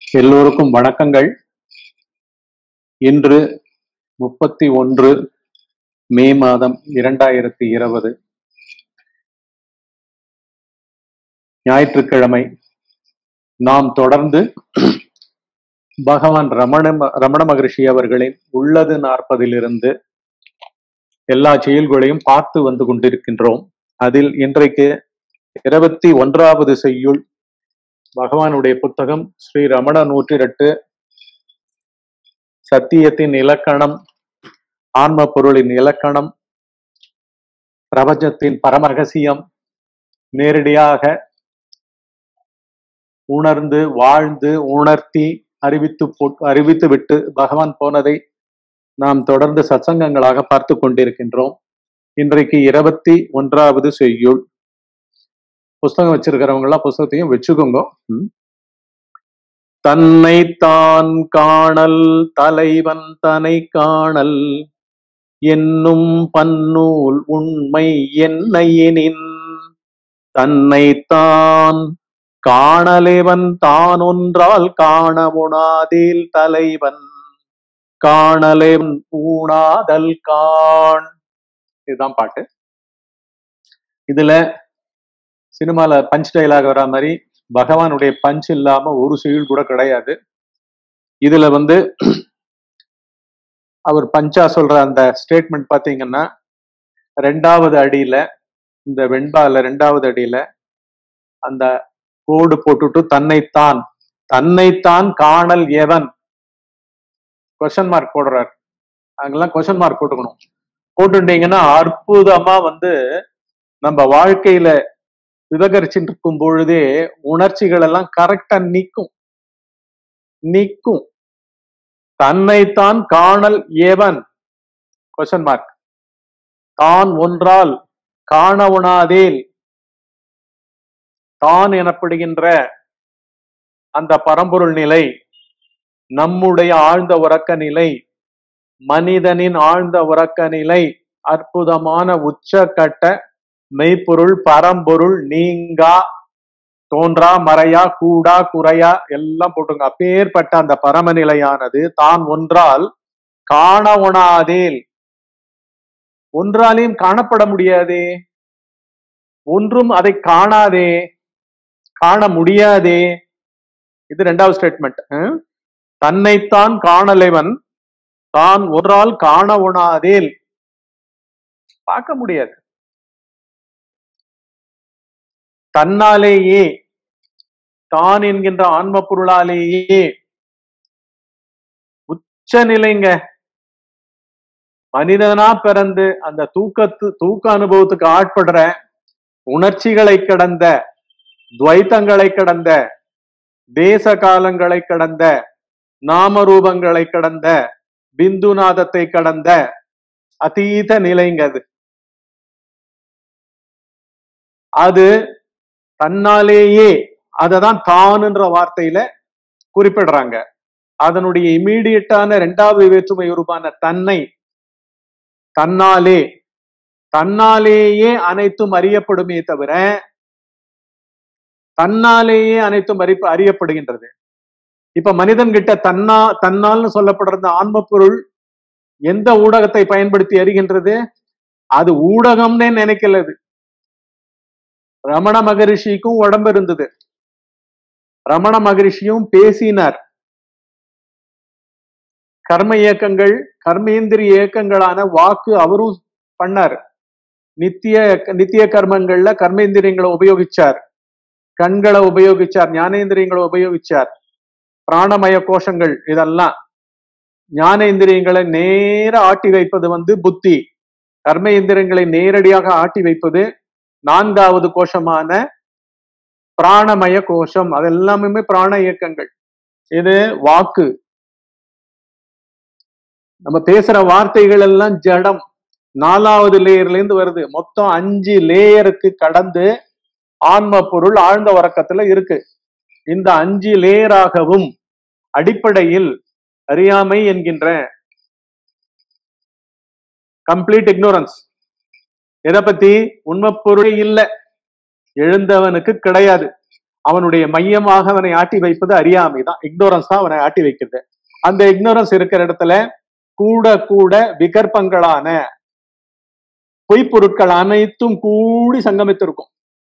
எல்லோருக்கும் வணக்கங்கள் இன்று முப்பத்தி ஒன்று மே மாதம் இரண்டாயிரத்தி இருபது ஞாயிற்றுக்கிழமை நாம் தொடர்ந்து பகவான் ரமண ரமண மகரிஷி அவர்களின் உள்ளது நாற்பதிலிருந்து எல்லா செயல்களையும் பார்த்து வந்து கொண்டிருக்கின்றோம் அதில் இன்றைக்கு இருபத்தி ஒன்றாவது செய்யுள் பகவானுடைய புத்தகம் ஸ்ரீ ரமண நூற்றிரட்டு சத்தியத்தின் இலக்கணம் ஆன்ம பொருளின் இலக்கணம் பிரபஞ்சத்தின் பரமரகசியம் நேரடியாக உணர்ந்து வாழ்ந்து உணர்த்தி அறிவித்து போ- அறிவித்து விட்டு பகவான் போனதை நாம் தொடர்ந்து சத்சங்கங்களாக பார்த்து கொண்டிருக்கின்றோம் இன்றைக்கு இருபத்தி ஒன்றாவது செய்யுள் புஸ்தகம் வச்சிருக்கிறவங்க எல்லாம் புஸ்தகத்தையும் வச்சுக்கோங்க ம். தன்னைத்தான் காணல் தலைவன் தனை காணல் என்னும் பன்னூல் உண்மை என்னையெனின் தன்னைத்தான் காணலேவன் தான் ஒன்றால் காண உணாதேல் தலைவன் காணலேவன் ஊனாதல் காண் இதுதான் பாட்டு இதுல சினிமால பஞ்ச் டைலாக் வர மாதிரி பகவானுடைய பஞ்ச் இல்லாம ஒரு செயல் கூட கிடையாது இதுல வந்து அவர் பஞ்சா சொல்ற அந்த ஸ்டேட்மெண்ட் பாத்தீங்கன்னா ரெண்டாவது அடியில இந்த வெண்பால ரெண்டாவது அடியில அந்த கோடு போட்டுட்டு தன்னைத்தான் தன்னைத்தான் காணல் எவன் கொஸ்டின் மார்க் போடுறார் அங்கெல்லாம் கொஸ்டின் மார்க் போட்டுக்கணும் போட்டுட்டீங்கன்னா அற்புதமா வந்து நம்ம வாழ்க்கையில விவகரிச்சுட்டு இருக்கும் பொழுதே உணர்ச்சிகள் எல்லாம் கரெக்டா நிக்கும் நிக்கும் தன்னைத்தான் காணல் ஏவன் கொஸ்டின் மார்க் தான் ஒன்றால் காண உணாதேல் தான் எனப்படுகின்ற அந்த பரம்பொருள் நிலை நம்முடைய ஆழ்ந்த உறக்க நிலை மனிதனின் ஆழ்ந்த உறக்க நிலை அற்புதமான உச்சக்கட்ட மெய்ப்பொருள் பரம்பொருள் நீங்கா தோன்றா மறையா கூடா குறையா எல்லாம் போட்டுங்க அப்பேற்பட்ட அந்த பரமநிலையானது தான் ஒன்றால் காண உணாதேல் ஒன்றாலையும் காணப்பட முடியாதே ஒன்றும் அதை காணாதே காண முடியாதே இது ரெண்டாவது ஸ்டேட்மெண்ட் தன்னைத்தான் காணலைவன் தான் ஒன்றால் காண உணாதேல் பார்க்க முடியாது தன்னாலேயே தான் என்கின்ற ஆன்ம பொருளாலேயே உச்ச நிலைங்க மனிதனா பிறந்து அந்த தூக்கத்து தூக்க அனுபவத்துக்கு ஆட்படுற உணர்ச்சிகளை கடந்த துவைத்தங்களை கடந்த தேச காலங்களை கடந்த நாமரூபங்களை கடந்த பிந்துநாதத்தை கடந்த அதீத நிலைங்க அது அது தன்னாலேயே அததான் தான்ன்ற வார்த்தையில குறிப்பிடுறாங்க அதனுடைய இமீடியட்டான இரண்டாவது வேற்றுமை உருவான தன்னை தன்னாலே தன்னாலேயே அனைத்தும் அறியப்படுமே தவிர தன்னாலேயே அனைத்தும் அறி அறியப்படுகின்றது இப்ப மனிதன் கிட்ட தன்னா தன்னால்னு சொல்லப்படுற அந்த ஆன்ம பொருள் எந்த ஊடகத்தை பயன்படுத்தி அறிகின்றது அது ஊடகம்னே நினைக்கல அது ரமண மகரிஷிக்கும் உடம்பு இருந்தது ரமண மகரிஷியும் பேசினார் கர்ம இயக்கங்கள் கர்மேந்திரிய இயக்கங்களான வாக்கு அவரும் பண்ணார் நித்திய நித்திய கர்மங்கள்ல கர்மேந்திரியங்களை உபயோகிச்சார் கண்களை உபயோகிச்சார் ஞானேந்திரியங்களை உபயோகிச்சார் பிராணமய கோஷங்கள் இதெல்லாம் ஞானேந்திரியங்களை நேர ஆட்டி வைப்பது வந்து புத்தி கர்ம இந்திரியங்களை நேரடியாக ஆட்டி வைப்பது நான்காவது கோஷமான பிராணமய கோஷம் அதெல்லாமே பிராண இயக்கங்கள் இது வாக்கு நம்ம பேசுற வார்த்தைகள் எல்லாம் ஜடம் நாலாவது லேயர்ல இருந்து வருது மொத்தம் அஞ்சு லேயருக்கு கடந்து ஆன்ம பொருள் ஆழ்ந்த உறக்கத்துல இருக்கு இந்த அஞ்சு லேயராகவும் அடிப்படையில் அறியாமை என்கின்ற கம்ப்ளீட் இக்னோரன்ஸ் எதை பத்தி உண்மை பொருள் இல்லை எழுந்தவனுக்கு கிடையாது அவனுடைய மையமாக அவனை ஆட்டி வைப்பது அறியாமை தான் இக்னோரன்ஸ் தான் அவனை ஆட்டி வைக்கிறது அந்த இக்னோரன்ஸ் இருக்கிற இடத்துல கூட கூட விகற்பங்களான பொய்ப்பொருட்கள் அனைத்தும் கூடி சங்கமித்திருக்கும்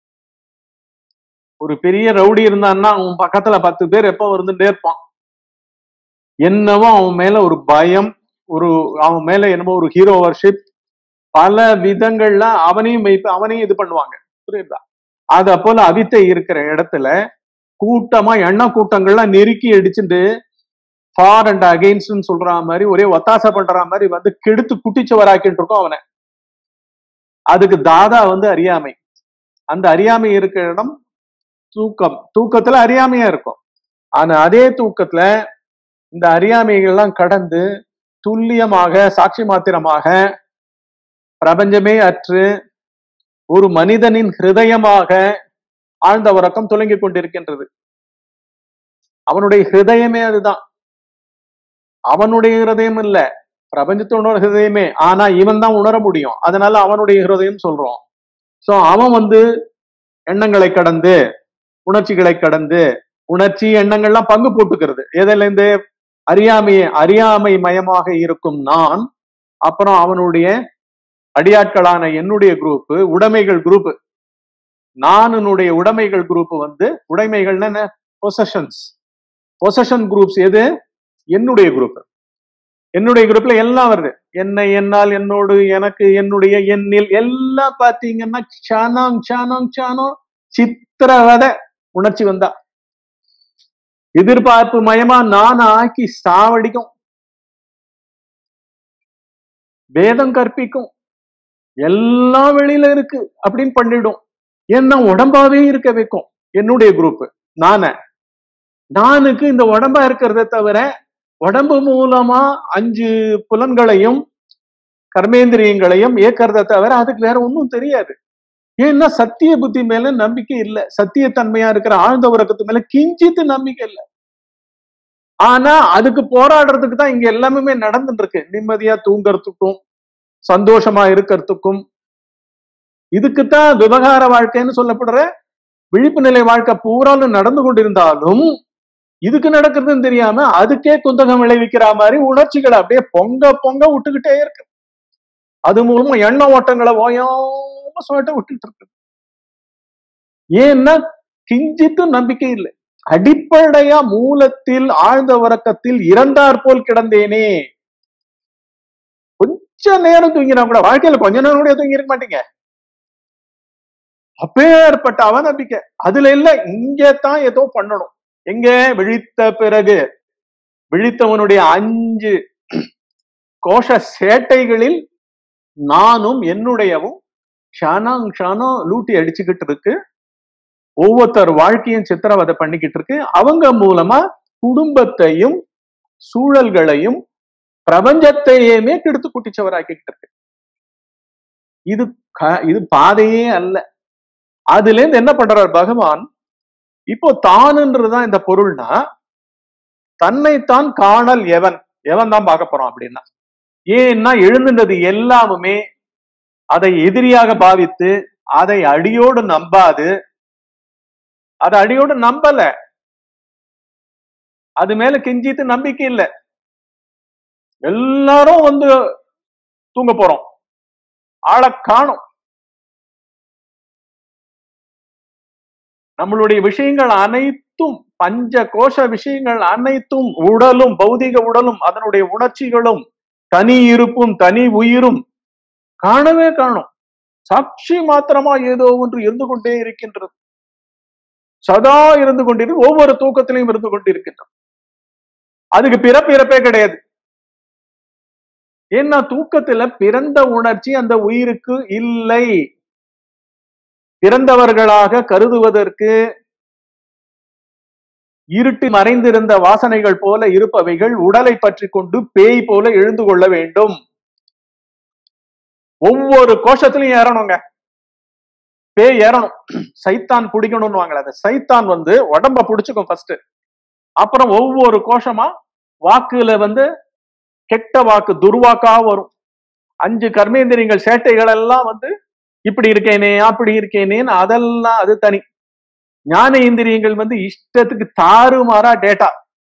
ஒரு பெரிய ரவுடி இருந்தான்னா அவன் பக்கத்துல பத்து பேர் எப்ப வந்துட்டே இருப்பான் என்னவோ அவன் மேல ஒரு பயம் ஒரு அவன் மேல என்னமோ ஒரு ஹீரோ வர்ஷிப் பல விதங்கள்ல அவனையும் வைப்பு அவனையும் இது பண்ணுவாங்க புரியுதா அத போல அவித்தை இருக்கிற இடத்துல கூட்டமா எண்ண கூட்டங்கள்லாம் நெருக்கி அடிச்சுட்டு ஃபார் அண்ட் அகெயின்ஸ்ட்னு சொல்ற மாதிரி ஒரே ஒத்தாசை பண்ற மாதிரி வந்து கெடுத்து குட்டிச்சுவராக்கிட்டு இருக்கோம் அவனை அதுக்கு தாதா வந்து அறியாமை அந்த அறியாமை இருக்கிற இடம் தூக்கம் தூக்கத்துல அறியாமையா இருக்கும் ஆனா அதே தூக்கத்துல இந்த அறியாமைகள்லாம் கடந்து துல்லியமாக சாட்சி மாத்திரமாக பிரபஞ்சமே அற்று ஒரு மனிதனின் ஹிருதயமாக ஆழ்ந்த உறக்கம் துலங்கிக் கொண்டிருக்கின்றது அவனுடைய ஹிருதயமே அதுதான் அவனுடைய ஹிருதயம் இல்ல பிரபஞ்சத்தோட ஹிருதயமே ஆனா இவன் தான் உணர முடியும் அதனால அவனுடைய ஹிருதயம் சொல்றோம் சோ அவன் வந்து எண்ணங்களை கடந்து உணர்ச்சிகளை கடந்து உணர்ச்சி எண்ணங்கள்லாம் பங்கு போட்டுக்கிறது எதுல இருந்து அறியாமையே அறியாமை மயமாக இருக்கும் நான் அப்புறம் அவனுடைய அடியாட்களான என்னுடைய குரூப் உடைமைகள் குரூப் நானுடைய உடைமைகள் குரூப் வந்து உடைமைகள்னா என்ன பொசஷன்ஸ் பொசஷன் குரூப்ஸ் எது என்னுடைய குரூப் என்னுடைய குரூப்ல எல்லாம் வருது என்னை என்னால் என்னோடு எனக்கு என்னுடைய எண்ணில் எல்லாம் பாத்தீங்கன்னா சானம் சானம் சானம் சித்திரவதை உணர்ச்சி வந்தா எதிர்பார்ப்பு மயமா நான் ஆக்கி சாவடிக்கும் வேதம் கற்பிக்கும் எல்லாம் வெளியில இருக்கு அப்படின்னு பண்ணிடும் ஏன்னா உடம்பாவே இருக்க வைக்கும் என்னுடைய குரூப் நான நானுக்கு இந்த உடம்பா இருக்கிறத தவிர உடம்பு மூலமா அஞ்சு புலன்களையும் கர்மேந்திரியங்களையும் இயக்கிறத தவிர அதுக்கு வேற ஒன்றும் தெரியாது ஏன்னா சத்திய புத்தி மேல நம்பிக்கை இல்லை சத்தியத்தன்மையா இருக்கிற ஆழ்ந்த உறக்கத்து மேல கிஞ்சித்து நம்பிக்கை இல்லை ஆனா அதுக்கு போராடுறதுக்கு தான் இங்க எல்லாமே நடந்துட்டு இருக்கு நிம்மதியா தூங்கறதுக்கும் சந்தோஷமா இருக்கிறதுக்கும் இதுக்குத்தான் விவகார வாழ்க்கைன்னு சொல்லப்படுற விழிப்பு நிலை வாழ்க்கை பூராலும் நடந்து கொண்டிருந்தாலும் இதுக்கு நடக்கிறதுன்னு தெரியாம அதுக்கே குந்தகம் விளைவிக்கிற மாதிரி உணர்ச்சிகளை அப்படியே பொங்க பொங்க விட்டுக்கிட்டே இருக்கு அது மூலமா எண்ண ஓட்டங்களை ஓயாம சுவட்ட விட்டுட்டு இருக்கு ஏன்னா கிஞ்சித்து நம்பிக்கை இல்லை அடிப்படையா மூலத்தில் ஆழ்ந்த உறக்கத்தில் இறந்தார் போல் கிடந்தேனே கொஞ்ச நேரம் தூங்கினா கூட வாழ்க்கையில கொஞ்ச நேரம் கூட தூங்கி இருக்க மாட்டீங்க அப்பேற்பட்ட அவநம்பிக்கை அதுல இல்ல இங்க தான் ஏதோ பண்ணணும் எங்க விழித்த பிறகு விழித்தவனுடைய அஞ்சு கோஷ சேட்டைகளில் நானும் என்னுடையவும் க்ஷானம் க்ஷானம் லூட்டி அடிச்சுக்கிட்டு இருக்கு ஒவ்வொருத்தர் வாழ்க்கையும் சித்திரவதை பண்ணிக்கிட்டு இருக்கு அவங்க மூலமா குடும்பத்தையும் சூழல்களையும் பிரபஞ்சத்தையுமே கெடுத்து குட்டிச்சவராக்கிட்டு இருக்கு இது க- இது பாதையே அல்ல அதுல இருந்து என்ன பண்றார் பகவான் இப்போ தானுன்றதுதான் இந்த பொருள்னா தன்னைத்தான் காணல் எவன் எவன் தான் பார்க்க போறான் அப்படின்னா ஏன்னா எழுந்துன்றது எல்லாமுமே அதை எதிரியாக பாவித்து அதை அடியோடு நம்பாது அதை அடியோடு நம்பல அது மேல கெஞ்சித்து நம்பிக்கை இல்லை எல்லாரும் வந்து தூங்க போறோம் ஆளை காணும் நம்மளுடைய விஷயங்கள் அனைத்தும் பஞ்ச கோஷ விஷயங்கள் அனைத்தும் உடலும் பௌதிக உடலும் அதனுடைய உணர்ச்சிகளும் தனி இருப்பும் தனி உயிரும் காணவே காணும் சாட்சி மாத்திரமா ஏதோ ஒன்று இருந்து கொண்டே இருக்கின்றது சதா இருந்து கொண்டிருக்கு ஒவ்வொரு தூக்கத்திலையும் இருந்து கொண்டிருக்கின்றது அதுக்கு பிறப்பு இறப்பே கிடையாது ஏன்னா தூக்கத்துல பிறந்த உணர்ச்சி அந்த உயிருக்கு இல்லை பிறந்தவர்களாக கருதுவதற்கு இருட்டு மறைந்திருந்த வாசனைகள் போல இருப்பவைகள் உடலை பற்றி கொண்டு பேய் போல எழுந்து கொள்ள வேண்டும் ஒவ்வொரு கோஷத்திலையும் ஏறணுங்க பேய் ஏறணும் சைத்தான் பிடிக்கணும்னு வாங்கல அந்த சைத்தான் வந்து உடம்ப பிடிச்சுக்கும் ஃபர்ஸ்ட் அப்புறம் ஒவ்வொரு கோஷமா வாக்குல வந்து கெட்ட வாக்கு துர்வாக்கா வரும் அஞ்சு கர்மேந்திரியங்கள் சேட்டைகள் எல்லாம் வந்து இப்படி இருக்கேனே அப்படி இருக்கேனேன்னு அதெல்லாம் அது தனி ஞான இந்திரியங்கள் வந்து இஷ்டத்துக்கு தாறுமாறா டேட்டா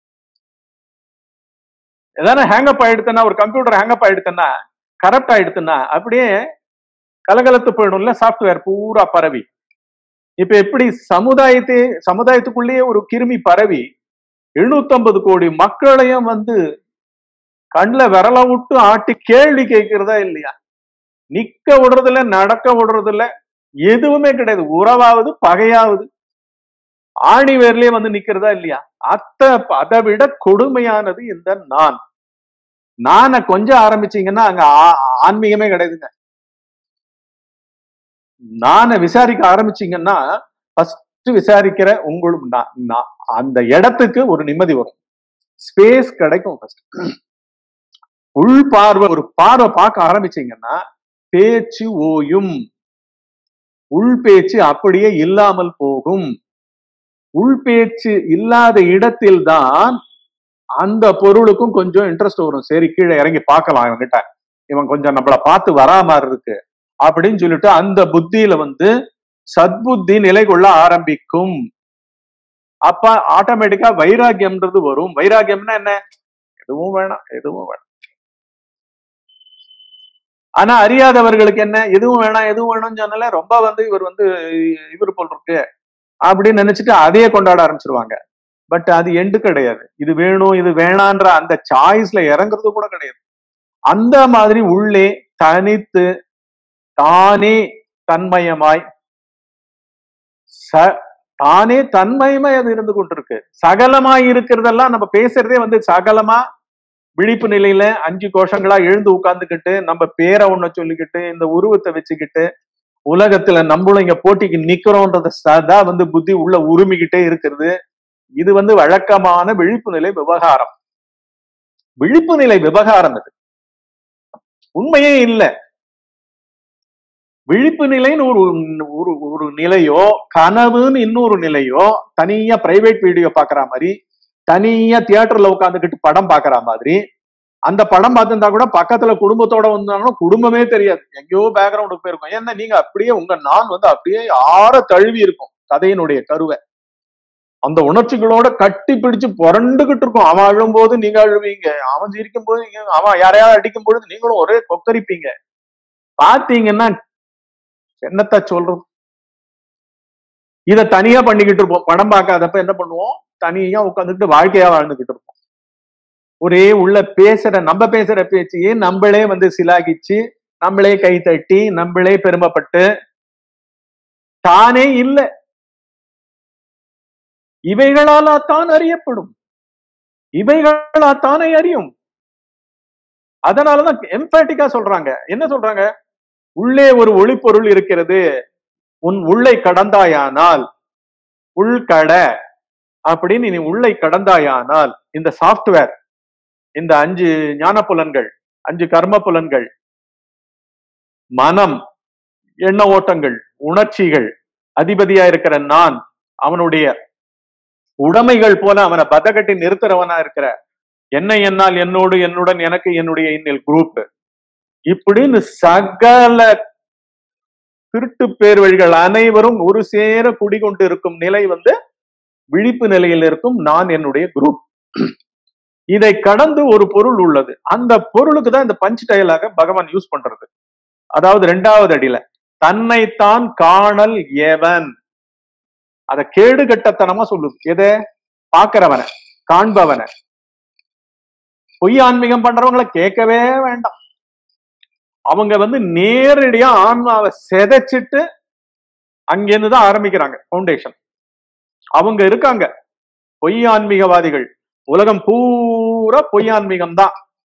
எதான ஹேங்கப் ஆயிடுத்துன்னா ஒரு கம்ப்யூட்டர் ஹேங்கப் ஆயிடுத்துன்னா கரப்ட் ஆயிடுத்துன்னா அப்படியே கலகலத்து போயிடும்ல சாஃப்ட்வேர் பூரா பரவி இப்ப எப்படி சமுதாயத்தை சமுதாயத்துக்குள்ளேயே ஒரு கிருமி பரவி 750 கோடி மக்களையும் வந்து கண்ணுல விரல விட்டு ஆட்டி கேள்வி கேட்கிறதா இல்லையா நிக்க விடுறதில்ல நடக்க விடுறதில்ல எதுவுமே கிடையாது உறவாவது பகையாவது ஆணி வேர்லயே வந்து நிக்கிறதா இல்லையா அத்த அதை விட கொடுமையானது இந்த நான் நானை கொஞ்சம் ஆரம்பிச்சீங்கன்னா அங்க ஆ- ஆன்மீகமே கிடையாதுங்க நானை விசாரிக்க ஆரம்பிச்சீங்கன்னா ஃபர்ஸ்ட் விசாரிக்கிற உங்களுக்கு நான் நான் அந்த இடத்துக்கு ஒரு நிம்மதி வரும் ஸ்பேஸ் கிடைக்கும் ஃபர்ஸ்ட் உள் பார்வை ஒரு பார்வை பார்க்க ஆரம்பிச்சீங்கன்னா பேச்சு ஓயும் உள் பேச்சு அப்படியே இல்லாமல் போகும் உள் பேச்சு இல்லாத இடத்தில்தான் அந்த பொருளுக்கும் கொஞ்சம் இன்ட்ரெஸ்ட் வரும் சரி கீழே இறங்கி பார்க்கலாம் இவங்கிட்ட இவன் கொஞ்சம் நம்மள பார்த்து வரா மாதிரி இருக்கு அப்படின்னு சொல்லிட்டு அந்த புத்தியில வந்து சத்புத்தி நிலை கொள்ள ஆரம்பிக்கும் அப்ப ஆட்டோமேட்டிக்கா வைராகியம்ன்றது வரும் வைராகியம்னா என்ன எதுவும் வேணாம் எதுவும் வேணாம் ஆனா அறியாதவர்களுக்கு என்ன எதுவும் வேணாம் எதுவும் வேணும்னு சொன்னால ரொம்ப வந்து இவர் வந்து இவர் போல் இருக்கு அப்படின்னு நினைச்சிட்டு அதையே கொண்டாட ஆரம்பிச்சிருவாங்க பட் அது எண்டு கிடையாது இது வேணும் இது வேணான்ற அந்த சாய்ஸ்ல இறங்குறது கூட கிடையாது அந்த மாதிரி உள்ளே தனித்து தானே தன்மயமாய் ச தானே தன்மயமாய் அது இருந்து கொண்டிருக்கு சகலமாய் இருக்கிறதெல்லாம் நம்ம பேசுறதே வந்து சகலமா விழிப்பு நிலையில அஞ்சு கோஷங்களா எழுந்து உட்கார்ந்துக்கிட்டு நம்ம பேரை ஒண்ண சொல்லிக்கிட்டு இந்த உருவத்தை வச்சுக்கிட்டு உலகத்துல நம்மளும் இங்க போட்டிக்கு நிக்கிறோன்றத சதா வந்து புத்தி உள்ள உருமிக்கிட்டே இருக்கிறது இது வந்து வழக்கமான விழிப்பு நிலை விவகாரம் விழிப்பு நிலை விவகாரம் இது உண்மையே இல்ல விழிப்பு நிலைன்னு ஒரு ஒரு ஒரு நிலையோ கனவுன்னு இன்னொரு நிலையோ தனியா பிரைவேட் வீடியோ பாக்குற மாதிரி தனியா தியேட்டர்ல உட்காந்துக்கிட்டு படம் பாக்குற மாதிரி அந்த படம் பார்த்திருந்தா கூட பக்கத்துல குடும்பத்தோட வந்தாலும் குடும்பமே தெரியாது எங்கேயோ பேக்ரவுண்டுக்கு போயிருக்கும் ஏன்னா நீங்க அப்படியே உங்க நான் வந்து அப்படியே ஆற தழுவி இருக்கும் கதையினுடைய கருவை அந்த உணர்ச்சிகளோட கட்டி பிடிச்சு புரண்டுகிட்டு இருக்கும் அவன் அழும்போது நீங்க அழுவீங்க அவன் சிரிக்கும் போது நீங்க அவன் யாரையாவது அடிக்கும் பொழுது நீங்களும் ஒரே கொக்கரிப்பீங்க பாத்தீங்கன்னா என்னத்த சொல்றது இத தனியா பண்ணிக்கிட்டு இருப்போம் படம் பார்க்காதப்ப என்ன பண்ணுவோம் தனியா உட்காந்துக்கிட்டு வாழ்க்கையா வாழ்ந்துகிட்டு இருப்போம் ஒரே உள்ள பேசுற நம்ம பேசுற பேச்சையே நம்மளே வந்து சிலாகிச்சு நம்மளே கை தட்டி நம்மளே பெருமைப்பட்டு தானே இல்ல இவைகளாலா தான் அறியப்படும் இவைகளா தானே அறியும் அதனாலதான் எம்பேட்டிக்கா சொல்றாங்க என்ன சொல்றாங்க உள்ளே ஒரு ஒளிப்பொருள் இருக்கிறது உன் உள்ளை கடந்தாயானால் உள்கட அப்படின்னு நீ உள்ளை கடந்தாயானால் இந்த சாஃப்ட்வேர் இந்த அஞ்சு ஞான புலன்கள் அஞ்சு கர்ம புலன்கள் மனம் எண்ண ஓட்டங்கள் உணர்ச்சிகள் அதிபதியா இருக்கிற நான் அவனுடைய உடைமைகள் போல அவனை பதகட்டி நிறுத்துறவனா இருக்கிற என்ன என்னால் என்னோடு என்னுடன் எனக்கு என்னுடைய இன்னில் குரூப் இப்படின்னு சகல திருட்டு பேர் வழிகள் அனைவரும் ஒரு சேர குடிகொண்டு இருக்கும் நிலை வந்து விழிப்பு நிலையில் இருக்கும் நான் என்னுடைய குரூப் இதை கடந்து ஒரு பொருள் உள்ளது அந்த பொருளுக்கு தான் இந்த பஞ்ச் டயலாக பகவான் யூஸ் பண்றது அதாவது ரெண்டாவது அடியில தன்னைத்தான் காணல் எவன் அத கேடு கட்டத்தனமா சொல்லுது எதை பாக்குறவன காண்பவன பொய் ஆன்மீகம் பண்றவங்கள கேட்கவே வேண்டாம் அவங்க வந்து நேரடியா ஆன்மாவை செதைச்சிட்டு அங்கிருந்து தான் ஆரம்பிக்கிறாங்க ஃபவுண்டேஷன் அவங்க இருக்காங்க பொய் ஆன்மீகவாதிகள் உலகம் பூரா பொய் ஆன்மீகம் தான்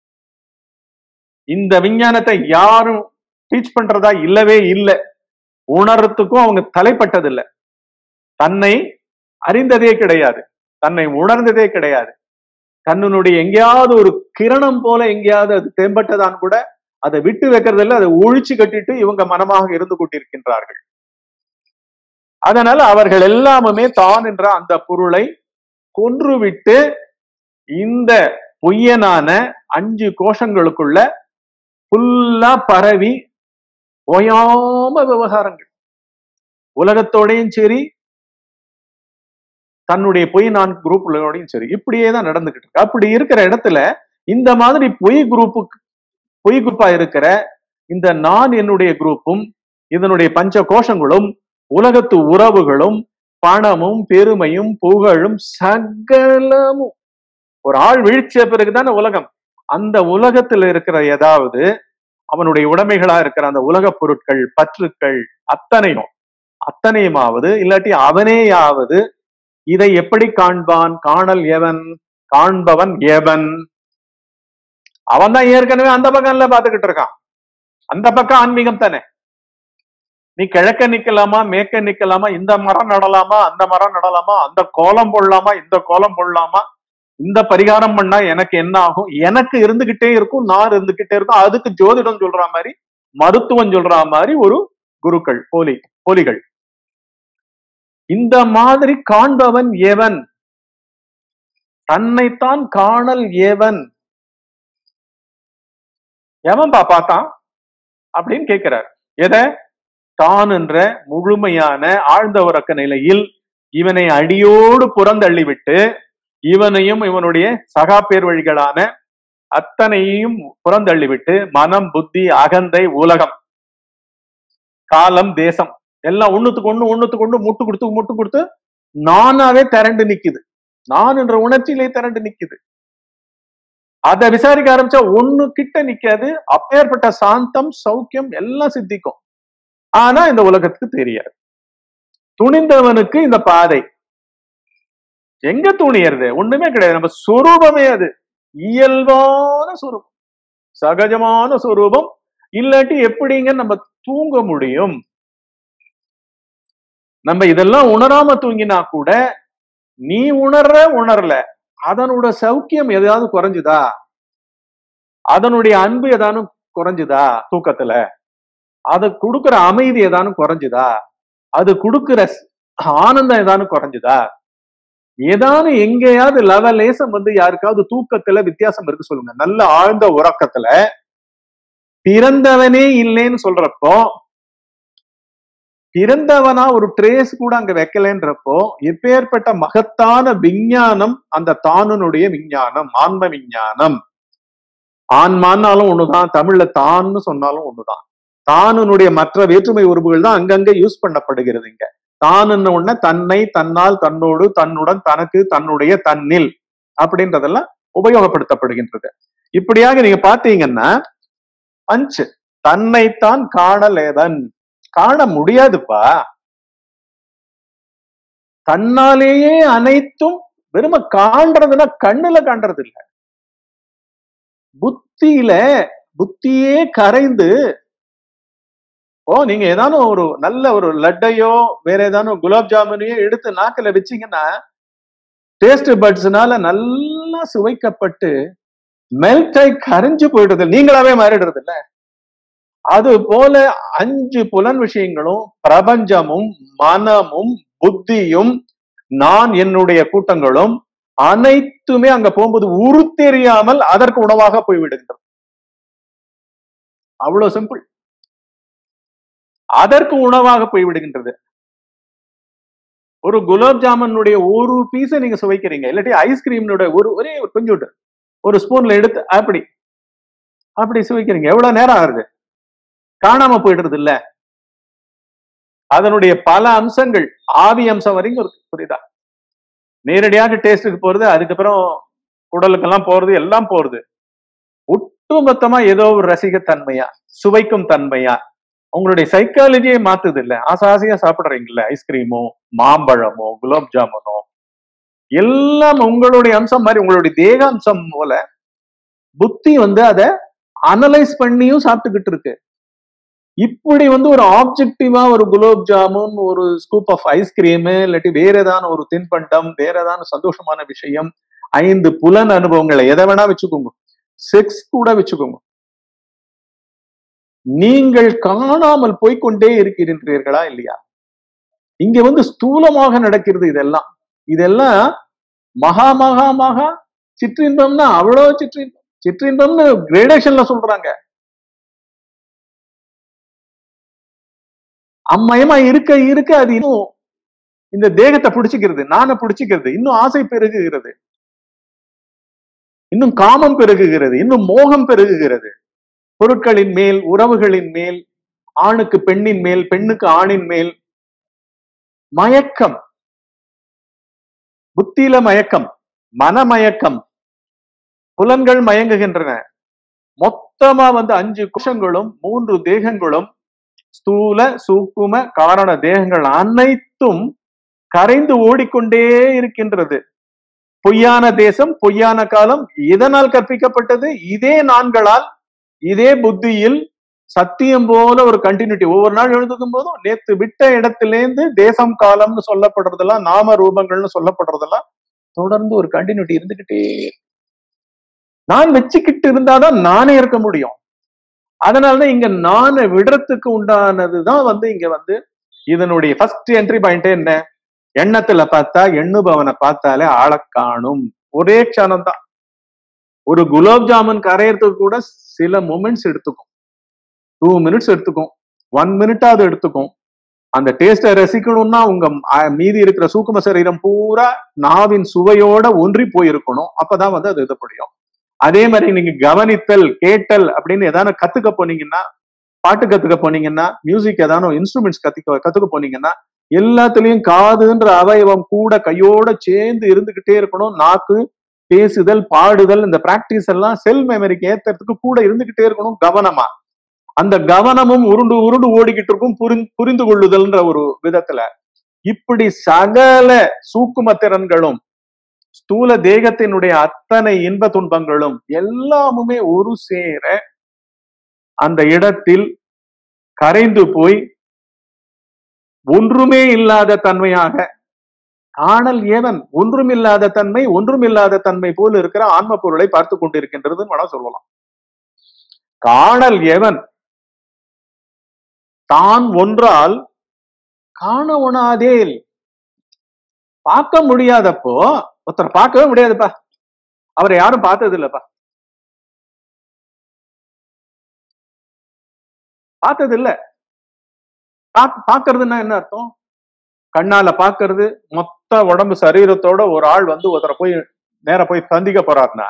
இந்த விஞ்ஞானத்தை யாரும் டீச் பண்றதா இல்லவே இல்லை உணர்றதுக்கும் அவங்க தலைப்பட்டதில்லை தன்னை அறிந்ததே கிடையாது தன்னை உணர்ந்ததே கிடையாது தன்னுடைய எங்கேயாவது ஒரு கிரணம் போல எங்கேயாவது அது தென்பட்டதான் கூட அதை விட்டு வைக்கிறதில்ல அதை ஒழிச்சு கட்டிட்டு இவங்க மனமாக இருந்து கொண்டிருக்கின்றார்கள் அதனால அவர்கள் எல்லாமுமே தான் என்ற அந்த பொருளை கொன்றுவிட்டு இந்த பொய்யனான அஞ்சு கோஷங்களுக்குள்ள ஃபுல்லா பரவி ஓயாம விவகாரங்கள் உலகத்தோடையும் சரி தன்னுடைய பொய் நான் குரூப்களோடையும் சரி இப்படியே தான் நடந்துகிட்டு இருக்கு அப்படி இருக்கிற இடத்துல இந்த மாதிரி பொய் குரூப்புக்கு பொய் குரூப்பா இருக்கிற இந்த நான் என்னுடைய குரூப்பும் இதனுடைய பஞ்ச கோஷங்களும் உலகத்து உறவுகளும் பணமும் பெருமையும் புகழும் சகலமும் ஒரு ஆள் வீழ்ச்சிய பிறகுதானே உலகம் அந்த உலகத்துல இருக்கிற ஏதாவது அவனுடைய உடைமைகளா இருக்கிற அந்த உலகப் பொருட்கள் பற்றுக்கள் அத்தனையும் அத்தனையுமாவது இல்லாட்டி அவனேயாவது இதை எப்படி காண்பான் காணல் எவன் காண்பவன் எவன் அவன் தான் ஏற்கனவே அந்த பக்கம்ல பாத்துக்கிட்டு இருக்கான் அந்த பக்கம் ஆன்மீகம் தானே நீ கிழக்க நிக்கலாமா மேற்க நிக்கலாமா இந்த மரம் நடலாமா அந்த மரம் நடலாமா அந்த கோலம் போடலாமா இந்த கோலம் போடலாமா இந்த பரிகாரம் பண்ணா எனக்கு என்ன ஆகும் எனக்கு இருந்துகிட்டே இருக்கும் நான் இருந்துகிட்டே இருக்கும் அதுக்கு ஜோதிடம் சொல்ற மாதிரி மருத்துவம் சொல்ற மாதிரி ஒரு குருக்கள் போலி போலிகள் இந்த மாதிரி காண்பவன் எவன் தன்னைத்தான் காணல் எவன் எவன்பா பார்த்தான் அப்படின்னு கேட்கிறார் எதை தான் என்ற முழுமையான ஆழ்ந்த உறக்க நிலையில் இவனை அடியோடு புறந்தள்ளிவிட்டு இவனையும் இவனுடைய சகா பேர் வழிகளான அத்தனையும் புறந்தள்ளிவிட்டு மனம் புத்தி அகந்தை உலகம் காலம் தேசம் எல்லாம் ஒண்ணுத்துக்கு ஒண்ணு ஒண்ணுத்துக்கு ஒண்ணு முட்டு கொடுத்து முட்டு கொடுத்து நானாவே திரண்டு நிக்குது நான் என்ற உணர்ச்சியிலே திரண்டு நிக்குது அதை விசாரிக்க ஆரம்பிச்சா ஒண்ணு கிட்ட நிக்காது அப்பேற்பட்ட சாந்தம் சௌக்கியம் எல்லாம் சித்திக்கும் ஆனா இந்த உலகத்துக்கு தெரியாது துணிந்தவனுக்கு இந்த பாதை எங்க துணியறது ஒண்ணுமே கிடையாது நம்ம சொரூபமே அது இயல்பான சொரூபம் சகஜமான சொரூபம் இல்லாட்டி எப்படிங்க நம்ம தூங்க முடியும் நம்ம இதெல்லாம் உணராம தூங்கினா கூட நீ உணர்ற உணரல அதனோட சௌக்கியம் எதாவது குறைஞ்சுதா அதனுடைய அன்பு ஏதானும் குறைஞ்சுதா தூக்கத்துல அது கொடுக்கிற அமைதி ஏதானும் குறைஞ்சுதா அது கொடுக்கிற ஆனந்தம் ஏதானும் குறைஞ்சுதா ஏதானும் எங்கேயாவது லெவலேசம் வந்து யாருக்காவது தூக்கத்துல வித்தியாசம் இருக்கு சொல்லுங்க நல்ல ஆழ்ந்த உறக்கத்துல பிறந்தவனே இல்லைன்னு சொல்றப்போ பிறந்தவனா ஒரு ட்ரேஸ் கூட அங்க வைக்கலன்றப்போ எப்பேற்பட்ட மகத்தான விஞ்ஞானம் அந்த தானுனுடைய விஞ்ஞானம் ஆன்ம விஞ்ஞானம் ஆன்மான்னாலும் ஒண்ணுதான் தமிழ்ல தான்னு சொன்னாலும் ஒண்ணுதான் தானுனுடைய மற்ற வேற்றுமை உறுப்புகள் தான் அங்கங்க யூஸ் பண்ணப்படுகிறது இங்க தானுன்னு ஒண்ண தன்னை தன்னால் தன்னோடு தன்னுடன் தனக்கு தன்னுடைய தன்னில் அப்படின்றதெல்லாம் உபயோகப்படுத்தப்படுகின்றது இப்படியாக நீங்க பாத்தீங்கன்னா அஞ்சு தன்னைத்தான் காணலேதன் காண முடியாதுப்பா தன்னாலேயே அனைத்தும் வெறும காண்றதுன்னா கண்ணுல காண்றது இல்ல புத்தியில புத்தியே கரைந்து ஓ நீங்க ஏதானும் ஒரு நல்ல ஒரு லட்டையோ வேற ஏதானும் குலாப் ஜாமுனையோ எடுத்து நாக்குல வச்சீங்கன்னா டேஸ்ட் பட்ஸ்னால நல்லா சுவைக்கப்பட்டு மெல்ட் ஆகி கரைஞ்சு போயிடுறது நீங்களாவே மாறிடுறது இல்ல அது போல அஞ்சு புலன் விஷயங்களும் பிரபஞ்சமும் மனமும் புத்தியும் நான் என்னுடைய கூட்டங்களும் அனைத்துமே அங்க போகும்போது உரு தெரியாமல் அதற்கு உணவாக போய்விடுகின்றது அவ்வளவு சிம்பிள் அதற்கு உணவாக போய்விடுகின்றது ஒரு குலாப் ஜாமுனுடைய ஒரு பீஸை நீங்க சுவைக்கிறீங்க இல்லாட்டி ஐஸ்கிரீம்னுடைய ஒரு ஒரே கொஞ்சோண்டு ஒரு ஸ்பூன்ல எடுத்து அப்படி அப்படி சுவைக்கிறீங்க எவ்வளவு நேரம் ஆகுது காணாம போயிடுறது இல்ல அதனுடைய பல அம்சங்கள் ஆவி அம்சம் வரைக்கும் இருக்கு புரியுதா நேரடியாக டேஸ்டுக்கு போறது அதுக்கப்புறம் குடலுக்கெல்லாம் போறது எல்லாம் போறது ஒட்டுமொத்தமா ஏதோ ஒரு ரசிகத்தன்மையா சுவைக்கும் தன்மையா உங்களுடைய சைக்காலஜியே மாத்துது இல்ல ஆசை ஆசையா சாப்பிடுறீங்கல்ல ஐஸ்கிரீமோ மாம்பழமோ குலாப் ஜாமுனோ எல்லாம் உங்களுடைய அம்சம் மாதிரி உங்களுடைய தேக அம்சம் போல புத்தி வந்து அதை அனலைஸ் பண்ணியும் சாப்பிட்டுக்கிட்டு இருக்கு இப்படி வந்து ஒரு ஆப்ஜெக்டிவா ஒரு குலோப் ஜாமுன் ஒரு ஸ்கூப் ஆஃப் ஐஸ்கிரீம் இல்லாட்டி வேற ஏதான ஒரு தின்பண்டம் வேற ஏதான சந்தோஷமான விஷயம் ஐந்து புலன் அனுபவங்களை எதை வேணா வச்சுக்கோங்க செக்ஸ் கூட வச்சுக்கோங்க நீங்கள் காணாமல் போய்க்கொண்டே இருக்கிறீர்களா இல்லையா இங்க வந்து ஸ்தூலமாக நடக்கிறது இதெல்லாம் இதெல்லாம் மகா மகா மகா சிற்றின்பம்னா அவ்வளவு சிற்றின்பம் சிற்றின்பம்னு கிரேடேஷன்ல சொல்றாங்க அம்மயமா இருக்க இருக்க அது இன்னும் இந்த தேகத்தை பிடிச்சுக்கிறது நானை பிடிச்சுக்கிறது இன்னும் ஆசை பெருகுகிறது இன்னும் காமம் பெருகுகிறது இன்னும் மோகம் பெருகுகிறது பொருட்களின் மேல் உறவுகளின் மேல் ஆணுக்கு பெண்ணின் மேல் பெண்ணுக்கு ஆணின் மேல் மயக்கம் புத்தியில மயக்கம் மனமயக்கம் புலன்கள் மயங்குகின்றன மொத்தமா வந்து அஞ்சு குஷங்களும் மூன்று தேகங்களும் ஸ்தூல சூக்கும காரண தேகங்கள் அனைத்தும் கரைந்து ஓடிக்கொண்டே இருக்கின்றது பொய்யான தேசம் பொய்யான காலம் இதனால் கற்பிக்கப்பட்டது இதே நான்களால் இதே புத்தியில் சத்தியம் போல ஒரு கண்டினியூட்டி ஒவ்வொரு நாள் எழுதும் போதும் நேத்து விட்ட இடத்திலேருந்து தேசம் காலம்னு சொல்லப்படுறதெல்லாம் நாம ரூபங்கள்னு சொல்லப்படுறதெல்லாம் தொடர்ந்து ஒரு கண்டினியூட்டி இருந்துகிட்டே இருக்கு. நான் வச்சுக்கிட்டு இருந்தாதான் நானே இருக்க முடியும் அதனாலதான் இங்க நானை விடுறதுக்கு உண்டானதுதான் வந்து இங்க வந்து இதனுடைய ஃபர்ஸ்ட் என்ட்ரி பாயிண்ட் என்ன எண்ணத்துல பார்த்தா எண்ணுபவனை பார்த்தாலே ஆளக் காணும் ஒரே க்ஷணம் தான் ஒரு குலாப் ஜாமுன் கரையறதுக்கு கூட சில மூமெண்ட்ஸ் எடுத்துக்கும் டூ மினிட்ஸ் எடுத்துக்கும் ஒன் மினிட்டாவது எடுத்துக்கும் அந்த டேஸ்டை ரசிக்கணும்னா உங்க அஹ், மீதி இருக்கிற சூக்கும சரீரம் பூரா நாவின் சுவையோட ஒன்றி போயிருக்கணும் அப்பதான் வந்து அது இது முடியும் அதே மாதிரி நீங்க கவனித்தல் கேட்டல் அப்படின்னு ஏதாவது கத்துக்க போனீங்கன்னா பாட்டு கத்துக்க போனீங்கன்னா மியூசிக் ஏதாவது இன்ஸ்ட்ருமெண்ட்ஸ் கத்துக்க கத்துக்க போனீங்கன்னா எல்லாத்துலயும் காதுன்ற அவயவம் கூட கையோட சேர்ந்து இருந்துகிட்டே இருக்கணும் நாக்கு பேசுதல் பாடுதல் இந்த பிராக்டிஸ் எல்லாம் செல் மெமரிக்கு ஏத்துறதுக்கு கூட இருந்துகிட்டே இருக்கணும் கவனமா அந்த கவனமும் உருண்டு உருண்டு ஓடிக்கிட்டு இருக்கும் புரிந்து புரிந்து கொள்ளுதல்ன்ற ஒரு விதத்துல இப்படி சகல சூக்கும திறன்களும் ஸ்தூல தேகத்தினுடைய அத்தனை இன்ப துன்பங்களும் எல்லாமுமே ஒரு சேர அந்த இடத்தில் கரைந்து போய் ஒன்றுமே இல்லாத தன்மையாக காணல் ஏவன் ஒன்றுமில்லாத தன்மை ஒன்றுமில்லாத தன்மை போல் இருக்கிற ஆன்ம பொருளை பார்த்து கொண்டிருக்கின்றதுன்னு வேணா சொல்லலாம் காணல் எவன் தான் ஒன்றால் காண உணாதேல் பார்க்க முடியாதப்போ ஒருத்தர் பார்க்கவே முடியாதுப்பா அவரை யாரும் பார்த்தது இல்லப்பா பார்த்தது இல்ல பாக்- பார்க்கறதுன்னா என்ன அர்த்தம் கண்ணால பார்க்கிறது மொத்த உடம்பு சரீரத்தோட ஒரு ஆள் வந்து ஒருத்தரை போய் நேர போய் சந்திக்க போறாருன்னா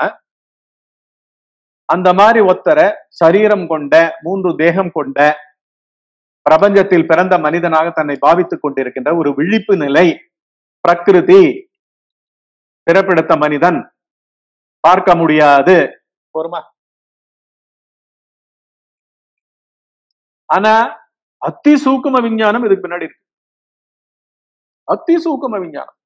அந்த மாதிரி ஒருத்தரை சரீரம் கொண்ட மூன்று தேகம் கொண்ட பிரபஞ்சத்தில் பிறந்த மனிதனாக தன்னை பாவித்துக் கொண்டிருக்கின்ற ஒரு விழிப்பு நிலை பிரகிருதி பிறப்பெடுத்த மனிதன் பார்க்க முடியாது போருமா ஆனா அத்தி சூக்கும விஞ்ஞானம் இதுக்கு பின்னாடி இருக்கு அத்தி சூக்கும விஞ்ஞானம்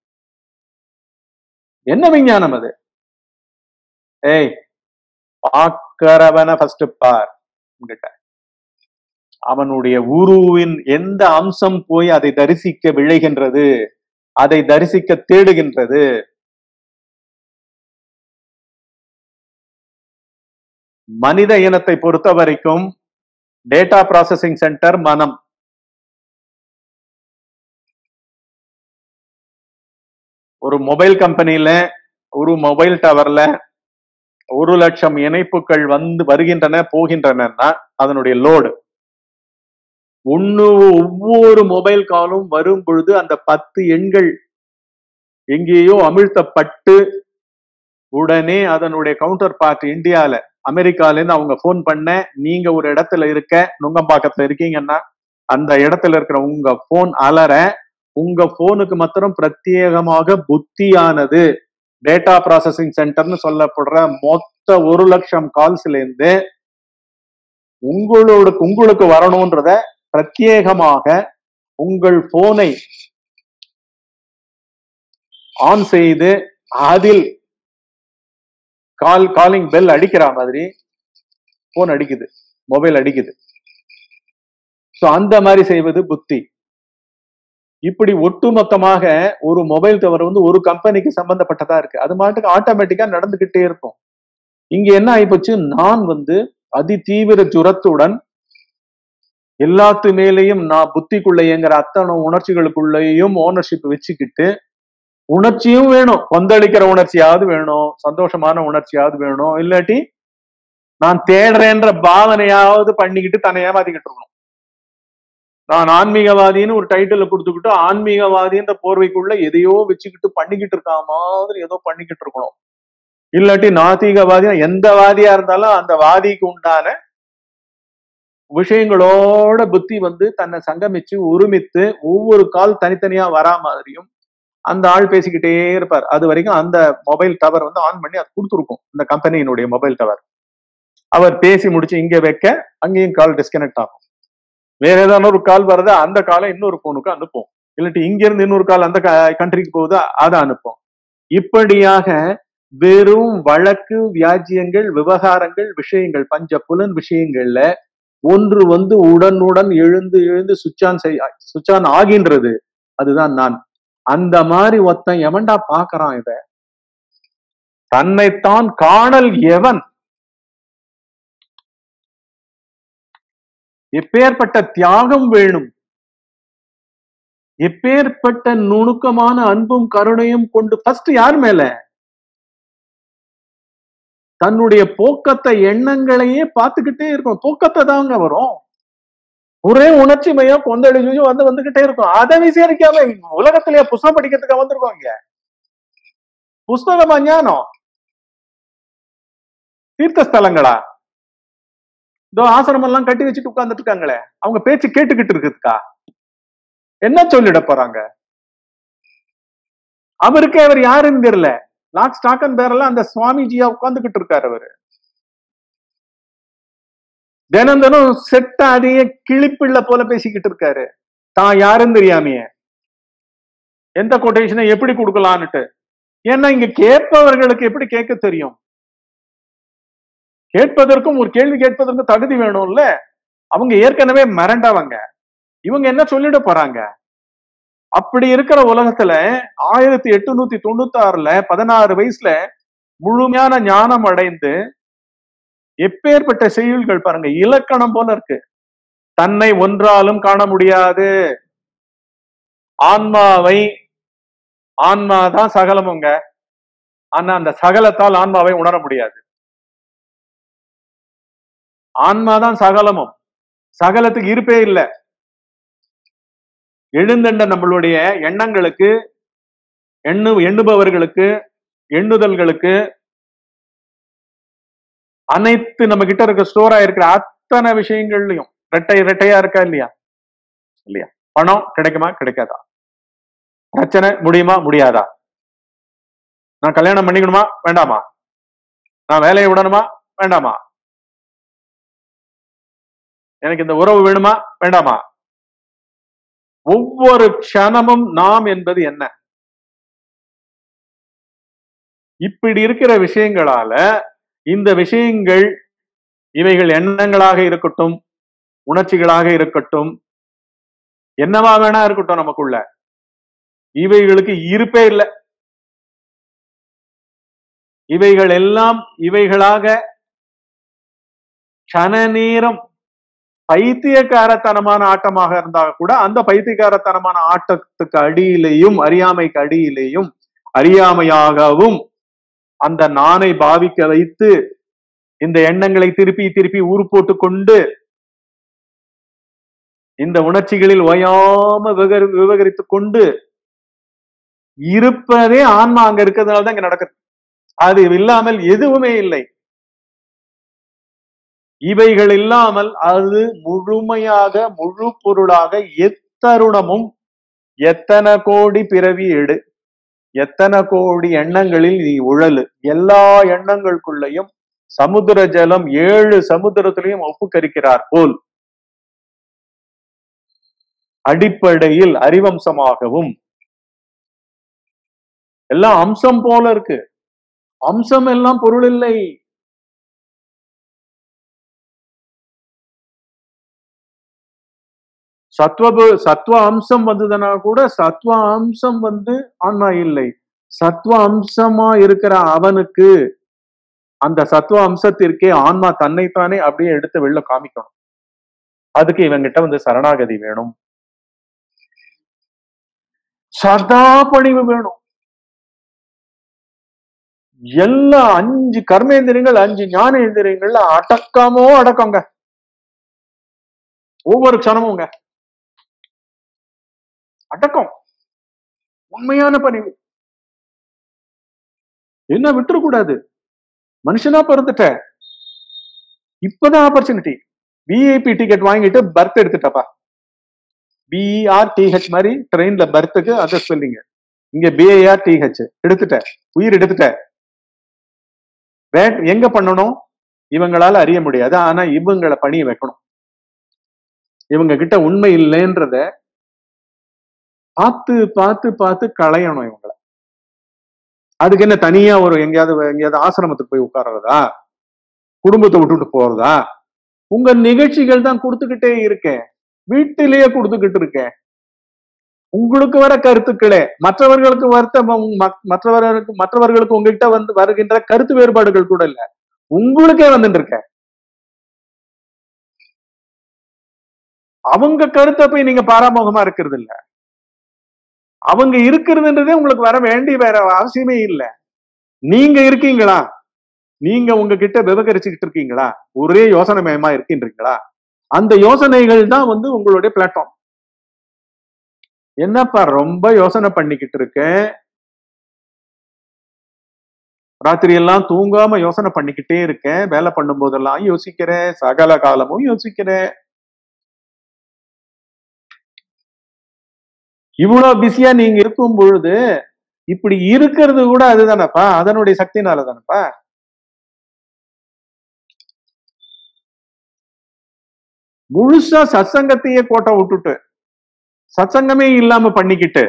என்ன விஞ்ஞானம் அது ஏய் பார்க்கிறவன ஃபர்ஸ்ட் பார் கிட்ட அவனுடைய உருவின் எந்த அம்சம் போய் அதை தரிசிக்க விழைகின்றது அதை தரிசிக்க தேடுகின்றது மனித இனத்தை பொறுத்த வரைக்கும் டேட்டா ப்ராசஸிங் சென்டர் மனம் ஒரு மொபைல் கம்பெனில ஒரு மொபைல் டவர்ல ஒரு லட்சம் இணைப்புகள் வந்து வருகின்றன போகின்றனன்னா அதனுடைய லோடு ஒன்னு ஒவ்வொரு மொபைல் காலும் வரும் பொழுது அந்த பத்து எண்கள் எங்கேயோ அமிழ்த்தப்பட்டு உடனே அதனுடைய கவுண்டர் பார்ட் இந்தியால அமெரிக்கால இருந்து அவங்க ஃபோன் பண்ண நீங்க ஒரு இடத்துல இருக்க நுங்கம்பாக்கத்துல இருக்கீங்கன்னா அந்த இடத்துல இருக்கிற உங்க போன் அலற உங்க போனுக்கு மாத்திரம் பிரத்யேகமாக புத்தியானது டேட்டா ப்ராசஸிங் சென்டர்னு சொல்லப்படுற மொத்த ஒரு லட்சம் கால்ஸ்ல இருந்து உங்களோட உங்களுக்கு வரணும்ன்றத பிரத்யேகமாக உங்கள் போனை ஆன் செய்து அதில் கால் காலிங் பெல் அடிக்கிற மாதிரி போன் அடிக்குது மொபைல் அடிக்குது சோ அந்த மாதிரி செய்வது புத்தி இப்படி ஒட்டுமொத்தமாக ஒரு மொபைல் டவர் வந்து ஒரு கம்பெனிக்கு சம்பந்தப்பட்டதா இருக்கு அது மாட்டுக்கு ஆட்டோமேட்டிக்கா நடந்துகிட்டே இருக்கும் இங்க என்ன ஆயிப்போச்சு நான் வந்து அதி தீவிர ஜுரத்துடன் எல்லாத்து மேலேயும் நான் புத்திக்குள்ள இயங்குற அத்தனை உணர்ச்சிகளுக்குள்ளேயும் ஓனர்ஷிப் வச்சுக்கிட்டு உணர்ச்சியும் வேணும் கொந்தளிக்கிற உணர்ச்சியாவது வேணும் சந்தோஷமான உணர்ச்சியாவது வேணும் இல்லாட்டி நான் தேடுறேன்ற பாவனையாவது பண்ணிக்கிட்டு தன்னை ஏமாத்திக்கிட்டு இருக்கணும் நான் ஆன்மீகவாதின்னு ஒரு டைட்டில கொடுத்துக்கிட்டு ஆன்மீகவாதின்ற போர்வைக்குள்ள எதையோ வச்சுக்கிட்டு பண்ணிக்கிட்டு இருக்கா மாதிரி ஏதோ பண்ணிக்கிட்டு இருக்கணும் இல்லாட்டி நாத்திகவாதி எந்த வாதியா இருந்தாலும் அந்த வாதிக்கு உண்டான விஷயங்களோட புத்தி வந்து தன்னை சங்கமிச்சு உருமித்து ஒவ்வொரு கால் தனித்தனியா வரா மாதிரியும் அந்த ஆள் பேசிக்கிட்டே இருப்பார் அது வரைக்கும் அந்த மொபைல் டவர் வந்து ஆன் பண்ணி அது கொடுத்துருக்கும் இந்த கம்பெனியினுடைய மொபைல் டவர் அவர் பேசி முடிச்சு இங்க வைக்க அங்கேயும் கால் டிஸ்கனெக்ட் ஆகும் வேற ஏதாவது ஒரு கால் வருதா அந்த காலை இன்னொரு போனுக்கு அனுப்பும் இல்லாட்டி இங்க இருந்து இன்னொரு கால் அந்த கண்ட்ரிக்கு போகுது அதை அனுப்பும் இப்படியாக வெறும் வழக்கு வியாஜ்யங்கள் விவகாரங்கள் விஷயங்கள் பஞ்ச புலன் விஷயங்கள்ல ஒன்று வந்து உடனுடன் எழுந்து எழுந்து சுச்சான் செய் சுச்சான் ஆகின்றது அதுதான் நான் அந்த மாதிரி ஒருத்தன் எவன்டா பாக்குறான் இத தன்னைத்தான் காணல் எவன் எப்பேற்பட்ட தியாகம் வேணும் எப்பேற்பட்ட நுணுக்கமான அன்பும் கருணையும் கொண்டு ஃபர்ஸ்ட் யார் மேல தன்னுடைய போக்கத்தை எண்ணங்களையே பார்த்துக்கிட்டே இருக்கும் போக்கத்தை தாங்க வரும் ஒரே உணர்ச்சி மையம் கொந்தளிச்சு வந்து வந்துகிட்டே இருக்கும் அதை விசாரிக்காம உலகத்திலேயே புஸ்தகம் படிக்கிறதுக்கு வந்திருக்கோம் இங்க புஸ்தகமா ஞானம் தீர்த்த ஸ்தலங்களா இதோ ஆசிரமம் எல்லாம் கட்டி வச்சுட்டு உட்கார்ந்துட்டு இருக்காங்களே அவங்க பேச்சு கேட்டுக்கிட்டு இருக்குதுக்கா என்ன சொல்லிட போறாங்க அவருக்கே அவர் யாருன்னு தெரியல லாக் ஸ்டாக்கன் பேரெல்லாம் அந்த சுவாமிஜியா உட்கார்ந்துகிட்டு இருக்காரு அவரு தினம் தினம் செட்ட அதையே கிளிப்பிள்ள போல பேசிக்கிட்டு இருக்காரு தான் யாருன்னு தெரியாமையே எந்த கொட்டேஷனை எப்படி கொடுக்கலான்னுட்டு ஏன்னா இங்க கேட்பவர்களுக்கு எப்படி கேட்க தெரியும் கேட்பதற்கும் ஒரு கேள்வி கேட்பதற்கும் தகுதி வேணும்ல அவங்க ஏற்கனவே மிரண்டவங்க இவங்க என்ன சொல்லிட போறாங்க அப்படி இருக்கிற உலகத்துல ஆயிரத்தி எட்டுநூத்தி தொண்ணூத்தி ஆறுல பதினாறு வயசுல முழுமையான ஞானம் அடைந்து எப்பேற்பட்ட செய்யுள்கள் பாருங்க இலக்கணம் போல இருக்கு தன்னை ஒன்றாலும் காண முடியாது ஆன்மாவை ஆன்மாதான் சகலமுங்க ஆனா அந்த சகலத்தால் ஆன்மாவை உணர முடியாது ஆன்மாதான் சகலமும் சகலத்துக்கு இருப்பே இல்லை எழுந்தண்ட நம்மளுடைய எண்ணங்களுக்கு எண்ணு எண்ணுபவர்களுக்கு எண்ணுதல்களுக்கு அனைத்து நம்ம கிட்ட இருக்க ஸ்டோரா இருக்கிற அத்தனை விஷயங்கள்லயும் ரெட்டை ரெட்டையா இருக்கா இல்லையா இல்லையா பணம் கிடைக்குமா கிடைக்காதா பிரச்சனை முடியுமா முடியாதா நான் கல்யாணம் பண்ணிக்கணுமா வேண்டாமா நான் வேலையை விடணுமா வேண்டாமா எனக்கு இந்த உறவு வேணுமா வேண்டாமா ஒவ்வொரு க்ஷணமும் நாம் என்பது என்ன இப்படி இருக்கிற விஷயங்களால இந்த விஷயங்கள் இவைகள் எண்ணங்களாக இருக்கட்டும் உணர்ச்சிகளாக இருக்கட்டும் என்னவா வேணா இருக்கட்டும் நமக்குள்ள இவைகளுக்கு இருப்பே இல்லை இவைகள் எல்லாம் இவைகளாக கன நேரம் பைத்தியக்காரத்தனமான ஆட்டமாக இருந்தா கூட அந்த பைத்தியக்காரத்தனமான ஆட்டத்துக்கு அடியிலேயும் அறியாமைக்கு அடியிலேயும் அறியாமையாகவும் அந்த நானை பாவிக்க வைத்து இந்த எண்ணங்களை திருப்பி திருப்பி ஊறு போட்டு கொண்டு இந்த உணர்ச்சிகளில் ஓயாம விவகரி விவகரித்து கொண்டு இருப்பதே ஆன்மா அங்க இருக்கிறதுனால தான் இங்க நடக்குது அது இல்லாமல் எதுவுமே இல்லை இவைகள் இல்லாமல் அது முழுமையாக முழு பொருளாக எத்தருணமும் எத்தனை கோடி பிறவி எடு எத்தனை கோடி எண்ணங்களில் நீ உழலு எல்லா எண்ணங்களுக்குள்ளேயும் சமுத்திர ஜலம் ஏழு சமுத்திரத்திலையும் ஒப்புக்கரிக்கிறார் போல் அடிப்படையில் அறிவம்சமாகவும் எல்லாம் அம்சம் போல இருக்கு அம்சம் எல்லாம் பொருள் இல்லை சத்வ சத்வ அம்சம் வந்ததுன்னா கூட சத்வ அம்சம் வந்து ஆன்மா இல்லை சத்வ அம்சமா இருக்கிற அவனுக்கு அந்த சத்வ அம்சத்திற்கே ஆன்மா தன்னைத்தானே அப்படியே எடுத்து வெளில காமிக்கணும் அதுக்கு இவங்கிட்ட வந்து சரணாகதி வேணும் சதா பணிவு வேணும் எல்லா அஞ்சு கர்மேந்திரியங்கள் அஞ்சு ஞானேந்திரியங்கள்ல அடக்கமோ அடக்கங்க ஒவ்வொரு க்ஷணமுங்க அடக்கம் உண்மையான பணிவு என்ன விட்டுறக்கூடாது மனுஷனா பிறந்துட்ட இப்பதான் ஆப்பர்ச்சுனிட்டி விஐபி டிக்கெட் வாங்கிட்டு பர்த் எடுத்துட்டப்பா பிஆர் டிஹெச் மாதிரி ட்ரெயின்ல பர்த்துக்கு அதை சொல்லிங்க இங்க பிஏஆர் டிஹெச் எடுத்துட்ட உயிர் எடுத்துட்ட வே- எங்க பண்ணணும் இவங்களால அறிய முடியாது ஆனா இவங்களை பணிய வைக்கணும் இவங்க கிட்ட உண்மை இல்லைன்றத பார்த்து பார்த்து பார்த்து களையணும் இவங்கள அதுக்கு என்ன தனியா ஒரு எங்கேயாவது எங்கேயாவது ஆசிரமத்துக்கு போய் உட்கார்றதா குடும்பத்தை விட்டுட்டு போறதா உங்க நிகழ்ச்சிகள் தான் கொடுத்துக்கிட்டே இருக்கேன் வீட்டிலேயே கொடுத்துக்கிட்டு இருக்கேன் உங்களுக்கு வர கருத்துக்களே மற்றவர்களுக்கு வருத்த ம- மற்றவர்களுக்கு மற்றவர்களுக்கு உங்ககிட்ட வந்து வருகின்ற கருத்து வேறுபாடுகள் கூட இல்ல உங்களுக்கே வந்துட்டு இருக்க அவங்க கருத்தை போய் நீங்க பாராமுகமா இருக்கிறது இல்ல அவங்க இருக்கிறதுன்றதே உங்களுக்கு வர வேண்டிய வேற அவசியமே இல்ல நீங்க இருக்கீங்களா நீங்க உங்ககிட்ட விவகரிச்சுக்கிட்டு இருக்கீங்களா ஒரே யோசனை மயமா இருக்கின்றீங்களா அந்த யோசனைகள் தான் வந்து உங்களுடைய பிளாட்ஃபார்ம் என்னப்பா ரொம்ப யோசனை பண்ணிக்கிட்டு இருக்கேன் ராத்திரி எல்லாம் தூங்காம யோசனை பண்ணிக்கிட்டே இருக்கேன் வேலை பண்ணும் போதெல்லாம் யோசிக்கிறேன் சகல காலமும் யோசிக்கிறேன் இவ்வளவு பிஸியா நீங்க இருக்கும் பொழுது இப்படி இருக்கிறது கூட அதுதானப்பா அதனுடைய சக்தினால தானப்பா முழுசா சத்சங்கத்தையே கோட்டை விட்டுட்டு சத்சங்கமே இல்லாம பண்ணிக்கிட்டு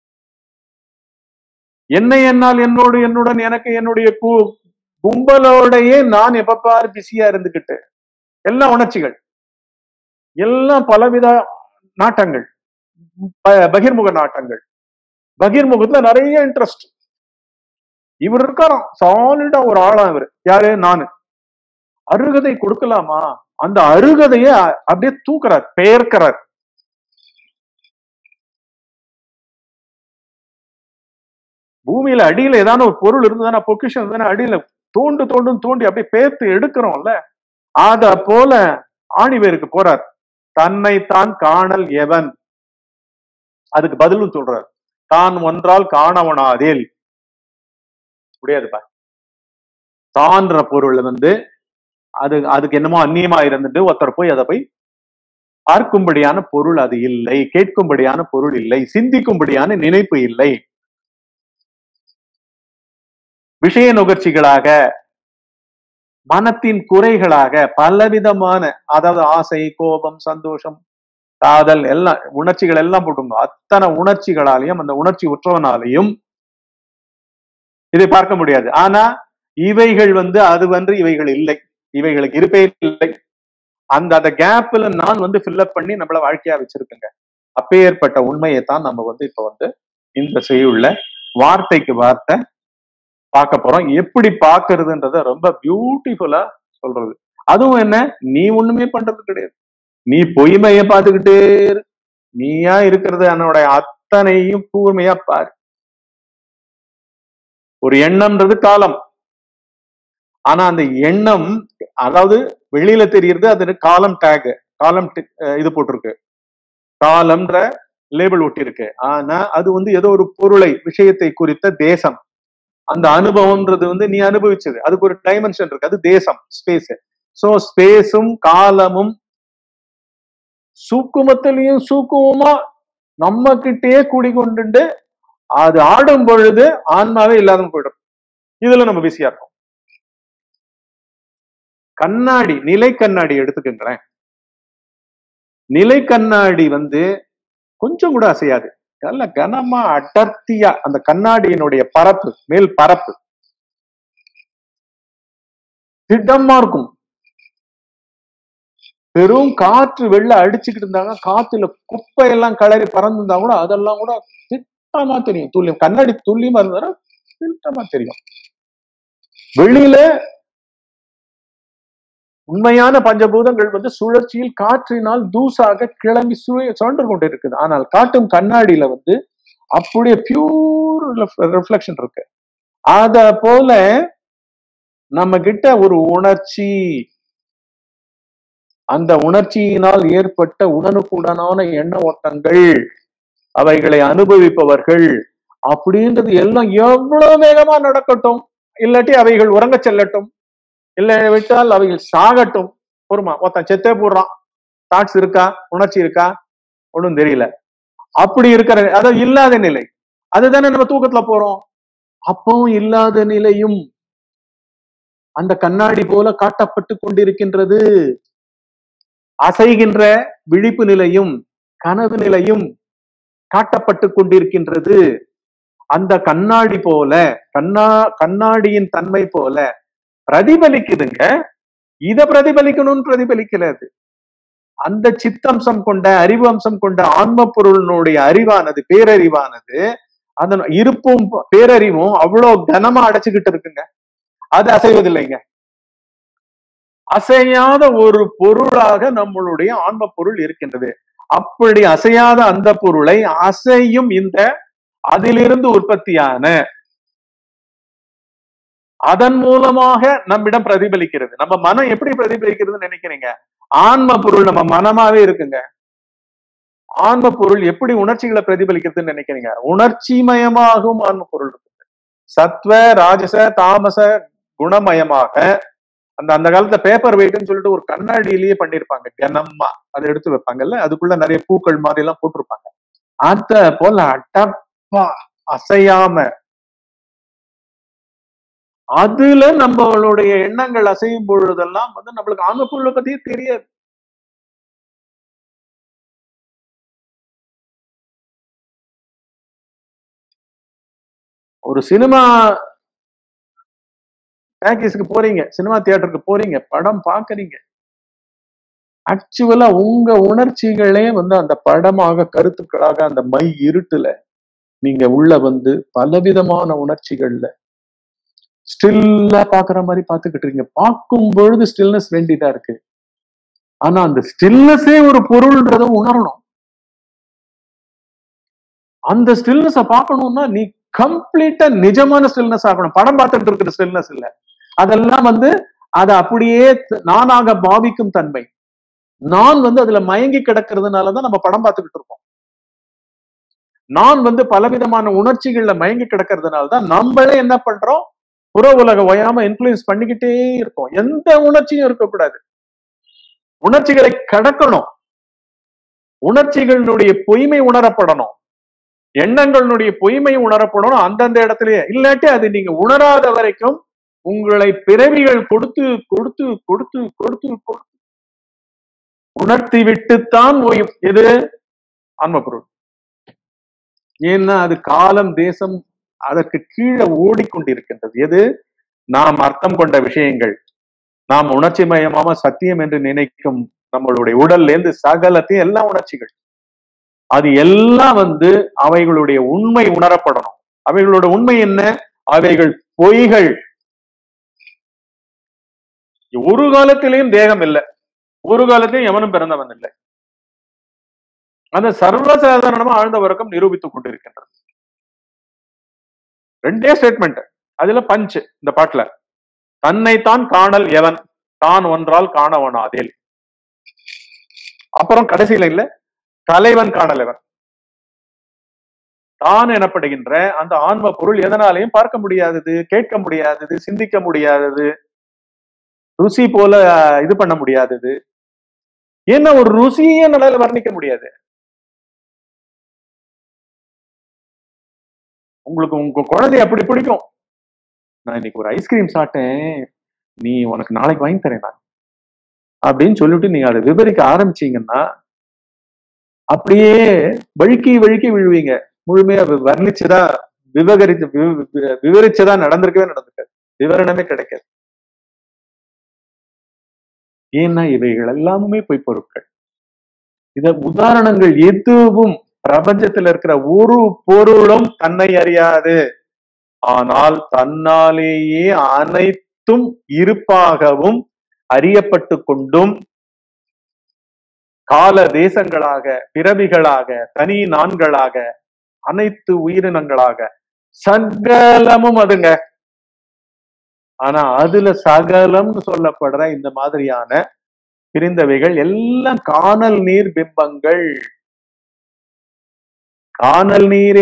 என்னை என்னால் என்னோடு என்னுடன் எனக்கு என்னுடைய கு- கும்பலோடையே நான் எப்ப பாரு பிஸியா இருந்துகிட்டு எல்லாம் உணர்ச்சிகள் எல்லாம் பலவித நாட்டங்கள் ப- பகிர்முக நாட்டங்கள் பகிர்முகத்துல நிறைய இன்ட்ரெஸ்ட் இவர் இருக்காராம் சாலிடா ஒரு ஆளா இவர் யாரு நானு அருகதை கொடுக்கலாமா அந்த அருகதைய அப்படியே தூக்குறார் பெயர்க்கிறார் பூமியில அடியில ஏதாவது ஒரு பொருள் இருந்ததுன்னா பொக்கிஷம் இருந்ததுன்னா அடியில தோண்டு தோண்டும் தோண்டி அப்படியே பேர்த்து எடுக்கிறோம்ல அத போல ஆணிவேருக்கு போறார் தன்னை தான் காணல் எவன் அதுக்கு பதிலும் சொல்றார் தான் ஒன்றால் காணவனாதேல் முடியாதுப்பா தான்ற பொருள் வந்து அது அதுக்கு என்னமோ அந்நியமா இருந்துட்டு ஒருத்தர் போய் அதை போய் பார்க்கும்படியான பொருள் அது இல்லை கேட்கும்படியான பொருள் இல்லை சிந்திக்கும்படியான நினைப்பு இல்லை விஷய நுகர்ச்சிகளாக மனத்தின் குறைகளாக பலவிதமான அதாவது ஆசை கோபம் சந்தோஷம் காதல் எல்லாம் உணர்ச்சிகள் எல்லாம் போட்டுங்க அத்தனை உணர்ச்சிகளாலையும் அந்த உணர்ச்சி உற்றவனாலையும் இதை பார்க்க முடியாது ஆனா இவைகள் வந்து அது வந்து இவைகள் இல்லை இவைகளுக்கு இருப்பே இல்லை அந்த அந்த கேப்ல நான் வந்து ஃபில்அப் பண்ணி நம்மள வாழ்க்கையா வச்சிருக்கேங்க அப்பேற்பட்ட உண்மையை தான் நம்ம வந்து இப்ப வந்து இந்த செய்யுள்ள வார்த்தைக்கு வார்த்தை பார்க்க போறோம் எப்படி பார்க்கிறதுன்றத ரொம்ப பியூட்டிஃபுல்லா சொல்றது அதுவும் என்ன நீ ஒண்ணுமே பண்றது கிடையாது நீ பொய்மைய பார்த்துக்கிட்டே இரு. நீயா இருக்கிறது என்னோட அத்தனையும் கூர்மையா பாரு ஒரு எண்ணம்ன்றது காலம் ஆனா அந்த எண்ணம் அதாவது வெளியில தெரியுறது அது காலம் டேக் காலம் இது போட்டிருக்கு காலம்ன்ற லேபிள் ஒட்டி இருக்கு ஆனா அது வந்து ஏதோ ஒரு பொருளை விஷயத்தை குறித்த தேசம் அந்த அனுபவம்ன்றது வந்து நீ அனுபவிச்சது அதுக்கு ஒரு டைமென்ஷன் இருக்கு அது தேசம் ஸ்பேஸ் சோ ஸ்பேஸும் காலமும் சூக்குமத்திலையும் சூக்குமமா நம்ம கிட்டே குடிகொண்டு அது ஆடும் பொழுது ஆன்மாவே இல்லாத போயிடும் இதுல நம்ம பிஸியா இருக்கோம் கண்ணாடி நிலை கண்ணாடி எடுத்துக்கங்களேன் நிலை கண்ணாடி வந்து கொஞ்சம் கூட அசையாது நல்ல கனமா அடர்த்தியா அந்த கண்ணாடியினுடைய பரப்பு மேல் பரப்பு திடமா இருக்கும் பெரும் காற்று வெள்ள அடிச்சுக்கிட்டு இருந்தாங்க காத்துல குப்பை எல்லாம் கலரி பறந்துருந்தா கூட அதெல்லாம் கூட திட்டமா தெரியும் துல்லியம் கண்ணாடி துல்லியமா இருந்தா திட்டமா தெரியும் வெளியில உண்மையான பஞ்சபூதங்கள் வந்து சுழற்சியில் காற்றினால் தூசாக கிளம்பி சுழ- சுழன்று கொண்டு இருக்குது ஆனால் காட்டும் கண்ணாடியில வந்து அப்படியே பியூர் ரிஃப்ளெக்ஷன் இருக்கு அத போல நம்ம கிட்ட ஒரு உணர்ச்சி அந்த உணர்ச்சியினால் ஏற்பட்ட உடனுக்குடனான எண்ண ஓட்டங்கள் அவைகளை அனுபவிப்பவர்கள் அப்படின்றது எல்லாம் எவ்வளவு வேகமா நடக்கட்டும் இல்லாட்டி அவைகள் உறங்க செல்லட்டும் இல்லை விட்டால் அவைகள் சாகட்டும் பொறுமா ஒருத்தன் செத்தே போடுறான் தாட்ஸ் இருக்கா உணர்ச்சி இருக்கா ஒன்றும் தெரியல அப்படி இருக்கிற அதாவது இல்லாத நிலை அதுதானே நம்ம தூக்கத்துல போறோம் அப்பவும் இல்லாத நிலையும் அந்த கண்ணாடி போல காட்டப்பட்டு கொண்டிருக்கின்றது அசைகின்ற விழிப்பு நிலையும் கனவு நிலையும் காட்டப்பட்டு கொண்டிருக்கின்றது அந்த கண்ணாடி போல கண்ணா கண்ணாடியின் தன்மை போல பிரதிபலிக்குதுங்க இத பிரதிபலிக்கணும்னு பிரதிபலிக்கல அது அந்த சித்தம்சம் கொண்ட அறிவு அம்சம் கொண்ட ஆன்ம பொருளினுடைய அறிவானது பேரறிவானது அதன் இருப்பும் பேரறிவும் அவ்வளவு கனமா அடைச்சுக்கிட்டு இருக்குங்க அது அசைவதில்லைங்க அசையாத ஒரு பொருளாக நம்மளுடைய ஆன்ம பொருள் இருக்கின்றது அப்படி அசையாத அந்த பொருளை அசையும் இந்த அதிலிருந்து உற்பத்தியான அதன் மூலமாக நம்மிடம் பிரதிபலிக்கிறது நம்ம மனம் எப்படி பிரதிபலிக்கிறதுன்னு நினைக்கிறீங்க ஆன்ம பொருள் நம்ம மனமாவே இருக்குங்க ஆன்ம பொருள் எப்படி உணர்ச்சிகளை பிரதிபலிக்கிறதுன்னு நினைக்கிறீங்க உணர்ச்சிமயமாகவும் ஆன்ம பொருள் இருக்கு சத்வ ராஜச தாமச குணமயமாக அந்த அந்த காலத்துல பேப்பர் வெயிட்னு சொல்லிட்டு ஒரு கண்ணாடியிலேயே பண்ணிருப்பாங்க கனமா அதை எடுத்து வைப்பாங்கல்ல அதுக்குள்ள நிறைய பூக்கள் மாதிரி எல்லாம் போட்டிருப்பாங்க அத போல அட்டப்பா அசையாம அதுல நம்மளுடைய எண்ணங்கள் அசையும் பொழுதெல்லாம் வந்து நம்மளுக்கு ஆன்ம பொருளை பத்தியே தெரியாது ஒரு சினிமா பேக்கேஜ்க்கு போறீங்க சினிமா தியேட்டருக்கு போறீங்க படம் பாக்குறீங்க ஆக்சுவலா உங்க உணர்ச்சிகளே வந்து அந்த படமாக கருத்துக்களாக அந்த மை இருட்டுல நீங்க உள்ள வந்து பலவிதமான உணர்ச்சிகள்ல ஸ்டில்லா பாக்குற மாதிரி பாத்துக்கிட்டு இருக்கீங்க பார்க்கும் பொழுது ஸ்டில்னஸ் வேண்டியதா இருக்கு ஆனா அந்த ஸ்டில்னஸே ஒரு பொருள்ன்றத உணரணும் அந்த ஸ்டில்னஸ பார்க்கணும்னா நீ கம்ப்ளீட்டா நிஜமான ஸ்டில்னஸ் ஆகணும் படம் பார்த்துட்டு இருக்கிற ஸ்டில்னஸ் இல்ல அதெல்லாம் வந்து அதை அப்படியே நானாக பாவிக்கும் தன்மை நான் வந்து அதுல மயங்கி கிடக்கிறதுனாலதான் நம்ம படம் பார்த்துக்கிட்டு இருக்கோம் நான் வந்து பலவிதமான உணர்ச்சிகள்ல மயங்கி கிடக்கிறதுனாலதான் நம்மளே என்ன பண்றோம் புற உலக ஓயாம இன்ஃபுளுயன்ஸ் பண்ணிக்கிட்டே இருக்கோம் எந்த உணர்ச்சியும் இருக்கக்கூடாது உணர்ச்சிகளை கடக்கணும் உணர்ச்சிகளினுடைய பொய்மை உணரப்படணும் எண்ணங்களினுடைய பொய்மை உணரப்படணும் அந்தந்த இடத்துலயே இல்லாட்டி அது நீங்க உணராத வரைக்கும் உங்களை பிறவிகள் கொடுத்து கொடுத்து கொடுத்து கொடுத்து கொடுத்து உணர்த்தி விட்டுத்தான் ஓயும் எது ஆன்ம பொருள் ஏன்னா அது காலம் தேசம் அதற்கு கீழே ஓடிக்கொண்டிருக்கின்றது எது நாம் அர்த்தம் கொண்ட விஷயங்கள் நாம் உணர்ச்சி மயமாம சத்தியம் என்று நினைக்கும் நம்மளுடைய உடல்ல இருந்து சகலத்தையும் எல்லா உணர்ச்சிகள் அது எல்லாம் வந்து அவைகளுடைய உண்மை உணரப்படணும் அவைகளோட உண்மை என்ன அவைகள் பொய்கள் ஒரு காலத்திலையும் தேகம் இல்லை ஒரு காலத்திலையும் எவனும் பிறந்தவன் இல்லை அந்த சர்வசாதாரணமா ஆழ்ந்த வர்க்கம் நிரூபித்துக் கொண்டிருக்கின்றது ரெண்டே ஸ்டேட்மெண்ட் அதுல பஞ்ச் இந்த பாட்டுல தன்னைத்தான் காணல் எவன் தான் ஒன்றால் காணவனாதேல் அப்புறம் கடைசியில இல்ல தலைவன் காணல் எவன் தான் எனப்படுகின்ற அந்த ஆன்ம பொருள் எதனாலையும் பார்க்க முடியாதது கேட்க முடியாதது சிந்திக்க முடியாதது ருசி போல இது பண்ண முடியாதது ஏன்னா ஒரு ருசியே என்னால வர்ணிக்க முடியாது உங்களுக்கு உங்க குழந்தை அப்படி பிடிக்கும் நான் இன்னைக்கு ஒரு ஐஸ்கிரீம் சாப்பிட்டேன் நீ உனக்கு நாளைக்கு வாங்கி தரேன் நான் அப்படின்னு சொல்லிட்டு நீங்க அதை விவரிக்க ஆரம்பிச்சீங்கன்னா அப்படியே வழுக்கி வழுக்கி விழுவீங்க முழுமையா வர்ணிச்சதா விவகரித்து விவரிச்சதா நடந்திருக்கவே நடந்திருக்காது விவரணமே கிடைக்காது ஏன்னா இவைகள் எல்லாமே பொய் பொருட்கள் இத உதாரணங்கள் எதுவும் பிரபஞ்சத்துல இருக்கிற ஒரு பொருளும் தன்னை அறியாது ஆனால் தன்னாலேயே அனைத்தும் இருப்பாகவும் அறியப்பட்டு கொண்டும் கால தேசங்களாக பிறவிகளாக தனி நான்களாக அனைத்து உயிரினங்களாக சகலமும் அதுங்க ஆனா அதுல சகலம்னு சொல்லப்படுற இந்த மாதிரியான பிரிந்தவைகள் எல்லாம் காணல் நீர் பிம்பங்கள் காணல் நீரே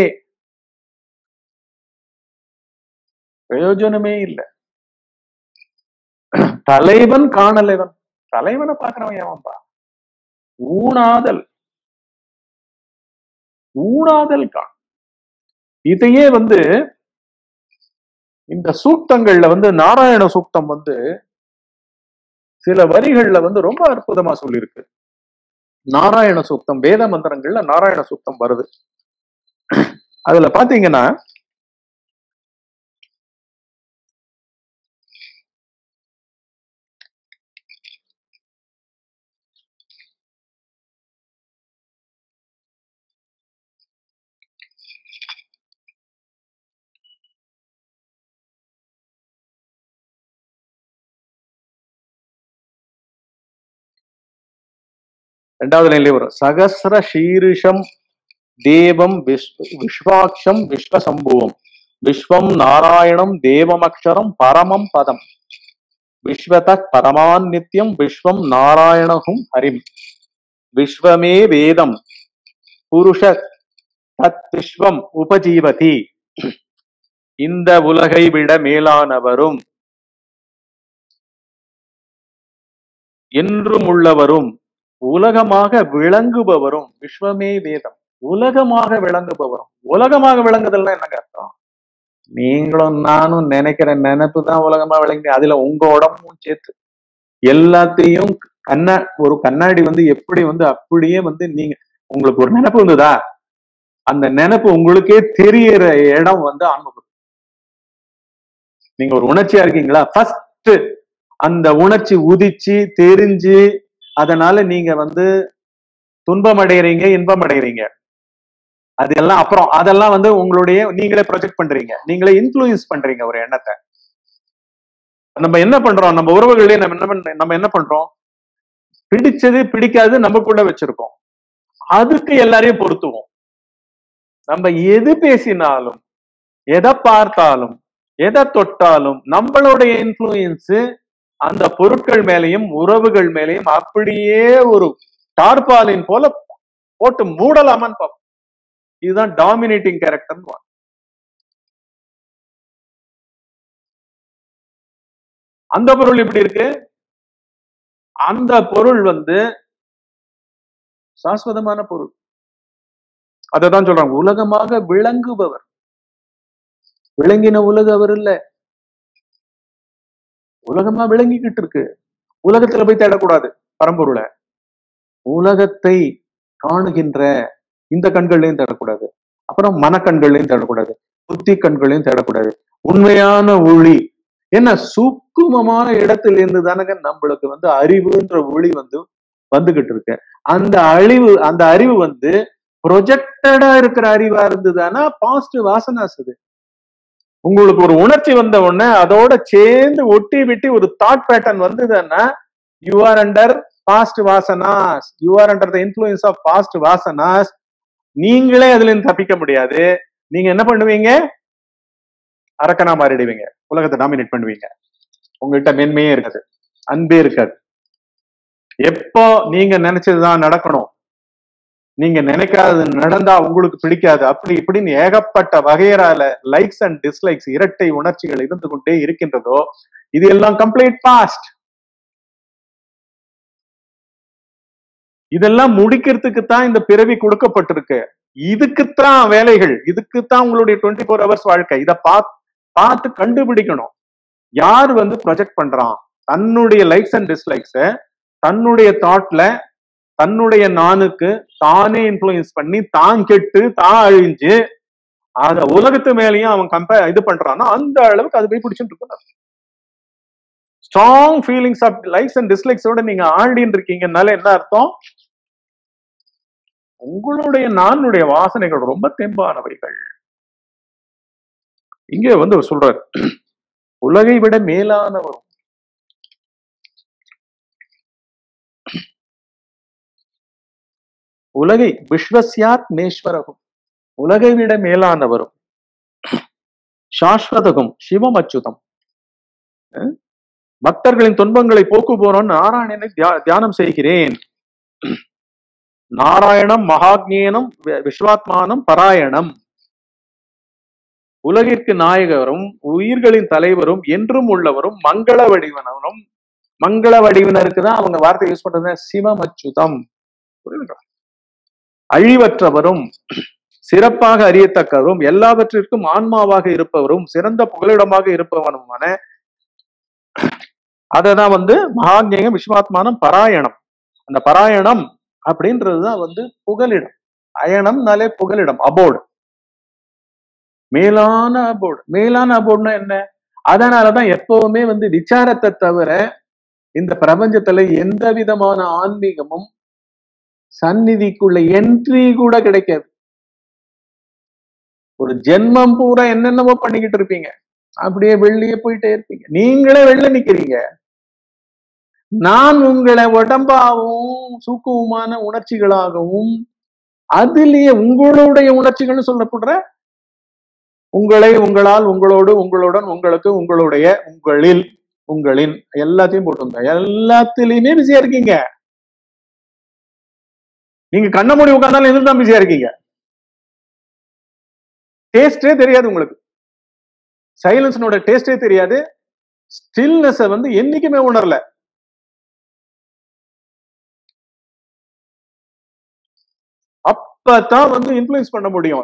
பிரயோஜனமே இல்லை தலைவன் காணலைவன் தலைவனை பாக்குறவன் ஏவன்பா ஊனாதல் ஊனாதல் காண் இதையே வந்து இந்த சூக்தங்கள்ல வந்து நாராயண சூக்தம் வந்து சில வரிகள்ல வந்து ரொம்ப அற்புதமா சொல்லியிருக்கு நாராயண சூக்தம் வேத மந்திரங்கள்ல நாராயண சூக்தம் வருது அதுல பாத்தீங்கன்னா ரெண்டாவது லைன்லயே வரும் சகசிர சீரிஷம் தேவம் விஸ்வ- விஸ்வாட்சம் விஸ்வசம்புவம் விஸ்வம் நாராயணம் தேவமக்ஷரம் பரமம் பதம் விஸ்வத பரமான் நித்யம் விஸ்வம் நாராயணகும் ஹரிம் விஸ்வமே வேதம் புருஷ தத் விஸ்வம் உபஜீவதி இந்த உலகை விட மேலானவரும் என்றும் உள்ளவரும் உலகமாக விளங்குபவரும் விஸ்வமே வேதம் உலகமாக விளங்குபவரும் உலகமாக விளங்குதல்னா என்னங்க அர்த்தம் நீங்களும் நானும் நினைக்கிற நினைப்பு தான் உலகமா விளங்கி அதுல உங்க உடம்பும் சேர்த்து எல்லாத்தையும் கண்ணா ஒரு கண்ணாடி வந்து எப்படி வந்து அப்படியே வந்து நீங்க உங்களுக்கு ஒரு நினைப்பு வந்ததா அந்த நினைப்பு உங்களுக்கே தெரியற இடம் வந்து ஆன்மபுரம் நீங்க ஒரு உணர்ச்சியா இருக்கீங்களா ஃபர்ஸ்ட் அந்த உணர்ச்சி உதிச்சு தெரிஞ்சு அதனால நீங்க வந்து துன்பம் அடைகிறீங்க இன்பம் அடைகிறீங்க அது எல்லாம் அப்புறம் அதெல்லாம் வந்து உங்களுடைய நீங்களே ப்ரொஜெக்ட் பண்றீங்க நீங்களே இன்ஃப்ளூயன்ஸ் பண்றீங்க ஒரு எண்ணத்தை நம்ம என்ன பண்றோம் நம்ம உறவுகளே நம்ம என்ன பண்ற- நம்ம என்ன பண்றோம் பிடிச்சது பிடிக்காது நமக்குள்ள வச்சிருக்கோம் அதுக்கு எல்லாரையும் பொருத்துவோம் நம்ம எது பேசினாலும் எதை பார்த்தாலும் எதை தொட்டாலும் நம்மளுடைய இன்ஃப்ளூயன்ஸ் அந்த பொருட்கள் மேலேயும் உறவுகள் மேலேயும் அப்படியே ஒரு டார்பாலின் போல போட்டு மூடலாமான்னு பார்ப்போம் இதுதான் டாமினேட்டிங் கேரக்டர் அந்த பொருள் எப்படி இருக்கு அந்த பொருள் வந்து சாஸ்வதமான பொருள் அததான் சொல்றாங்க உலகமாக விளங்குபவர் விளங்கின உலக அவர் இல்ல உலகமா விளங்கிக்கிட்டு இருக்கு உலகத்துல போய் தேடக்கூடாது பரம்பொருளை உலகத்தை காணுகின்ற இந்த கண்கள்லையும் தேடக்கூடாது அப்புறம் மனக்கண்கள்லையும் தேடக்கூடாது புத்தி கண்களையும் தேடக்கூடாது உண்மையான ஒளி என்ன சூக்குமமான இடத்துல இருந்து தானங்க நம்மளுக்கு வந்து அறிவுன்ற ஒளி வந்து வந்துகிட்டு இருக்கு அந்த அழிவு அந்த அறிவு வந்து ப்ரொஜெக்டடா இருக்கிற அறிவா இருந்ததுன்னா பாசிட்டிவ் வாசனாஸ் அது உங்களுக்கு ஒரு உணர்ச்சி வந்த உடனே அதோட சேர்ந்து ஒட்டி விட்டு ஒரு தாட் பேட்டர்ன் வந்ததுன்னா யூ ஆர் அண்டர் பாஸ்ட் வாசனாஸ் you are under the influence of past வாசனாஸ் நீங்களே அதுல இருந்து தப்பிக்க முடியாது நீங்க என்ன பண்ணுவீங்க அரக்கனா மாறிடுவீங்க உலகத்தை டாமினேட் பண்ணுவீங்க உங்கள்கிட்ட மென்மையே இருக்காது அன்பே இருக்காது எப்போ நீங்க நினைச்சதுதான் நடக்கணும் நீங்க நினைக்காதது நடந்தா உங்களுக்கு பிடிக்காது அப்படி இப்படின்னு ஏகப்பட்ட வகையறால லைக்ஸ் அண்ட் டிஸ்லைக்ஸ் இரட்டை உணர்ச்சிகள் இருந்து கொண்டே இருக்கின்றதோ இது எல்லாம் கம்ப்ளீட் பாஸ்ட் இதெல்லாம் முடிக்கிறதுக்கு தான் இந்த பிறவி கொடுக்கப்பட்டிருக்கு இதுக்குத்தான் வேலைகள் இதுக்குத்தான் உங்களுடைய டுவெண்ட்டி ஃபோர் ஹவர்ஸ் வாழ்க்கை இதை பார்த்து பார்த்து கண்டுபிடிக்கணும் யார் வந்து ப்ரொஜெக்ட் பண்றான் தன்னுடைய லைக்ஸ் அண்ட் டிஸ்லைக்ஸ தன்னுடைய தாட்ல தன்னுடைய நானுக்கு தானே இன்ஃப்ளூயன்ஸ் பண்ணி தான் கெட்டு தான் அழிஞ்சு அத உலகத்து மேலேயும் அவன் கம்பேர் இது பண்றான்னா அந்த அளவுக்கு அது போய் பிடிச்சிட்டு இருக்கும் strong feelings of likes and டிஸ்லைக்ஸோட நீங்க ஆடின்னு இருக்கீங்கனால என்ன அர்த்தம் உங்களுடைய நானுடைய வாசனைகள் ரொம்ப தெம்பானவைகள் இங்க வந்து அவர் சொல்றாரு உலகை விட மேலானவர் உலகை விஸ்வசியாத் மேஸ்வரகும் உலகை விட மேலானவரும் சாஸ்வதகும் சிவம் அச்சுதம் அஹ் பக்தர்களின் துன்பங்களை போக்கு போறோம் நாராயணனை தியா- தியானம் செய்கிறேன் நாராயணம் மகாஜ்ஞேனம் வி- விஸ்வாத்மானம் பராயணம் உலகிற்கு நாயகரும் உயிர்களின் தலைவரும் என்றும் உள்ளவரும் மங்கள வடிவனரும் மங்கள வடிவினருக்கு தான் அவங்க வார்த்தை யூஸ் பண்றது சிவம் அச்சுதம் புரியுதுங்களா அழிவற்றவரும் சிறப்பாக அறியத்தக்கவரும் எல்லாவற்றிற்கும் ஆன்மாவாக இருப்பவரும் சிறந்த புகலிடமாக இருப்பவனுமான அததான் வந்து மகாஜ்யம் விஸ்வாத்மானம் பராயணம் அந்த பராயணம் அப்படின்றதுதான் வந்து புகலிடம் அயனம்னாலே புகலிடம் அபோர்டு மேலான அபோர்டு மேலான அபோர்டுனா என்ன அதனாலதான் எப்பவுமே வந்து விசாரத்தை தவிர இந்த பிரபஞ்சத்துல எந்த விதமான ஆன்மீகமும் சந்நிதிக்குள்ள என்ட்ரி கூட கிடைக்காது ஒரு ஜென்மம் பூரா என்னென்னமோ பண்ணிக்கிட்டு இருப்பீங்க அப்படியே வெளியே போயிட்டே இருப்பீங்க நீங்களே வெளில நிக்கிறீங்க நான் உங்களை உடம்பாகவும் சூக்குவமான உணர்ச்சிகளாகவும் அதிலேயே உங்களுடைய உணர்ச்சிகள்னு சொல்லப்படுற உங்களை உங்களால் உங்களோடு உங்களுடன் உங்களுக்கு உங்களுடைய உங்களில் உங்களின் எல்லாத்தையும் போட்டுங்க எல்லாத்துலயுமே பிஸியா இருக்கீங்க நீங்க கண்ண மூடி உட்கார்ந்தாலும் எதிர்த்து தான் பிஸியா இருக்கீங்க டேஸ்டே தெரியாது உங்களுக்கு சைலன்ஸனோட டேஸ்டே தெரியாது ஸ்டில்னஸ வந்து என்னைக்குமே உணரல அப்பதான் வந்து இன்ஃபுளுன்ஸ் பண்ண முடியும்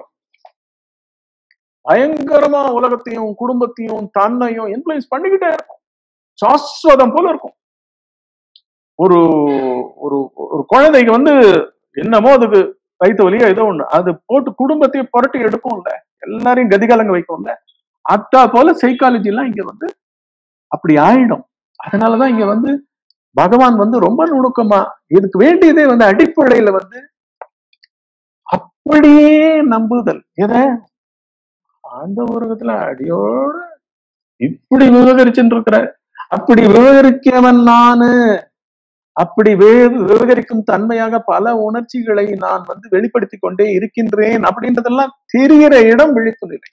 பயங்கரமா உலகத்தையும் குடும்பத்தையும் தன்னையும் இன்ஃபுளுன்ஸ் பண்ணிக்கிட்டே இருக்கும் சாஸ்வதம் போல இருக்கும் ஒரு ஒரு ஒரு குழந்தைக்கு வந்து என்னமோ அதுக்கு வயிற்று வலியோ ஏதோ ஒண்ணு அது போட்டு குடும்பத்தையே புரட்டி எடுக்கும்ல எல்லாரையும் கதிகலங்க வைக்கும்ல அத்தா போல சைக்காலஜி எல்லாம் இங்க வந்து அப்படி ஆயிடும் அதனாலதான் இங்க வந்து பகவான் வந்து ரொம்ப நுணுக்கமா இதுக்கு வேண்டியதே வந்து அடிப்படையில வந்து அப்படியே நம்புதல் எதை அந்த உலகத்துல அடியோட இப்படி விவகரிச்சுட்டு இருக்கிற அப்படி விவகரிக்கிறவன் நானு அப்படி வே- விவகரிக்கும் தன்மையாக பல உணர்ச்சிகளை நான் வந்து வெளிப்படுத்தி கொண்டே இருக்கின்றேன் அப்படின்றதெல்லாம் தெரிகிற இடம் விழிப்பு நிலை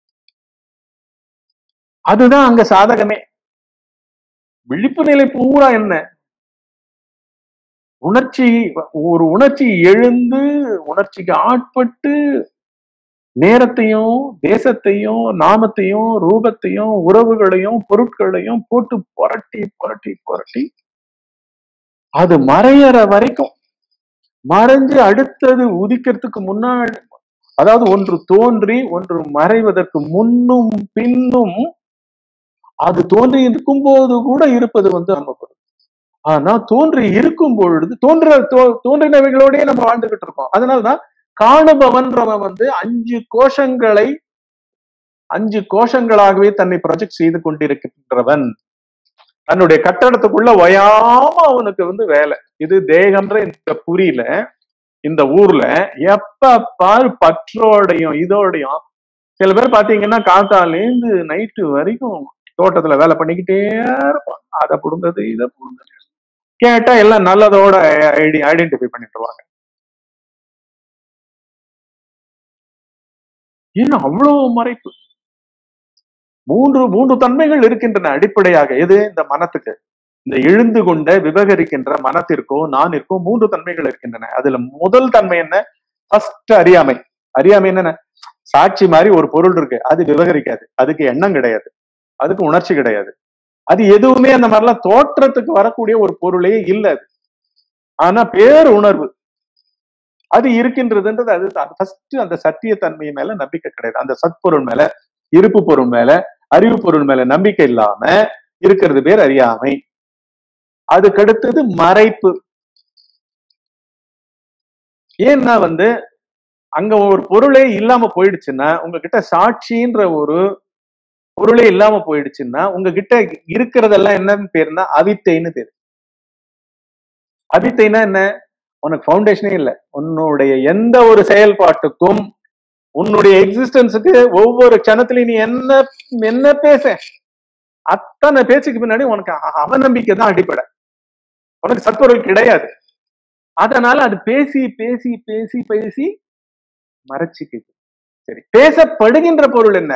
அதுதான் அங்க சாதகமே விழிப்பு நிலை பூரா என்ன உணர்ச்சி ஒரு உணர்ச்சி எழுந்து உணர்ச்சிக்கு ஆட்பட்டு நேரத்தையும் தேசத்தையும் நாமத்தையும் ரூபத்தையும் உறவுகளையும் பொருட்களையும் போட்டு புரட்டி புரட்டி புரட்டி அது மறையற வரைக்கும் மறைஞ்சு அடுத்தது உதிக்கிறதுக்கு முன்னாடி அதாவது ஒன்று தோன்றி ஒன்று மறைவதற்கு முன்னும் பின்னும் அது தோன்றி இருக்கும் போது கூட இருப்பது வந்து நம்ம பொருள் ஆனா தோன்றி இருக்கும் பொழுது தோன்ற தோ- தோன்றினவைகளோடயே நம்ம வாழ்ந்துகிட்டு இருக்கோம் அதனாலதான் காணுபவன்றவன் வந்து அஞ்சு கோஷங்களை அஞ்சு கோஷங்களாகவே தன்னை ப்ரொஜெக்ட் செய்து கொண்டிருக்கின்றவன் தன்னுடைய கட்டடத்துக்குள்ள ஒயாம அவனுக்கு வந்து வேலை இது தேகம்ன்ற இந்த புரியில இந்த ஊர்ல எப்ப பாரு பற்றோடையும் இதோடையும் சில பேர் பாத்தீங்கன்னா காத்தாலேந்து நைட்டு வரைக்கும் தோட்டத்துல வேலை பண்ணிக்கிட்டே இருப்பாங்க அதை புடுங்கிறது இதை புடுங்கிறது கேட்டா எல்லாம் நல்லதோட ஐடி ஐடென்டிஃபை பண்ணிட்டுருவாங்க ஏன் அவ்வளவு மறைப்பு மூன்று மூன்று தன்மைகள் இருக்கின்றன அடிப்படையாக எது இந்த மனத்துக்கு இந்த எழுந்து கொண்ட விவகரிக்கின்ற மனத்திற்கோ நானிற்கோ மூன்று தன்மைகள் இருக்கின்றன அதுல முதல் தன்மை என்ன ஃபர்ஸ்ட் அறியாமை அறியாமை என்னென்ன சாட்சி மாதிரி ஒரு பொருள் இருக்கு அது விவகரிக்காது அதுக்கு எண்ணம் கிடையாது அதுக்கு உணர்ச்சி கிடையாது அது எதுவுமே அந்த மாதிரிலாம் தோற்றத்துக்கு வரக்கூடிய ஒரு பொருளே இல்லை அது ஆனா பேர் உணர்வு அது இருக்கின்றதுன்றது அது ஃபர்ஸ்ட் அந்த சத்திய தன்மை மேல நம்பிக்கை கிடையாது அந்த சத்பொருள் மேல இருப்பு பொருள் மேல அறிவு பொருள் மேல நம்பிக்கை இல்லாம இருக்கிறது பேர் அறியாமை அதுக்கடுத்தது மறைப்பு ஏன்னா வந்து அங்க ஒரு பொருளே இல்லாம போயிடுச்சுன்னா உங்ககிட்ட சாட்சின்ற ஒரு பொருளே இல்லாம போயிடுச்சுன்னா உங்ககிட்ட இருக்கிறதெல்லாம் என்னன்னு பேருனா அவித்தைன்னு பேரு அவித்தைனா என்ன உனக்கு ஃபவுண்டேஷனே இல்லை உன்னுடைய எந்த ஒரு செயல்பாட்டுக்கும் உன்னுடைய எக்ஸிஸ்டன்ஸுக்கு ஒவ்வொரு க்ஷணத்திலையும் நீ என்ன என்ன பேச அத்தனை பேச்சுக்கு பின்னாடி உனக்கு அ- அவநம்பிக்கை தான் அடிப்படை உனக்கு சத்பொருள் கிடையாது அதனால அது பேசி பேசி பேசி பேசி மறைச்சிக்குது சரி பேசப்படுகின்ற பொருள் என்ன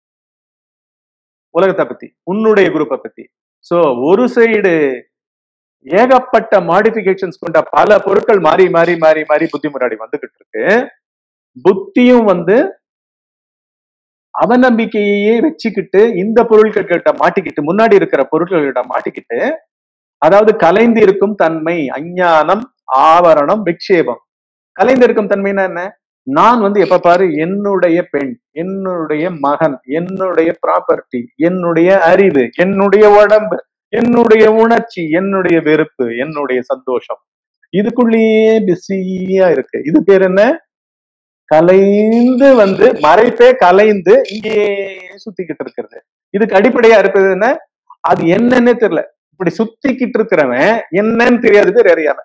உலகத்தை பத்தி உன்னுடைய குரூப்பை பத்தி சோ ஒரு சைடு ஏகப்பட்ட மாடிபிகேஷன்ஸ் கொண்ட பல பொருட்கள் மாறி மாறி மாறி மாறி புத்தி முன்னாடி வந்துகிட்டு இருக்கு புத்தியும் வந்து அவநம்பிக்கையே வச்சுக்கிட்டு இந்த பொருட்கள் கிட்ட மாட்டிக்கிட்டு முன்னாடி இருக்கிற பொருட்கள் கிட்ட மாட்டிக்கிட்டு அதாவது கலைந்து இருக்கும் தன்மை அஞ்ஞானம் ஆவரணம் விக்ஷேபம் கலைந்து இருக்கும் தன்மைனா என்ன நான் வந்து எப்ப பாரு என்னுடைய பெண் என்னுடைய மகன் என்னுடைய ப்ராப்பர்ட்டி என்னுடைய அறிவு என்னுடைய உடம்பு என்னுடைய உணர்ச்சி என்னுடைய வெறுப்பு என்னுடைய சந்தோஷம் இதுக்குள்ளேயே பிஸியா இருக்கு இது பேர் என்ன கலைந்து வந்து மறைப்பே கலைந்து இங்கே சுத்திக்கிட்டு இருக்கிறது இதுக்கு அடிப்படையா இருப்பது என்ன அது என்னன்னே தெரியல இப்படி சுத்திக்கிட்டு இருக்கிறவன் என்னன்னு தெரியாது பேர் அறியாம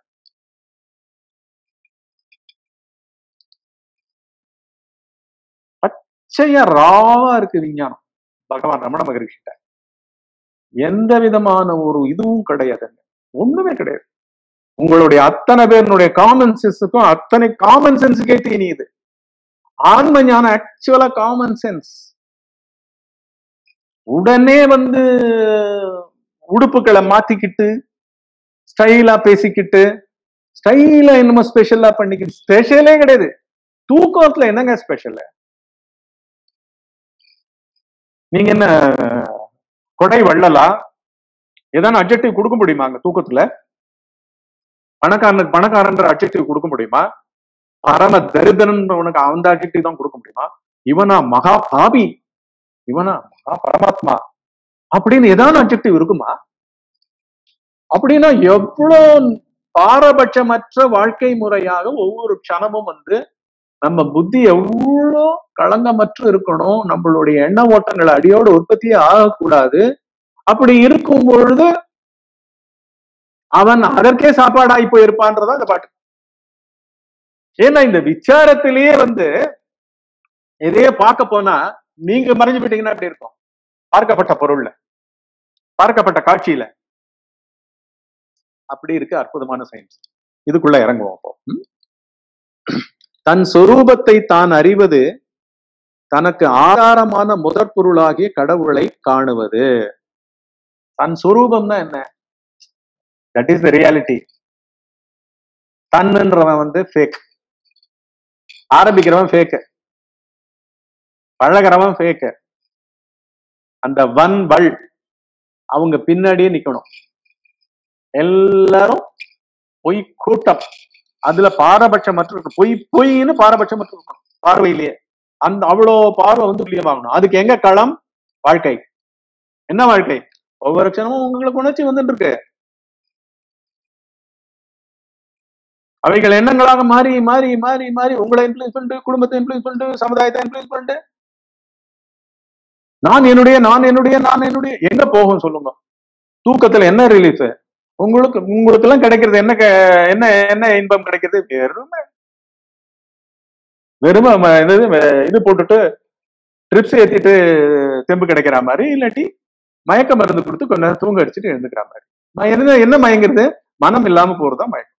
பச்சையா ராவா இருக்கு விஞ்ஞானம் பகவான் ரமண மகரிஷிட்ட எந்த விதமான ஒரு இதுவும் கிடையாதுங்க ஒண்ணுமே கிடையாது உங்களுடைய அத்தனை பேருடைய காமன் சென்ஸுக்கும் அத்தனை காமன் சென்ஸுக்கே தீனியுது ஆன்ம ஞானம் ஆக்சுவலா காமன் சென்ஸ் உடனே வந்து உடுப்புகளை மாத்திக்கிட்டு ஸ்டைலா பேசிக்கிட்டு ஸ்டைலா என்னமோ ஸ்பெஷலா பண்ணிக்கிட்டு ஸ்பெஷலே கிடையாது தூக்கத்துல என்னங்க ஸ்பெஷல் நீங்க என்ன கொடை வள்ளலா ஏதான அப்ஜெக்டிவ் கொடுக்க முடியுமா அங்க தூக்கத்துல பணக்காரனுக்கு பணக்காரன்ற அப்ஜெக்டிவ் கொடுக்க முடியுமா பரம தரிதரன் உனக்கு அந்த அப்ஜெக்டிவ் தான் கொடுக்க முடியுமா இவனா மகா பாவி இவனா மகா பரமாத்மா அப்படின்னு ஏதான அப்ஜெக்டிவ் இருக்குமா அப்படின்னா எவ்வளவு பாரபட்சமற்ற வாழ்க்கை முறையாக ஒவ்வொரு க்ஷணமும் வந்து நம்ம புத்தி எவ்வளோ களங்கமற்று இருக்கணும் நம்மளுடைய எண்ண ஓட்டங்கள் அடியோடு உற்பத்தியே ஆகக்கூடாது அப்படி இருக்கும் பொழுது அவன் அதற்கே சாப்பாடாகி போயிருப்பான்றதா அந்த பாட்டு ஏன்னா இந்த விசாரத்திலேயே வந்து எதையே பார்க்க போனா நீங்க மறைஞ்சு போயிட்டீங்கன்னா எப்படி இருக்கும் பார்க்கப்பட்ட பொருள்ல பார்க்கப்பட்ட காட்சியில அப்படி இருக்கு அற்புதமான சயின்ஸ் இதுக்குள்ள இறங்குவோம் அப்போ ம்? தன் சொரூபத்தை தான் அறிவது தனக்கு ஆதாரமான முதற் பொருளாகிய கடவுளை காணுவது தன் சொரூபம்னா என்ன தட் இஸ் த ரியாலிட்டி தன்னுன்றவன் வந்து ஃபேக் ஆரம்பிக்கிறவன் ஃபேக்கு பழகிறவன் ஃபேக்கு அந்த வன் வள் அவங்க பின்னாடியே நிக்கணும் எல்லாரும் பொய் கூட்டம் அதுல பாரபட்சமற்று இருக்கணும் பொய் பொய்ன்னு பாரபட்சமற்று இருக்கணும் பார்வையிலேயே அந்த அவ்வளோ பார்வை வந்து துல்லியமாகணும் அதுக்கு எங்க களம் வாழ்க்கை என்ன வாழ்க்கை ஒவ்வொரு க்ஷணமும் உங்களுக்கு உணர்ச்சி வந்துட்டு இருக்கு அவைகள் எண்ணங்களாக மாறி மாறி மாறி மாறி உங்களை இன்ஃபுளுஸ் பண்ணிட்டு குடும்பத்தை இன்ஃபுளுஸ் பண்ணிட்டு சமுதாயத்தை இன்ஃபுளுஸ் பண்ணிட்டு நான் என்னுடைய நான் என்னுடைய நான் என்னுடைய எங்க போகும் சொல்லுங்க தூக்கத்துல என்ன ரிலீஃப் உங்களுக்கு உங்களுக்கு எல்லாம் கிடைக்கிறது என்ன க- என்ன என்ன இன்பம் கிடைக்கிறது வெறுமை வெறுமை ம- என்னது ம- இது போட்டுட்டு ட்ரிப்ஸ் ஏத்திட்டு தெம்பு கிடைக்கிற மாதிரி இல்லாட்டி மயக்க மருந்து கொடுத்து கொஞ்ச நேரம் தூங்க அடிச்சுட்டு எழுந்துக்கிற மாதிரி ம- என்ன என்ன மயங்குறது மனம் இல்லாம போறதுதான் மயக்கம்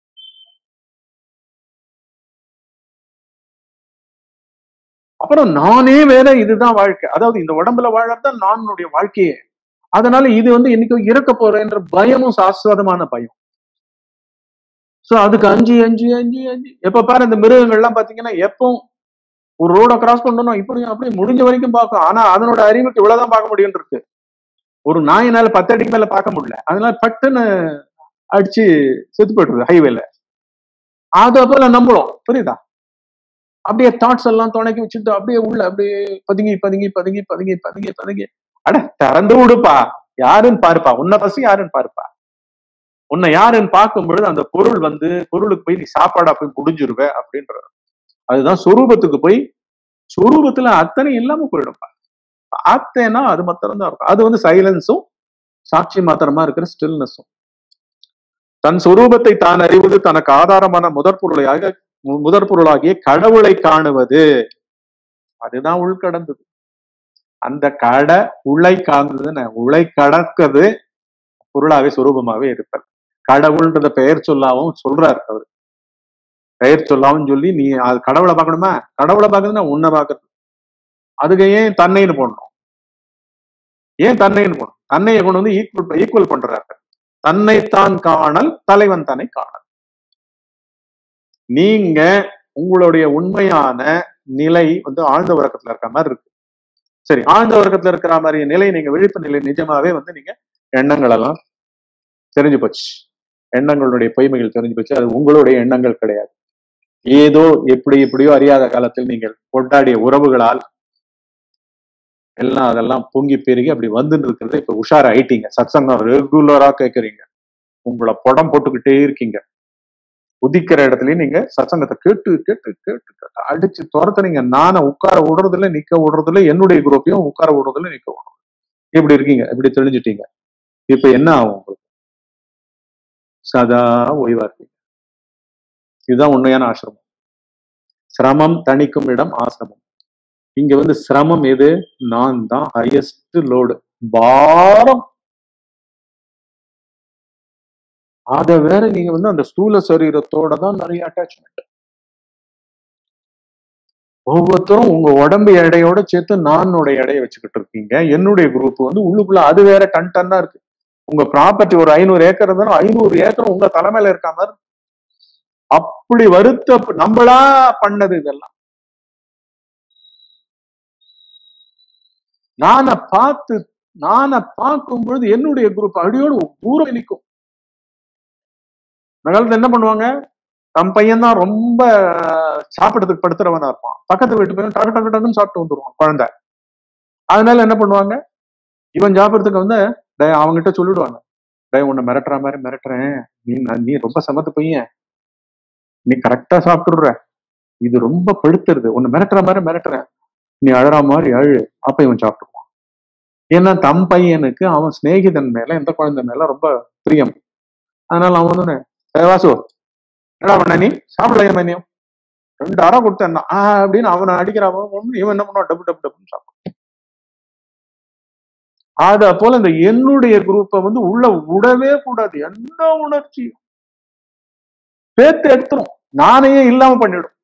அப்புறம் நானே வேற இதுதான் வாழ்க்கை அதாவது இந்த உடம்புல வாழறதுதான் நானுடைய வாழ்க்கையே அதனால இது வந்து இன்னைக்கு இறக்க போறேன்ற பயமும் சாஸ்வதமான பயம் சோ அதுக்கு அஞ்சு அஞ்சு அஞ்சு அஞ்சு எப்ப பாரு இந்த மிருகங்கள்லாம் பாத்தீங்கன்னா எப்போ ஒரு ரோட கிராஸ் பண்ணணும் இப்படி அப்படி முடிஞ்ச வரைக்கும் பார்க்கும் ஆனா அதனோட அறிவுக்கு இவ்வளவுதான் பார்க்க முடியும் இருக்கு ஒரு நாயினால பத்து அடிக்கு மேல பார்க்க முடியல அதனால பட்டுன்னு அடிச்சு செத்து போயிடுது ஹைவேல அத போல நம்புறோம் புரியுதா அப்படியே தாட்ஸ் எல்லாம் துணைக்கி வச்சுட்டு அப்படியே உள்ள அப்படியே பதுங்கி பதுங்கி பதுங்கி பதுங்கி பதுங்கி பதுங்கி அட திறந்து விடுப்பா யாருன்னு பாருப்பா உன்னை பசி யாருன்னு பாருப்பா உன்னை யாருன்னு பார்க்கும் பொழுது அந்த பொருள் வந்து பொருளுக்கு போய் நீ சாப்பாடா போய் முடிஞ்சிருவ அப்படின்ற அதுதான் சொரூபத்துக்கு போய் சொரூபத்துல அத்தனை இல்லாம போயிடும்பா பார்த்தேன்னா அது மாத்திரம் தான் இருக்கும் அது வந்து சைலன்ஸும் சாட்சி மாத்திரமா இருக்கிற ஸ்டில்னஸும் தன் சொரூபத்தை தான் அறிவது தனக்கு ஆதாரமான முதற் பொருளையாக மு- முதற் பொருளாகிய கடவுளை காணுவது அதுதான் உள்கடந்தது அந்த கடை உளை காண்பதுன்னு உளை கடக்கிறது பொருளாவே சுரூபமாவே இருப்பது கடவுள்ன்றத பெயர் சொல்லாவும் சொல்றாரு அவர் பெயர் சொல்லாவும் சொல்லி நீ அது கடவுளை பார்க்கணுமா கடவுளை பார்க்கறதுன்னா உன்னை பார்க்கறது அதுக்கு ஏன் தன்னைன்னு போடணும் ஏன் தன்னைன்னு போடணும் தன்னையை கொண்டு வந்து ஈக்குவல் ஈக்குவல் பண்றாரு தன்னைத்தான் காணல் தலைவன் தன்னை காணல் நீங்க உங்களுடைய உண்மையான நிலை வந்து ஆழ்ந்த உறக்கத்துல இருக்கிற மாதிரி இருக்கு சரி ஆழ்ந்த உறக்கத்துல இருக்கிற மாதிரி நிலை நீங்க விழிப்பு நிலை நிஜமாவே வந்து நீங்க எண்ணங்கள் எல்லாம் தெரிஞ்சு போச்சு எண்ணங்களுடைய பொய்மைகள் தெரிஞ்சு போச்சு அது உங்களுடைய எண்ணங்கள் கிடையாது ஏதோ எப்படி எப்படியோ அறியாத காலத்தில் நீங்கள் கொண்டாடிய உறவுகளால் எல்லாம் அதெல்லாம் பொங்கி பெருகி அப்படி வந்துட்டு இருக்கிறது இப்ப உஷார் ஆயிட்டீங்க சத்சங்கம் ரெகுலரா கேட்கறீங்க உங்களை படம் போட்டுக்கிட்டே இருக்கீங்க உதிக்கிற இடத்துலயும் நீங்க சத்சங்கத்தை கேட்டு கேட்டு கேட்டு கேட்டு அடிச்சு துரத்துறீங்க நானை உட்கார விடுறதுல நிக்க விடுறதுல என்னுடைய குரூப்பையும் உட்கார விடுறதுல நிக்க விடுறது இப்படி இருக்கீங்க இப்படி தெளிஞ்சிட்டீங்க இப்ப என்ன ஆகும் உங்களுக்கு சதா ஓய்வா இருப்பீங்க இதுதான் உண்மையான ஆசிரமம் சிரமம் தணிக்கும் இடம் ஆசிரமம் இங்க வந்து சிரமம் எது நான் தான் ஹையஸ்ட் லோடு பாரம் அத வேற நீங்க வந்து அந்த ஸ்தூல சரீரத்தோட தான் நிறைய அட்டாச்மெண்ட் ஒவ்வொருத்தரும் உங்க உடம்பு எடையோட சேர்த்து நானோட எடையை வச்சுக்கிட்டு இருக்கீங்க என்னுடைய குரூப் வந்து உள்ளுக்குள்ள அது வேற டன் டன்னா இருக்கு உங்க ப்ராப்பர்ட்டி ஒரு ஐநூறு ஏக்கர் இருந்தாலும் ஐநூறு ஏக்கர் உங்க தலைமையில இருக்க மாதிரி அப்படி வருத்த நம்மளா பண்ணது இதெல்லாம் நானை பார்த்து நானை பார்க்கும் பொழுது என்னுடைய குரூப் அடியோடு ஊரம் நிற்கும் காலத்துல என்ன பண்ணுவாங்க தம் பையன் தான் ரொம்ப சாப்பிடறதுக்கு படுத்துறவனா இருப்பான் பக்கத்து வீட்டு பையன் டக்கு டக்கு டக்குன்னு சாப்பிட்டு வந்துருவான் குழந்தை அதனால என்ன பண்ணுவாங்க இவன் சாப்பிடறதுக்கு வந்து டேய் அவங்ககிட்ட சொல்லிடுவாங்க டேய் உன்னை மிரட்டுற மாதிரி மிரட்டுறேன் நீ நீ ரொம்ப சமத்து பையன் நீ கரெக்டா சாப்பிட்டுடுற இது ரொம்ப படுத்துறது உன்னை மிரட்டுற மாதிரி மிரட்டுறேன் நீ அழற மாதிரி அழு அப்ப இவன் சாப்பிட்டுருவான் ஏன்னா தம் பையனுக்கு அவன் சிநேகிதன் மேல எந்த குழந்தை மேல ரொம்ப பிரியம் அதனால அவன் வந்து "ஏய் வாசு என்னடா பண்ண நீ சாப்பிடலையா மதியம் ரெண்டு அரை கொடுத்தேன் ஆஹ் அப்படின்னு அவனை அடிக்கிறவன் ஒண்ணு இவன் என்ன பண்ணுவான் டப்பு டப்பு டப்புன்னு சாப்பிடுவான் அத போல இந்த என்னுடைய குரூப்பை வந்து உள்ள விடவே கூடாது எந்த உணர்ச்சியும் பேத்து எடுத்துரும் நானையே இல்லாம பண்ணிடும்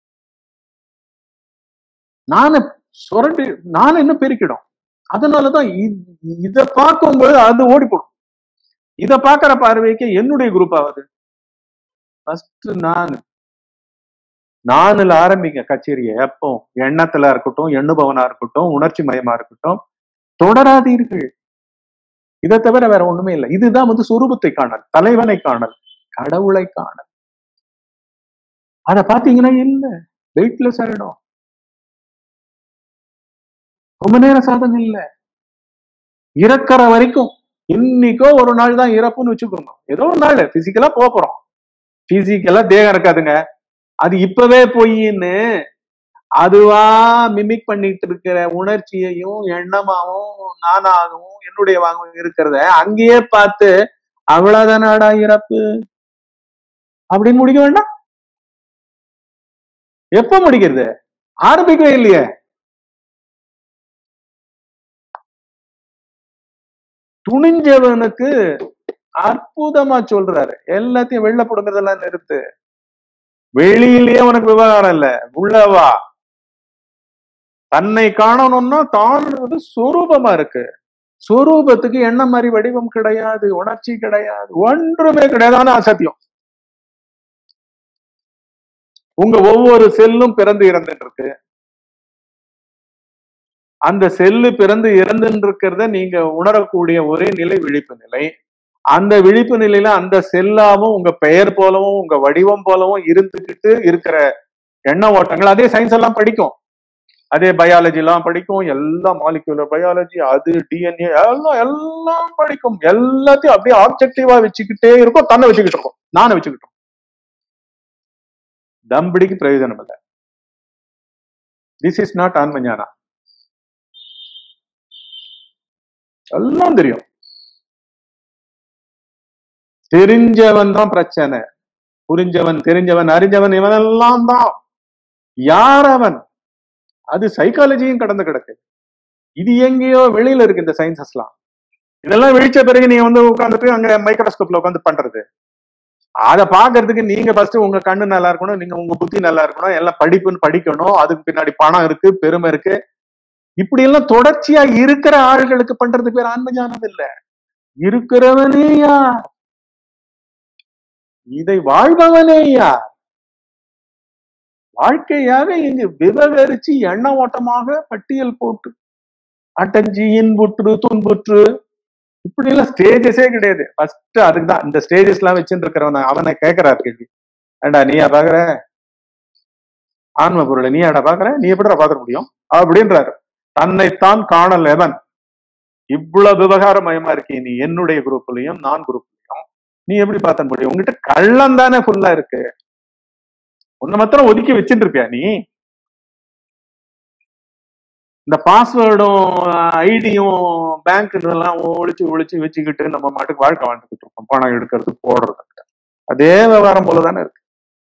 நானே சுரண்டி நானே இன்னும் பெருக்கிடும் அதனாலதான் இ- இத பார்க்கும்போது அது ஓடி போடும் இத பாக்குற பார்வைக்கு என்னுடைய குரூப் ஆகுது ஃபர்ஸ்ட் நான் நானுல ஆரம்பிங்க கச்சேரியை எப்போ எண்ணத்துல இருக்கட்டும் எண்ணுபவனா இருக்கட்டும் உணர்ச்சி மயமா இருக்கட்டும் தொடராதீர்கள் இதை தவிர வேற ஒண்ணுமே இல்லை இதுதான் வந்து சுரூபத்தை காணல் தலைவனை காணல் கடவுளை காணல் அத பாத்தீங்கன்னா இல்ல வெயிட்லெஸ் ஆயிடும் ரொம்ப நேரம் சாதனை இல்ல இறக்குற வரைக்கும் இன்னைக்கோ ஒரு நாள் தான் இறப்புன்னு வச்சுக்கோங்க ஏதோ ஒரு நாள் பிசிக்கலா போக போறோம் பிசிக்கலா தேகம் இருக்காதுங்க அது இப்பவே பொய்ன்னு அதுவா மிமிக் பண்ணிட்டு இருக்கிற உணர்ச்சியையும் எண்ணமாவும் நானாகவும் என்னுடைய வாங்கவும் இருக்கிறத அங்கேயே பார்த்து அவ்வளவுதானாடா இறப்பு அப்படின்னு முடிக்க வேண்டாம் எப்ப முடிக்கிறது ஆரம்பிக்கவே இல்லையே துணிஞ்சவனுக்கு அற்புதமா சொல்றாரு எல்லாத்தையும் வெளில போடுங்கிறதெல்லாம் நிறுத்து வெளியிலேயே உனக்கு விவகாரம் இல்ல உள்ளவா தன்னை காணணும்னா தான் வந்து சொரூபமா இருக்கு சொரூபத்துக்கு என்ன மாதிரி வடிவம் கிடையாது உணர்ச்சி கிடையாது ஒன்றுமே கிடையாது ஆனா அசத்தியம் உங்க ஒவ்வொரு செல்லும் பிறந்து இறந்துட்டு இருக்கு அந்த செல்லு பிறந்து இறந்துட்டு இருக்கிறத நீங்க உணரக்கூடிய ஒரே நிலை விழிப்பு நிலை அந்த விழிப்பு நிலையில அந்த செல்லாவும் உங்க பெயர் போலவும் உங்க வடிவம் போலவும் இருந்துகிட்டு இருக்கிற எண்ண ஓட்டங்கள் அதே சயின்ஸ் எல்லாம் படிக்கும் அதே பயாலஜி எல்லாம் படிக்கும் எல்லாம் மாலிகுலர் பயாலஜி அது டிஎன்ஏ எல்லாம் எல்லாம் படிக்கும் எல்லாத்தையும் அப்படியே ஆப்ஜெக்டிவா வச்சுக்கிட்டே இருக்கும் தன்னை வச்சுக்கிட்டு இருக்கும் நானே வச்சுக்கிட்டு இருக்கோம் தம்பிடிக்கு பிரயோஜனம் இல்லை திஸ் இஸ் நாட் ஆன்மஞானா எல்லாம் தெரியும் தெரிஞ்சவன் தான் பிரச்சனை புரிஞ்சவன் தெரிஞ்சவன் அறிஞ்சவன் இவனெல்லாம் தான் யார் அவன் அது சைக்காலஜியும் கடந்து கிடக்கு இது எங்கேயோ வெளியில இருக்கு இந்த சயின்சஸ்லாம் இதெல்லாம் வெளிச்ச பிறகு நீங்க வந்து உட்காந்துட்டு அங்க மைக்ரோஸ்கோப்ல உட்காந்து பண்றது அதை பாக்குறதுக்கு நீங்க ஃபர்ஸ்ட் உங்க கண்ணு நல்லா இருக்கணும் நீங்க உங்க புத்தி நல்லா இருக்கணும் எல்லாம் படிப்புன்னு படிக்கணும் அதுக்கு பின்னாடி பணம் இருக்கு பெருமை இருக்கு இப்படி எல்லாம் தொடர்ச்சியா இருக்கிற ஆள்களுக்கு பண்றது பேர் ஆன்ம ஞானம் இல்ல இருக்கிறவனே யார் இதை வாழ்பவனே யார் வாழ்க்கையாக இங்கு விவகரிச்சு எண்ண ஓட்டமாக பட்டியல் போட்டு அட்டஞ்சி இன்புற்று துன்புற்று இப்படி எல்லாம் ஸ்டேஜஸே கிடையாது ஃபர்ஸ்ட் அதுக்கு தான் இந்த ஸ்டேஜஸ் எல்லாம் வச்சுட்டு இருக்கிறவன் அவனை கேட்கிறார் கேள்வி ஏண்டா நீயா பாக்குற ஆன்ம பொருளை நீ ஏடா பாக்குற நீ எப்படிடா பாக்க முடியும் அப்படின்றாரு தன்னைத்தான் காணல் எவன் இவ்வளவு விவகாரமயமா இருக்கே நீ என்னுடைய குரூப்லயும் நான் குரூப்லயும் நீ எப்படி பார்த்த முடியும் உங்ககிட்ட கள்ளம் தானே ஃபுல்லா இருக்கு உன்னை மாத்திரம் ஒதுக்கி வச்சுட்டு இருப்பியா நீ இந்த பாஸ்வேர்டும் ஐடியும் பேங்க் எல்லாம் ஒழிச்சு ஒழிச்சு வச்சுக்கிட்டு நம்ம மாட்டுக்கு வாழ்க்கை வாழ்ந்துகிட்டு இருக்கோம் பணம் எடுக்கிறது போடுறது அதே விவகாரம் போலதானே இருக்கு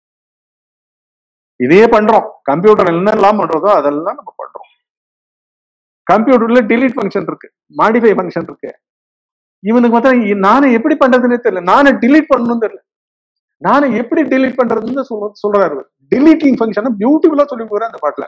இதே பண்றோம் கம்ப்யூட்டர் என்னெல்லாம் பண்றதோ அதெல்லாம் நம்ம பண்றோம் கம்ப்யூட்டர்ல delete ஃபங்க்ஷன் இருக்கு மாடிஃபை ஃபங்க்ஷன் இருக்கு இவனுக்கு பார்த்தா நானே எப்படி பண்றதுன்னே தெரியல நானே delete பண்ணணும்னு தெரியல நானே எப்படி delete பண்றதுன்னு சொல்ல சொல்றாரு deleting ஃபங்க்ஷனை பியூட்டிஃபுல்லா சொல்லி போற அந்த பாட்டுல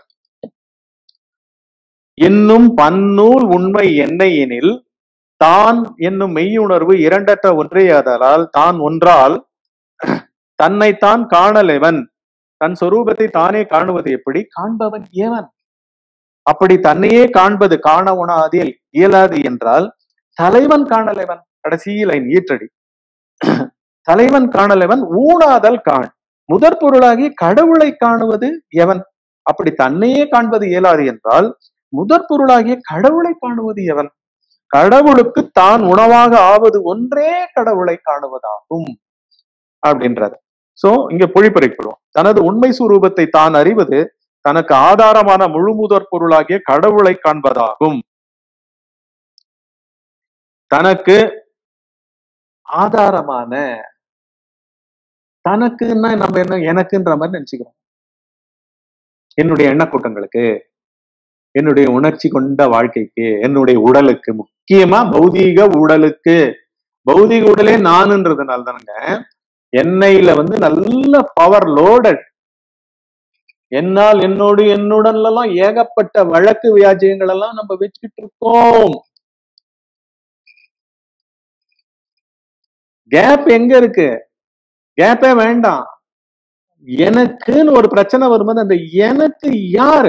என்னும் பன்னூல் உண்மை என்ன எனில் தான் என்னும் மெய்யுணர்வு இரண்டற்ற ஒன்றேயாதலால் தான் ஒன்றால் தன்னைத்தான் காணலெவன் தன் சொரூபத்தை தானே காணுவது எப்படி காண்பவன் ஏவன் அப்படி தன்னையே காண்பது காண உணாதில் இயலாது என்றால் தலைவன் காணலவன் கடைசி லைன் ஈற்றடி தலைவன் காணலவன் ஊனாதல் காண் முதற் பொருளாகி கடவுளை காணுவது எவன் அப்படி தன்னையே காண்பது இயலாது என்றால் முதற் பொருளாகிய கடவுளை காணுவது எவன் கடவுளுக்கு தான் உணவாக ஆவது ஒன்றே கடவுளை காணுவதாகும் அப்படின்றாரு சோ இங்க பொழிப்பறைப்படுவோம் தனது உண்மை சுரூபத்தை தான் அறிவது தனக்கு ஆதாரமான முழு முதற் பொருளாகிய கடவுளை காண்பதாகும் தனக்கு ஆதாரமான தனக்குன்னா நம்ம என்ன எனக்குன்ற மாதிரி நினைச்சுக்கிறோம் என்னுடைய எண்ணக்கூட்டங்களுக்கு என்னுடைய உணர்ச்சி கொண்ட வாழ்க்கைக்கு என்னுடைய உடலுக்கு முக்கியமா பௌதீக உடலுக்கு பௌதீக உடலே நானுன்றதுனால தானுங்க எண்ணெயில வந்து நல்ல பவர் லோடட் என்னால் என்னோடு என்னுடன் எல்லாம் ஏகப்பட்ட வழக்கு வியாஜயங்கள் எல்லாம் நம்ம வச்சுக்கிட்டு இருக்கோம் கேப் எங்க இருக்கு கேப்பே வேண்டாம் எனக்குன்னு ஒரு பிரச்சனை வரும்போது அந்த எனக்கு யாரு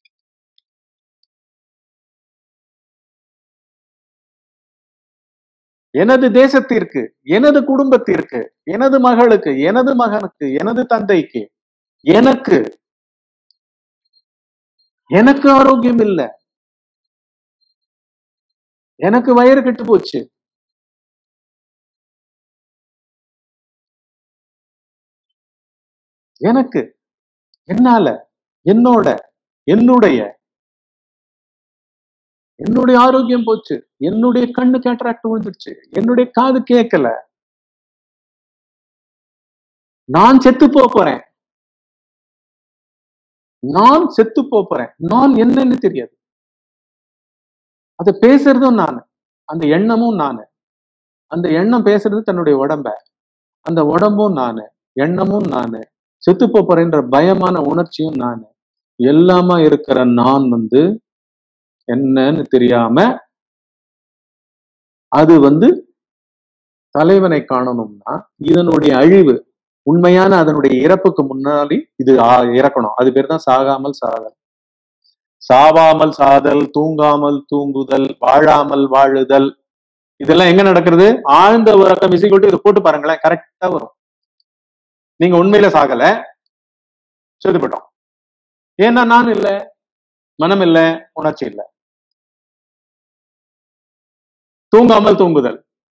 எனது தேசத்திற்கு எனது குடும்பத்திற்கு எனது மகளுக்கு எனது மகனுக்கு எனது தந்தைக்கு எனக்கு எனக்கு ஆரோக்கியம் இல்லை எனக்கு வயிறு கெட்டு போச்சு எனக்கு என்னால என்னோட என்னுடைய என்னுடைய ஆரோக்கியம் போச்சு என்னுடைய கண்ணு கேட்ராக்ட் விழுந்துருச்சு என்னுடைய காது கேட்கல நான் செத்து போப் போறேன் நான் செத்து போப் போறேன் நான் என்னன்னு தெரியாது அது பேசுறதும் நானு அந்த எண்ணமும் நானு அந்த எண்ணம் பேசுறது தன்னுடைய உடம்ப அந்த உடம்பும் நானு எண்ணமும் நானு செத்து போப் போறேன்ற பயமான உணர்ச்சியும் நானு எல்லாமா இருக்கிற நான் வந்து என்னன்னு தெரியாம அது வந்து தலைவனை காணணும்னா இதனுடைய அழிவு உண்மையான அதனுடைய இறப்புக்கு முன்னாடி இது ஆ- இறக்கணும் அது பேர் தான் சாகாமல் சாதல் சாவாமல் சாதல் தூங்காமல் தூங்குதல் வாழாமல் வாழுதல் இதெல்லாம் எங்க நடக்கிறது ஆழ்ந்த உறக்கம் இசைக்கொண்டு இதை போட்டு பாருங்களேன் கரெக்டா வரும் நீங்க உண்மையில சாகல செத்து போயிட்டோம் ஏன்னா நான் இல்ல மனம் இல்ல உணர்ச்சி இல்ல தூங்காமல் தூங்குதல்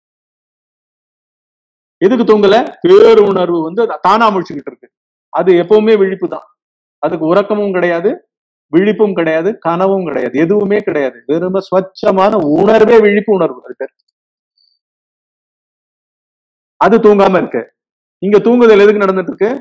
எதுக்கு தூங்கல பேரு உணர்வு வந்து அது தானா முழிச்சுக்கிட்டு இருக்கு அது எப்பவுமே விழிப்பு தான் அதுக்கு உறக்கமும் கிடையாது விழிப்பும் கிடையாது கனவும் கிடையாது எதுவுமே கிடையாது வெறும ஸ்வச்சமான உணர்வே விழிப்பு உணர்வு அது பேர் அது தூங்காம இருக்கு இங்க தூங்குதல் எதுக்கு நடந்துட்டு இருக்கு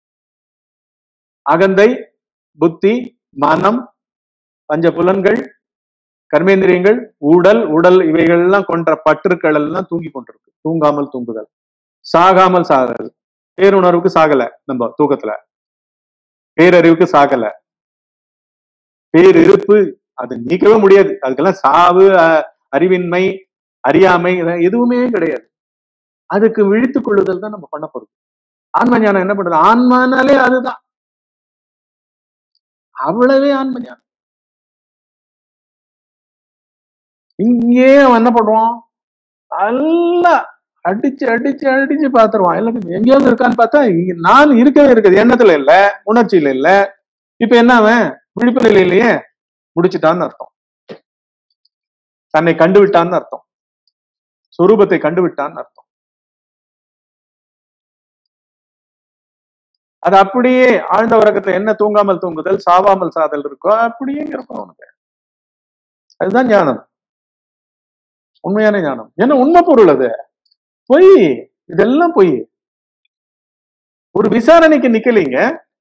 அகந்தை புத்தி மனம் பஞ்ச புலன்கள் கர்மேந்திரியங்கள் உடல் உடல் இவைகள் எல்லாம் கொன்ற பற்றுக்கள் எல்லாம் தூங்கி கொண்டிருக்கு தூங்காமல் தூங்குதல் சாகாமல் சாகுதல் பேருணர்வுக்கு சாகல நம்ம தூக்கத்துல பேரறிவுக்கு சாகல பேரிருப்பு அது நீக்கவே முடியாது அதுக்கெல்லாம் சாவு அஹ், அறிவின்மை அறியாமை இதெல்லாம் எதுவுமே கிடையாது அதுக்கு விழித்துக் கொள்ளுதல் தான் நம்ம பண்ண போறோம் ஆன்ம ஞானம் என்ன பண்றது ஆன்மானாலே அதுதான் அவ்வளவே ஆன்ம ஞானம் இங்கே அவன் என்ன பண்ணுவான் நல்லா அடிச்சு அடிச்சு அடிச்சு பாத்துருவான் எல்லாத்தையும் எங்கேயாவது இருக்கான்னு பார்த்தா இங்க நான் இருக்கவே இருக்குது எண்ணத்துல இல்ல உணர்ச்சியில இல்ல இப்ப என்ன அவன் விழிப்பு நிலையிலேயே முடிச்சுட்டான்னு அர்த்தம் தன்னை கண்டு விட்டான்னு அர்த்தம் சொரூபத்தை கண்டு விட்டான்னு அர்த்தம் அது அப்படியே ஆழ்ந்த உறக்கத்துல என்ன தூங்காமல் தூங்குதல் சாவாமல் சாதல் இருக்கோ அப்படியே இருக்கும் அவனுக்கு அதுதான் ஞானம் உண்மையான ஞானம் என்ன உண்மை பொருள் அது பொய் இதெல்லாம் பொய் ஒரு விசாரணைக்கு நிக்கலீங்க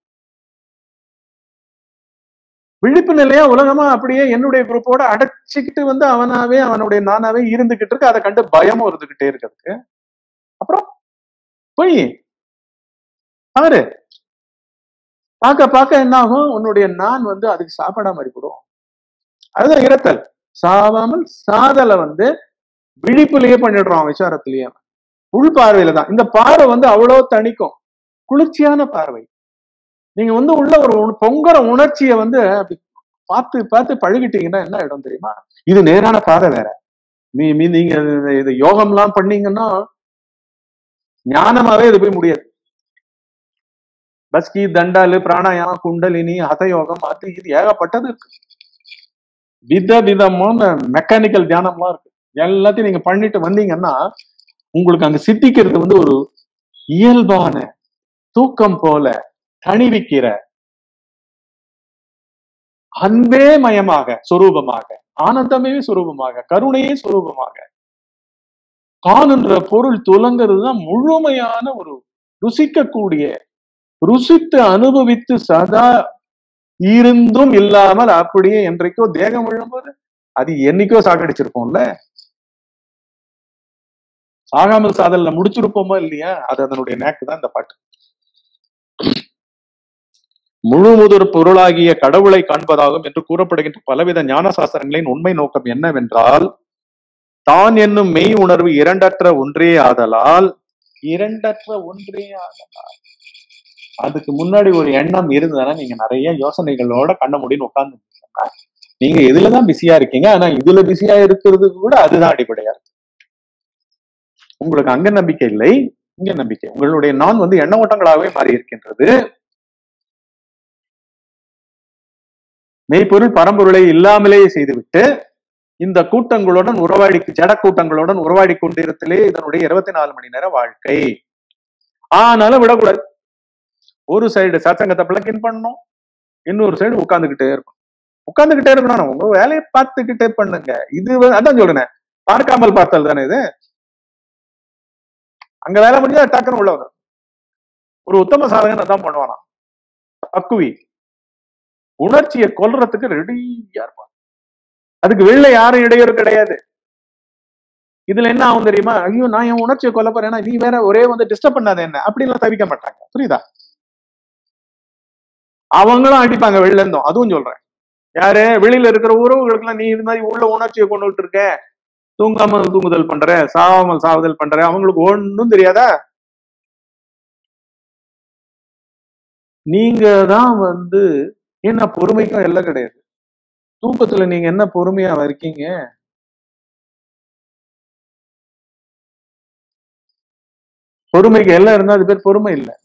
விழிப்பு நிலையா உலகமா அப்படியே என்னுடைய குரூப்போட அடைச்சுக்கிட்டு வந்து அவனாவே அவனுடைய நானாவே இருந்துகிட்டு இருக்கு அதை கண்டு பயமும் இருந்துகிட்டே இருக்கிறதுக்கு அப்புறம் பொய் பாரு பார்க்க பார்க்க என்ன ஆகும் உன்னுடைய நான் வந்து அதுக்கு சாப்பிடாம இருக்கணும் அதுதான் இரத்தல் சாவாமல் சாதலை வந்து விழிப்புலயே பண்ணிடுறோம் விசாரத்திலேயே உள் பார்வையில தான் இந்த பார்வை வந்து அவ்வளோ தணிக்கும் குளிர்ச்சியான பார்வை நீங்க வந்து உள்ள ஒரு உண- பொங்குற உணர்ச்சியை வந்து அப்படி பார்த்து பார்த்து பழகிட்டீங்கன்னா என்ன இடம் தெரியுமா இது நேரான பாதை வேற நீ நீ- நீங்க இது- இது யோகம்லாம் பண்ணீங்கன்னா ஞானமாவே இது போய் முடியாது பஸ்கி தண்டாலு பிராணாயாமம் குண்டலினி ஹதயோகம் அது இது ஏகப்பட்டது இருக்கு வித விதமான மெக்கானிக்கல் தியானம்லாம் இருக்கு எல்லாத்தையும் நீங்க பண்ணிட்டு வந்தீங்கன்னா உங்களுக்கு அங்க சித்திக்கிறது வந்து ஒரு இயல்பான தூக்கம் போல தணிவிக்கிற அன்பே மயமாக சொரூபமாக ஆனந்தமே சொரூபமாக கருணையே சொரூபமாக தான் என்ற பொருள் துலங்கிறது தான் முழுமையான ஒரு ருசிக்கக்கூடிய ருசித்து அனுபவித்து சதா இருந்தும் இல்லாமல் அப்படியே என்றைக்கோ தேகம் விழும்போது அது என்னைக்கோ சாகடிச்சிருப்போம்ல சாகாமல் சாதல்ல முடிச்சிருப்போமா இல்லையா அது அதனுடைய நேக்கு தான் இந்த பாட்டு முழு முதற் பொருளாகிய கடவுளை காண்பதாகும் என்று கூறப்படுகின்ற பலவித ஞான சாஸ்திரங்களின் உண்மை நோக்கம் என்னவென்றால் தான் என்னும் மெய் உணர்வு இரண்டற்ற ஒன்றே ஆதலால் இரண்டற்ற ஒன்றே ஆதலால் அதுக்கு முன்னாடி ஒரு எண்ணம் இருந்ததுன்னா நீங்க நிறைய யோசனைகளோட கண்ண முடின்னு உட்கார்ந்து நீங்க இதுலதான் பிஸியா இருக்கீங்க ஆனா இதுல பிஸியா இருக்கிறதுக்கு கூட அதுதான் அடிப்படையா இருக்கு உங்களுக்கு அங்க நம்பிக்கை இல்லை இங்க நம்பிக்கை உங்களுடைய நான் வந்து எண்ண ஓட்டங்களாகவே மாறி இருக்கின்றது மெய்ப்பொருள் பரம்பொருளை இல்லாமலே செய்துவிட்டு இந்த கூட்டங்களுடன் உறவாடி ஜட கூட்டங்களுடன் உறவாடி கொண்டிருத்தலே இதனுடைய இருபத்தி நாலு மணி நேர வாழ்க்கை ஆனாலும் விடக்கூடாது ஒரு சைடு சத்சங்கத்தை பிளக்கின் பண்ணணும் இன்னொரு சைடு உட்கார்ந்துகிட்டே இருக்கும் உட்கார்ந்துகிட்டே இருக்கணும் உங்க வேலையை பார்த்துக்கிட்டே பண்ணுங்க இது வந்து- அதான் சொல்றேன் பார்க்காமல் பார்த்தல் தானே இது அங்க வேலை முடிஞ்சா டக்குன்னு உள்ள வரும் ஒரு உத்தம சாதகன் அதான் பண்ணுவானா பக்குவி உணர்ச்சியை கொல்றதுக்கு ரெடியா இருப்பான் அதுக்கு வெளில யாரும் இடையூறு கிடையாது இதுல என்ன ஆகும் தெரியுமா ஐயோ நான் என் உணர்ச்சியை கொல்ல போறேன்னா நீ வேற ஒரே வந்து டிஸ்டர்ப் பண்ணாத என்ன அப்படின்லாம் தவிக்க மாட்டாங்க புரியுதா அவங்களும் அடிப்பாங்க வெளில இருந்தோம் அதுவும் சொல்றேன் யாரு வெளியில இருக்கிற உறவுகளுக்கெல்லாம் நீ இது மாதிரி உள்ள உணர்ச்சியை கொண்டு விட்டு இருக்க தூங்காமல் தூங்குதல் பண்ற சாவாமல் சாவுதல் பண்ற அவங்களுக்கு ஒண்ணும் தெரியாதா நீங்க தான் வந்து என்ன பொறுமைக்கும் எல்லாம் கிடையாது தூக்கத்துல நீங்க என்ன பொறுமையா இருக்கீங்க பொறுமைக்கு எல்லாம் இருந்தா அது பேர் பொறுமை இல்ல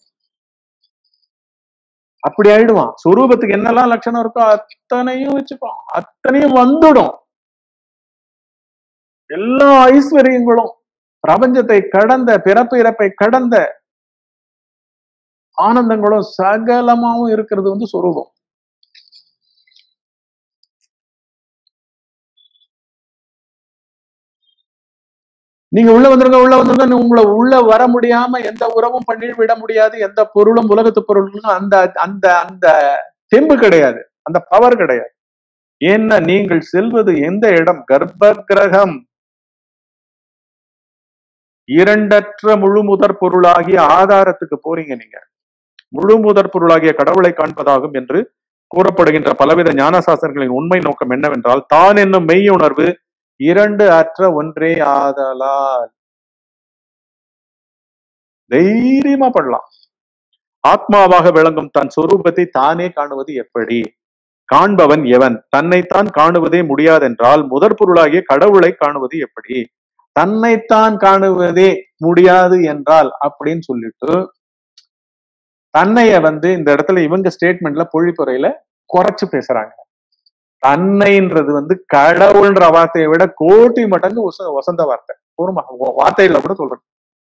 அப்படி ஆயிடுவான் சொரூபத்துக்கு என்னெல்லாம் லட்சணம் இருக்கோ அத்தனையும் வச்சுப்பான் அத்தனையும் வந்துடும் எல்லா ஐஸ்வர்யங்களும் பிரபஞ்சத்தை கடந்த பிறப்பு இறப்பை கடந்த ஆனந்தங்களும் சகலமாவும் இருக்கிறது வந்து சொரூபம் நீங்க உள்ள வந்துருங்க உள்ள வந்துருங்க உங்களை உள்ள வர முடியாம எந்த உறவும் பண்ணி விட முடியாது எந்த பொருளும் உலகத்து பொருளும் அந்த அந்த அந்த தெம்பு கிடையாது அந்த பவர் கிடையாது ஏன்னா நீங்கள் செல்வது எந்த இடம் கர்ப்ப கிரகம் இரண்டற்ற முழு முதற் பொருளாகிய ஆதாரத்துக்கு போறீங்க நீங்க முழு முதற் பொருளாகிய கடவுளை காண்பதாகும் என்று கூறப்படுகின்ற பலவித ஞான சாஸ்திரங்களின் உண்மை நோக்கம் என்னவென்றால் தான் என்னும் மெய் உணர்வு இரண்டு அற்ற ஒன்றே ஆதலால் தைரியமா பண்ணலாம் ஆத்மாவாக விளங்கும் தன் சொரூபத்தை தானே காணுவது எப்படி காண்பவன் எவன் தன்னைத்தான் காணுவதே முடியாதென்றால் முதற் பொருளாகிய கடவுளை காணுவது எப்படி தன்னைத்தான் காணுவதே முடியாது என்றால் அப்படின்னு சொல்லிட்டு தன்னைய வந்து இந்த இடத்துல இவங்க ஸ்டேட்மெண்ட்ல பொழிப்புரையில குறைச்சு பேசுறாங்க தன்னைன்றது வந்து கடவுள்ன்ற வார்த்தையை விட கோட்டி மடங்கு உச- வசந்த வார்த்தை போருமா வார்த்தையில கூட சொல்றேன்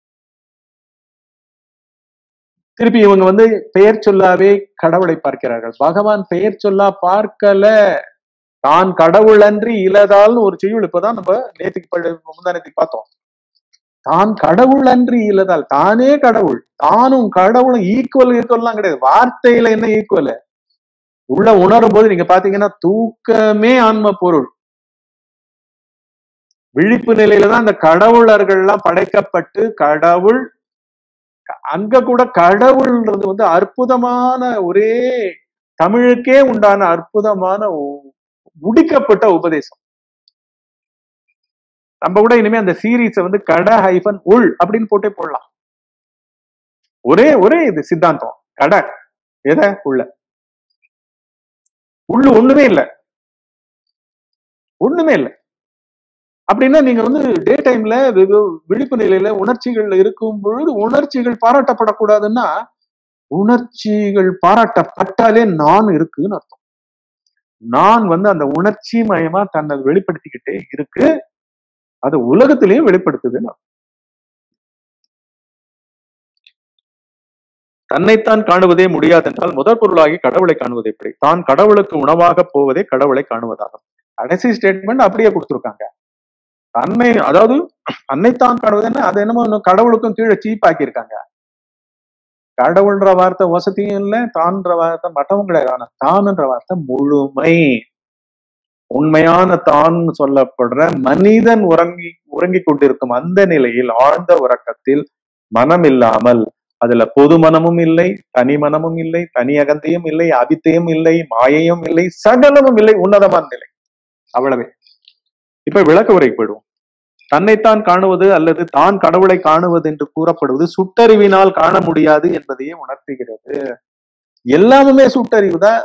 திருப்பி இவங்க வந்து பெயர் சொல்லாவே கடவுளை பார்க்கிறார்கள் பகவான் பெயர் சொல்லா பார்க்கல தான் கடவுள் அன்றி இலதால்னு ஒரு செய்யுள் இப்பதான் நம்ம நேத்துக்கு படி- முந்தானத்துக்கு பார்த்தோம் தான் கடவுள் அன்றி இலதால் தானே கடவுள் தானும் கடவுளும் ஈக்குவல் ஈக்குவல்லாம் கிடையாது வார்த்தையில என்ன ஈக்குவல் உள்ள உணரும் போது நீங்க பாத்தீங்கன்னா தூக்கமே ஆன்ம பொருள் விழிப்பு நிலையில தான் அந்த கடவுளர்கள்லாம் படைக்கப்பட்டு கடவுள் அங்க கூட கடவுள்ன்றது வந்து அற்புதமான ஒரே தமிழுக்கே உண்டான அற்புதமான உ- முடிக்கப்பட்ட உபதேசம் நம்ம கூட இனிமே அந்த சீரீஸை வந்து கட ஹைஃபன் உள் அப்படின்னு போட்டே போடலாம் ஒரே ஒரே இது சித்தாந்தம் கடை எதை உள்ள உள்ள ஒண்ணுமே இல்ல ஒண்ணுமே இல்ல அப்படின்னா நீங்க வந்து டே டைம்ல விழிப்பு நிலையில உணர்ச்சிகள் இருக்கும் பொழுது உணர்ச்சிகள் பாராட்டப்படக்கூடாதுன்னா உணர்ச்சிகள் பாராட்டப்பட்டாலே நான் இருக்குன்னு அர்த்தம் நான் வந்து அந்த உணர்ச்சி மயமா தன்னை வெளிப்படுத்திக்கிட்டே இருக்கு அது உலகத்திலையும் வெளிப்படுத்துதுன்னு அர்த்தம். தன்னைத்தான் காணுவதே முடியாதென்றால் முதற் பொருளாகி கடவுளை காணுவது எப்படி தான் கடவுளுக்கு உணவாக போவதே கடவுளை காணுவதாகும் கடைசி ஸ்டேட்மெண்ட் அப்படியே கொடுத்திருக்காங்க தன்னை அதாவது தன்னைத்தான் காணுவதுன்னா அது என்னமோ இன்னும் கடவுளுக்கும் கீழே சீப்பாக்கி இருக்காங்க கடவுள்ன்ற வார்த்தை வசதியும் இல்லை தான்ற வார்த்தை மட்டமும் கிடையாது ஆனா தான்ன்ற வார்த்தை முழுமை உண்மையான தான் சொல்லப்படுற மனிதன் உறங்கி உறங்கிக் கொண்டிருக்கும் அந்த நிலையில் ஆழ்ந்த உறக்கத்தில் மனம் இல்லாமல் அதுல பொது மனமும் இல்லை தனி மனமும் இல்லை தனி அகந்தையும் இல்லை அபித்தையும் இல்லை மாயையும் இல்லை சகலமும் இல்லை உன்னதமான நிலை அவ்வளவே இப்ப விளக்க உரைக்கு போயிடுவோம் தன்னைத்தான் காணுவது அல்லது தான் கடவுளை காணுவது என்று கூறப்படுவது சுட்டறிவினால் காண முடியாது என்பதையே உணர்த்துகிறது எல்லாமுமே சுட்டறிவு தான்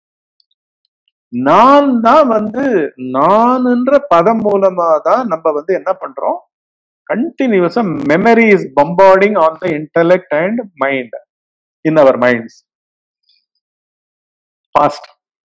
நான் தான் வந்து நான்ன்ற பதம் மூலமா தான் நம்ம வந்து என்ன பண்றோம் கண்டினியூஸா memory is bombarding on the intellect and mind in our minds past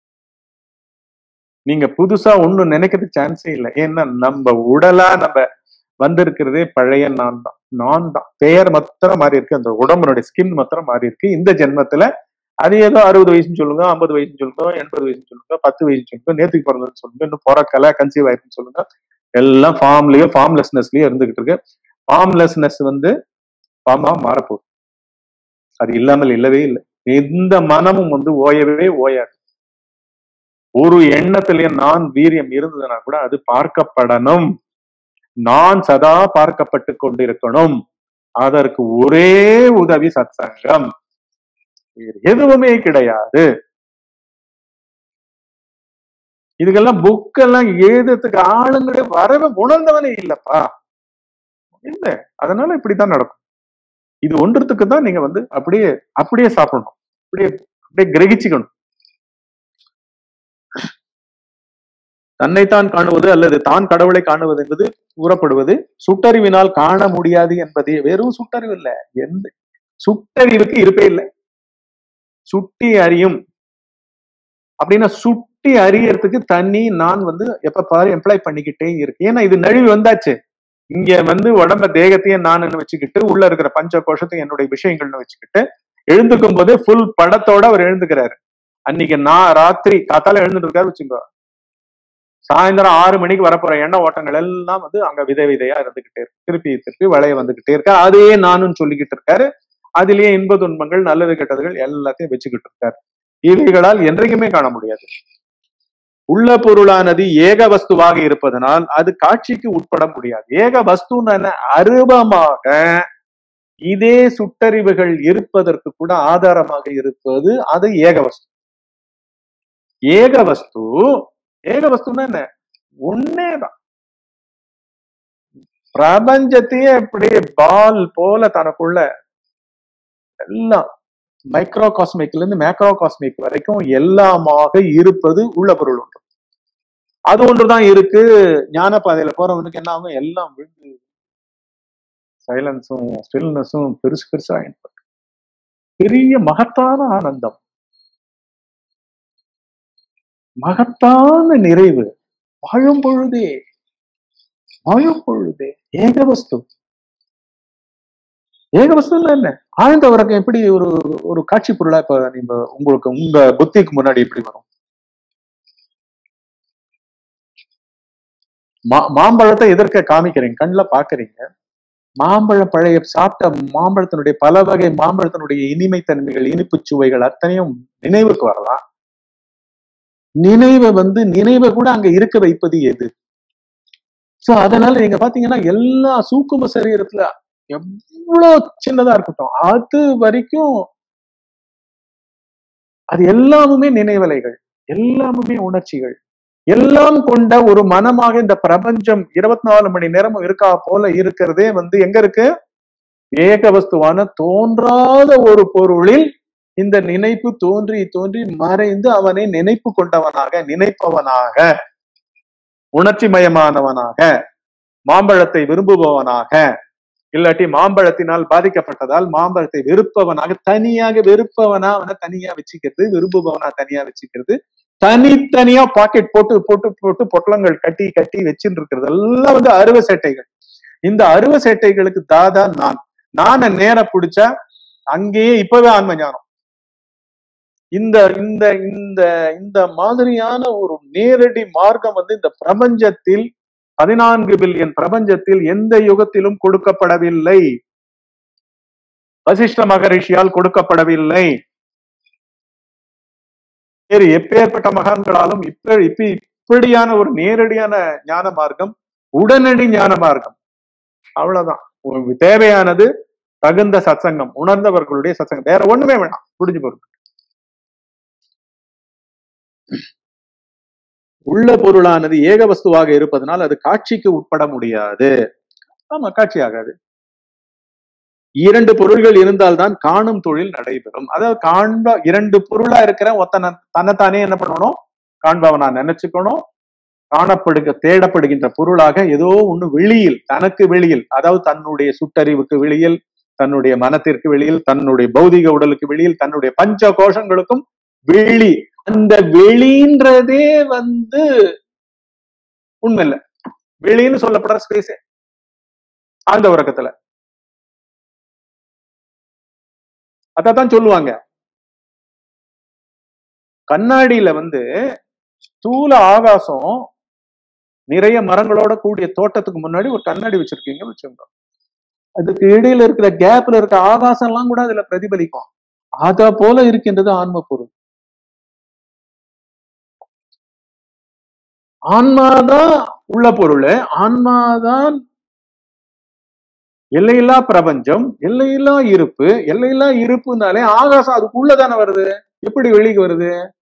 நீங்க புதுசா ஒண்ணும் நினைக்கிறதுக்கு சான்ஸே இல்லை ஏன்னா நம்ம உடலா நம்ம வந்திருக்கிறதே பழைய நான் தான் நான் தான் பெயர் மாத்திரம் மாறி இருக்கு அந்த உடம்புனுடைய ஸ்கின் மாத்திரம் மாறி இருக்கு இந்த ஜென்மத்துல அது ஏதோ அறுபது வயசுன்னு சொல்லுங்க ஐம்பது வயசுன்னு சொல்லுங்க எண்பது வயசுன்னு சொல்லுங்க பத்து வயசுன்னு சொல்லுங்க நேத்துக்கு பிறந்ததுன்னு சொல்லுங்க இன்னும் பிறக்கல கன்சீவ் ஆயிருக்குன்னு சொல்லுங்க எல்லாம் ஃபார்ம்லயோ ஃபார்ம்லெஸ்னஸ்லயோ இருந்துகிட்டு இருக்கு ஃபார்ம்லெஸ்னஸ் வந்து ஃபார்மா மாறப்போகுது அது இல்லாமல் இல்லவே இல்லை எந்த மனமும் வந்து ஓயவே ஓயாது ஒரு எண்ணத்திலேயே நான் வீரியம் இருந்ததுன்னா கூட அது பார்க்கப்படணும் நான் சதா பார்க்கப்பட்டு கொண்டிருக்கணும் அதற்கு ஒரே உதவி சத்சங்கம் வேறு எதுவுமே கிடையாது இதுக்கெல்லாம் புக்கெல்லாம் எழுதுறதுக்கு ஆளுங்களே வரவே உணர்ந்தவனே இல்லப்பா இல்ல அதனால இப்படித்தான் நடக்கும் இது ஒன்றுத்துக்கு தான் நீங்க வந்து அப்படியே அப்படியே சாப்பிடணும் அப்படியே அப்படியே கிரகிச்சுக்கணும் தன்னைத்தான் காணுவது அல்லது தான் கடவுளை காணுவது என்பது கூறப்படுவது சுட்டறிவினால் காண முடியாது என்பதே வெறும் சுட்டறிவு இல்ல எந்த சுட்டறிவுக்கு இருப்பே இல்லை சுட்டி அறியும் அப்படின்னா சுட்டி அறியறதுக்கு தண்ணி நான் வந்து எப்ப பாரு எம்ப்ளாய் பண்ணிக்கிட்டே இருக்கு ஏன்னா இது நழுவி வந்தாச்சு இங்க வந்து உடம்ப தேகத்தையும் நான் வச்சுக்கிட்டு உள்ள இருக்கிற பஞ்ச கோஷத்தையும் என்னுடைய விஷயங்கள்னு வச்சுக்கிட்டு எழுந்துக்கும் போதே ஃபுல் படத்தோட அவர் எழுந்துக்கிறாரு அன்னைக்கு நான் ராத்திரி காத்தால எழுந்துட்டு இருக்காரு வச்சுக்கோ சாயந்தரம் ஆறு மணிக்கு வரப்போற எண்ண ஓட்டங்கள் எல்லாம் வந்து அங்க விதை விதையா இருந்துகிட்டே இருக்கு திருப்பி திருப்பி வளைய வந்துகிட்டே இருக்கு அதே நானும் சொல்லிக்கிட்டு இருக்காரு அதிலேயே இன்ப துன்பங்கள் நல்லது கெட்டதுகள் எல்லாத்தையும் வச்சுக்கிட்டு இருக்காரு இவைகளால் என்றைக்குமே காண முடியாது உள்ள பொருளானது ஏக வஸ்துவாக இருப்பதனால் அது காட்சிக்கு உட்பட முடியாது ஏக வஸ்து அருபமாக இதே சுட்டறிவுகள் இருப்பதற்கு கூட ஆதாரமாக இருப்பது அது ஏக வஸ்து ஏக வஸ்து ஏக வஸ்துன்னா என்ன ஒன்னேதான் பிரபஞ்சத்தையே அப்படியே பால் போல தனக்குள்ள எல்லாம் மைக்ரோ காஸ்மிக்ல இருந்து மேக்ரோ காஸ்மிக் வரைக்கும் எல்லாமாக இருப்பது உள்ள பொருள் ஒன்று அது ஒன்றுதான் இருக்கு ஞான பாதையில போறவனுக்கு என்ன ஆகும் எல்லாம் விழுந்து சைலன்ஸும் ஸ்டில்னஸும் பெருசு பெருசா ஏற்படும் பெரிய மகத்தான ஆனந்தம் மகத்தான நிறைவு வாழும் பொழுதே வாழும் பொழுதே ஏக வஸ்து ஏக வஸ்து என்ன ஆழ்ந்த உறக்கம் எப்படி ஒரு ஒரு காட்சி பொருளா இப்ப நீங்க உங்களுக்கு உங்க புத்திக்கு முன்னாடி எப்படி வரும் மா- மாம்பழத்தை எதிர்க்க காமிக்கிறீங்க கண்ணுல பாக்குறீங்க மாம்பழம் பழைய சாப்பிட்ட மாம்பழத்தினுடைய பல வகை மாம்பழத்தினுடைய இனிமை தன்மைகள் இனிப்பு சுவைகள் அத்தனையும் நினைவுக்கு வரலாம் நினைவை வந்து நினைவை கூட அங்க இருக்க வைப்பது எது சோ அதனால நீங்க பாத்தீங்கன்னா எல்லா சூக்கும சரீரத்துல எவ்வளவு சின்னதா இருக்கட்டும் அது வரைக்கும் அது எல்லாமுமே நினைவலைகள் எல்லாமுமே உணர்ச்சிகள் எல்லாம் கொண்ட ஒரு மனமாக இந்த பிரபஞ்சம் இருபத்தி நாலு மணி நேரமும் இருக்கா போல இருக்கிறதே வந்து எங்க இருக்கு ஏக வஸ்துவான தோன்றாத ஒரு பொருளில் இந்த நினைப்பு தோன்றி தோன்றி மறைந்து அவனை நினைப்பு கொண்டவனாக நினைப்பவனாக உணர்ச்சி மயமானவனாக மாம்பழத்தை விரும்புபவனாக இல்லாட்டி மாம்பழத்தினால் பாதிக்கப்பட்டதால் மாம்பழத்தை வெறுப்பவனாக தனியாக வெறுப்பவனா அவனை தனியா வச்சுக்கிறது விரும்புபவனா தனியா வச்சுக்கிறது தனித்தனியா பாக்கெட் போட்டு போட்டு போட்டு பொட்டலங்கள் கட்டி கட்டி வச்சுட்டு இருக்கிறது எல்லாம் வந்து அறுவை சேட்டைகள் இந்த அறுவை சேட்டைகளுக்கு தாதா நான் நான நேர பிடிச்சா அங்கேயே இப்பவே ஆன்ம ஞானம் இந்த இந்த இந்த இந்த மாதிரியான ஒரு நேரடி மார்க்கம் வந்து இந்த பிரபஞ்சத்தில் பதினான்கு பில்லியன் பிரபஞ்சத்தில் எந்த யுகத்திலும் கொடுக்கப்படவில்லை வசிஷ்ட மகரிஷியால் கொடுக்கப்படவில்லை வேறு எப்பேற்பட்ட மகான்களாலும் இப்ப இப்ப இப்படியான ஒரு நேரடியான ஞான மார்க்கம் உடனடி ஞான மார்க்கம் அவ்வளவுதான் உங்களுக்கு தேவையானது தகுந்த சத்சங்கம் உணர்ந்தவர்களுடைய சத்சங்கம் வேற ஒண்ணுமே வேணாம் புரிஞ்சு போறது உள்ள பொருளானது ஏக வஸ்துவாக இருப்பதனால் அது காட்சிக்கு உட்பட முடியாது ஆமா காட்சி ஆகாது இரண்டு பொருள்கள் இருந்தால்தான் காணும் தொழில் நடைபெறும் அதாவது காண்ப இரண்டு பொருளா இருக்கிற ஒத்தனை தன்னைத்தானே என்ன பண்ணணும் காண்பவனா நினைச்சுக்கணும் காணப்படுக தேடப்படுகின்ற பொருளாக ஏதோ ஒண்ணு வெளியில் தனக்கு வெளியில் அதாவது தன்னுடைய சுட்டறிவுக்கு வெளியில் தன்னுடைய மனத்திற்கு வெளியில் தன்னுடைய பௌதிக உடலுக்கு வெளியில் தன்னுடைய பஞ்ச கோஷங்களுக்கும் வெளி அந்த வெளின்றதே வந்து உண்மை இல்ல வெளின்னு சொல்லப்படுற ஸ்பேஸ் ஆழ்ந்த உறக்கத்துல அதான் சொல்லுவாங்க கண்ணாடியில வந்து ஸ்தூல ஆகாசம் நிறைய மரங்களோட கூடிய தோட்டத்துக்கு முன்னாடி ஒரு கண்ணாடி வச்சிருக்கீங்க வச்சுக்கோங்க அதுக்கு இடையில இருக்கிற கேப்ல இருக்க ஆகாசம் எல்லாம் கூட அதுல பிரதிபலிக்கும் அத போல இருக்கின்றது ஆன்ம பொருள் ஆன்மாதான் உள்ள பொருள் ஆன்மாதான் எல்லையில்லா பிரபஞ்சம் எல்லையில்லா இருப்பு எல்லையில்லா இருப்புனாலே ஆகாசம் அதுக்குள்ளதானே வருது எப்படி வெளிக்கு வருது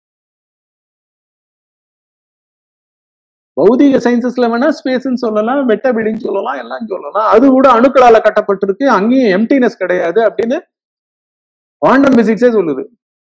பௌதிக சயின்சஸ்ல வேணா ஸ்பேஸ்ன்னு சொல்லலாம் வெட்டபிடின்னு சொல்லலாம் எல்லாம் சொல்லலாம் அது கூட அணுக்களால கட்டப்பட்டிருக்கு அங்கேயும் எம்டினஸ் கிடையாது அப்படின்னு குவாண்டம் பிசிக்ஸே சொல்லுது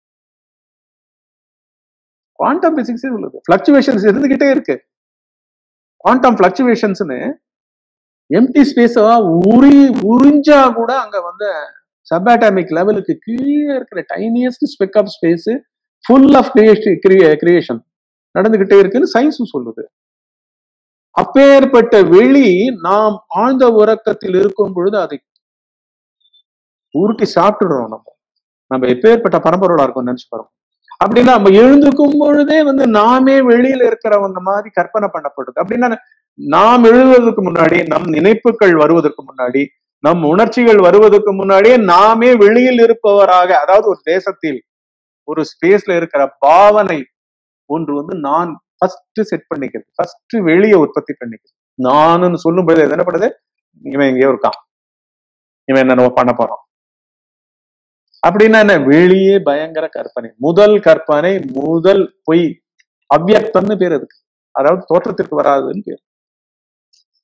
குவாண்டம் பிசிக்ஸே சொல்லுது பிளக்சுவேஷன்ஸ் இருந்துகிட்டே இருக்கு குவாண்டம் பிளக்சுவேஷன்ஸ்னு எம்டி ஸ்பேஸ் உரி உறிஞ்சா கூட அங்க வந்து சபாட்டாமிக் லெவலுக்கு கீழே இருக்கிற tiniest speck of space full of creation நடந்துகிட்டே இருக்குன்னு சயின்ஸும் சொல்லுது அப்பேற்பட்ட வெளி நாம் ஆழ்ந்த உறக்கத்தில் இருக்கும் பொழுது அதை உருட்டி சாப்பிட்டுடுறோம் நம்ம நம்ம எப்பேற்பட்ட பரம்பரோடா இருக்கும் நினைச்சு பாருங்க அப்படின்னா நம்ம எழுந்துக்கும் பொழுதே வந்து நாமே வெளியில இருக்கிறவங்க மாதிரி கற்பனை பண்ணப்படுது அப்படின்னா நாம் எழுதுவதற்கு முன்னாடி நம் நினைப்புகள் வருவதற்கு முன்னாடி நம் உணர்ச்சிகள் வருவதற்கு முன்னாடியே நாமே வெளியில் இருப்பவராக அதாவது ஒரு தேசத்தில் ஒரு ஸ்பேஸ்ல இருக்கிற பாவனை ஒன்று வந்து நான் ஃபர்ஸ்ட் செட் பண்ணிக்கிறது ஃபர்ஸ்ட் வெளியே உற்பத்தி பண்ணிக்கிறது நானுன்னு சொல்லும் பொழுது என்ன பண்ணுது இவன் எங்கேயோ இருக்கான் இவன் என்ன நம்ம பண்ண போறோம் அப்படின்னா என்ன வெளியே பயங்கர கற்பனை முதல் கற்பனை முதல் பொய் அவ்வியக்தம்னு பேர் அதுக்கு அதாவது தோற்றத்திற்கு வராதுன்னு பேர்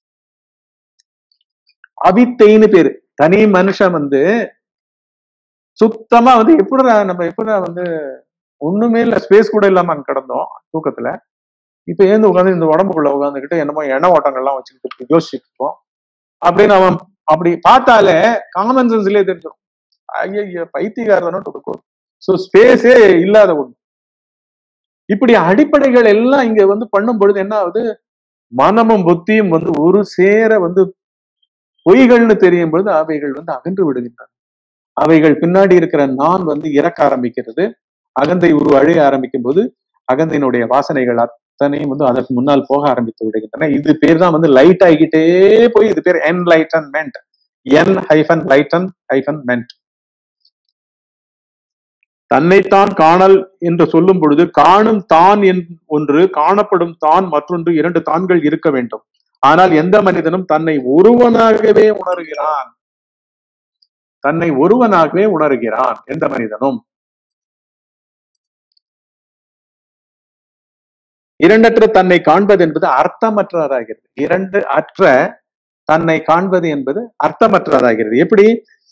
அவித்தைன்னு பேரு தனி மனுஷன் வந்து சுத்தமா வந்து எப்படிடா நம்ம எப்படிடா வந்து ஒண்ணுமே இல்ல ஸ்பேஸ் கூட இல்லாம அங்க கிடந்தோம் தூக்கத்துல இப்ப ஏந்து உட்காந்து இந்த உடம்புக்குள்ள உட்காந்துக்கிட்டு என்னமோ எண்ண ஓட்டங்கள்லாம் வச்சுக்கிட்டு யோசிச்சுட்டு இருக்கோம் அப்படின்னு அவன் அப்படி பார்த்தாலே காமன் சென்ஸ்லயே தெரிஞ்சிடும் ஐய பைத்தியகாரனும் கொடுக்கும் ஸோ ஸ்பேஸே இல்லாத ஒண்ணு இப்படி அடிப்படைகள் எல்லாம் இங்க வந்து பண்ணும் பொழுது என்ன ஆகுது மனமும் புத்தியும் வந்து ஒரு சேர வந்து பொய்கள்னு தெரியும் பொழுது அவைகள் வந்து அகன்று விடுகின்றன அவைகள் பின்னாடி இருக்கிற நான் வந்து இறக்க ஆரம்பிக்கிறது அகந்தை உரு அழிய ஆரம்பிக்கும் போது அகந்தையினுடைய வாசனைகள் அத்தனையும் வந்து அதற்கு முன்னால் போக ஆரம்பித்து விடுகின்றன இது பேர் தான் வந்து லைட் ஆகிக்கிட்டே போய் இது பேர் enlightenment en hyphen lighten hyphen ment தன்னைத்தான் காணல் என்று சொல்லும் பொழுது காணும் தான் என்- ஒன்று காணப்படும் தான் மற்றொன்று இரண்டு தான்கள் இருக்க வேண்டும் ஆனால் எந்த மனிதனும் தன்னை ஒருவனாகவே உணர்கிறான் தன்னை ஒருவனாகவே உணர்கிறான் எந்த மனிதனும் இரண்டற்ற தன்னை காண்பது என்பது அர்த்தமற்றதாகிறது இரண்டு அற்ற தன்னை காண்பது என்பது அர்த்தமற்றதாகிறது எப்படி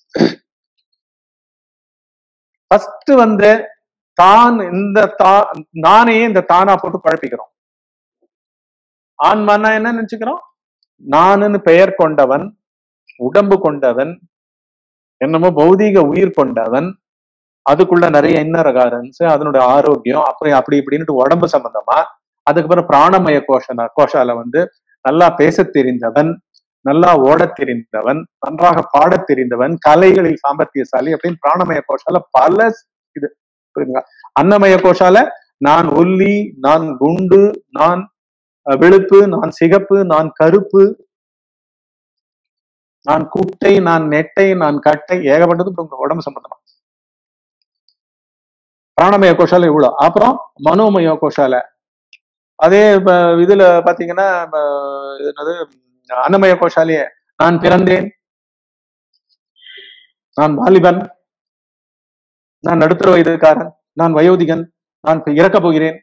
ஃபர்ஸ்ட் வந்து தான் இந்த தா நானே இந்த தானா போட்டு குழப்பிக்கிறோம் ஆன்மானா என்ன நினைச்சுக்கிறோம் நானுன்னு பெயர் கொண்டவன் உடம்பு கொண்டவன் என்னமோ பௌதீக உயிர் கொண்டவன் அதுக்குள்ள நிறைய இன்னர் காரன்ஸ் அதனுடைய ஆரோக்கியம் அப்புறம் அப்படி இப்படின்ட்டு உடம்பு சம்பந்தமா அதுக்கப்புறம் பிராணமய கோஷன கோஷால வந்து நல்லா பேசத் தெரிந்தவன் நல்லா ஓடத் தெரிந்தவன் நன்றாக பாடத் தெரிந்தவன் கலைகளில் சாமர்த்தியசாலி அப்படின்னு பிராணமய கோஷால பல இது புரியுதுங்களா அன்னமய கோஷால நான் ஒல்லி நான் குண்டு நான் அஹ், வெளுப்பு நான் சிகப்பு நான் கருப்பு நான் குட்டை நான் நெட்டை நான் கட்டை ஏகப்பட்டது இப்ப உங்க உடம்பு சம்பந்தமா பிராணமய கோஷால இவ்வளவு அப்புறம் மனோமய கோஷால அதே இப்ப இதுல பாத்தீங்கன்னா இப்ப இது என்னது அன்னமய கோஷாலேயே நான் பிறந்தேன் நான் வாலிபன் நான் நடுத்தர வயதுக்காரன் நான் வயோதிகன் நான் இப்ப இறக்கப் போகிறேன்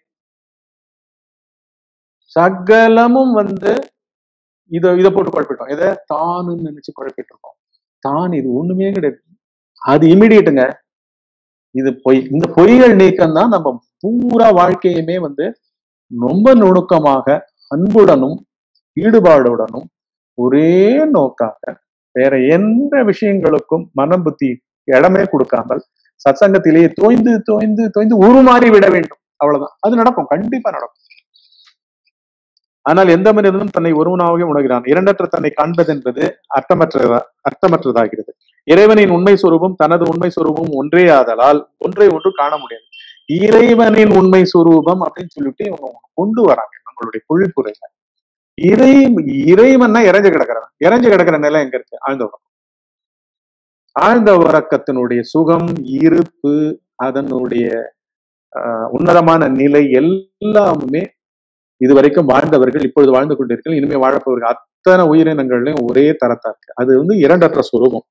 சகலமும் வந்து இத இத போட்டு குழப்பிட்டோம் எதை தானுன்னு நினைச்சு குழப்பிட்டு இருக்கோம் தான் இது ஒண்ணுமே கிடையாது அது இமிடியட்டுங்க இது பொய் இந்த பொய்கள் நீக்கம் தான் நம்ம பூரா வாழ்க்கையுமே வந்து ரொம்ப நுணுக்கமாக அன்புடனும் ஈடுபாடுடனும் ஒரே நோக்காக வேற எந்த விஷயங்களுக்கும் மனம் புத்தி இடமே கொடுக்காமல் சத்சங்கத்திலேயே தோய்ந்து தோய்ந்து தோய்ந்து உருமாறி விட வேண்டும் அவ்வளவுதான் அது நடக்கும் கண்டிப்பா நடக்கும் ஆனால் எந்த மனிதனும் தன்னை ஒருவனாகவே உணர்கிறான் இரண்டற்ற தன்னை காண்பது என்பது அர்த்தமற்றதா அர்த்தமற்றதாகிறது இறைவனின் உண்மை சொரூபம் தனது உண்மை சொரூபம் ஒன்றே ஆதலால் ஒன்றை ஒன்று காண முடியாது இறைவனின் உண்மை சொரூபம் அப்படின்னு சொல்லிட்டு இவங்க கொண்டு வராங்க நம்மளுடைய பொழிப்புரையில இறை இறைவன்னா இறைஞ்சு கிடக்கிறவன் இறைஞ்சு கிடக்கிற நிலை எங்க இருக்கு ஆழ்ந்த உறக்கம் ஆழ்ந்த உறக்கத்தினுடைய சுகம் இருப்பு அதனுடைய ஆஹ், உன்னதமான நிலை எல்லாமே இதுவரைக்கும் வாழ்ந்தவர்கள் இப்பொழுது வாழ்ந்து கொண்டிருக்கள் இனிமே வாழப்பவர்கள் அத்தனை உயிரினங்கள்லயும் ஒரே தரத்தா இருக்கு அது வந்து இரண்டற்ற சுரூபம்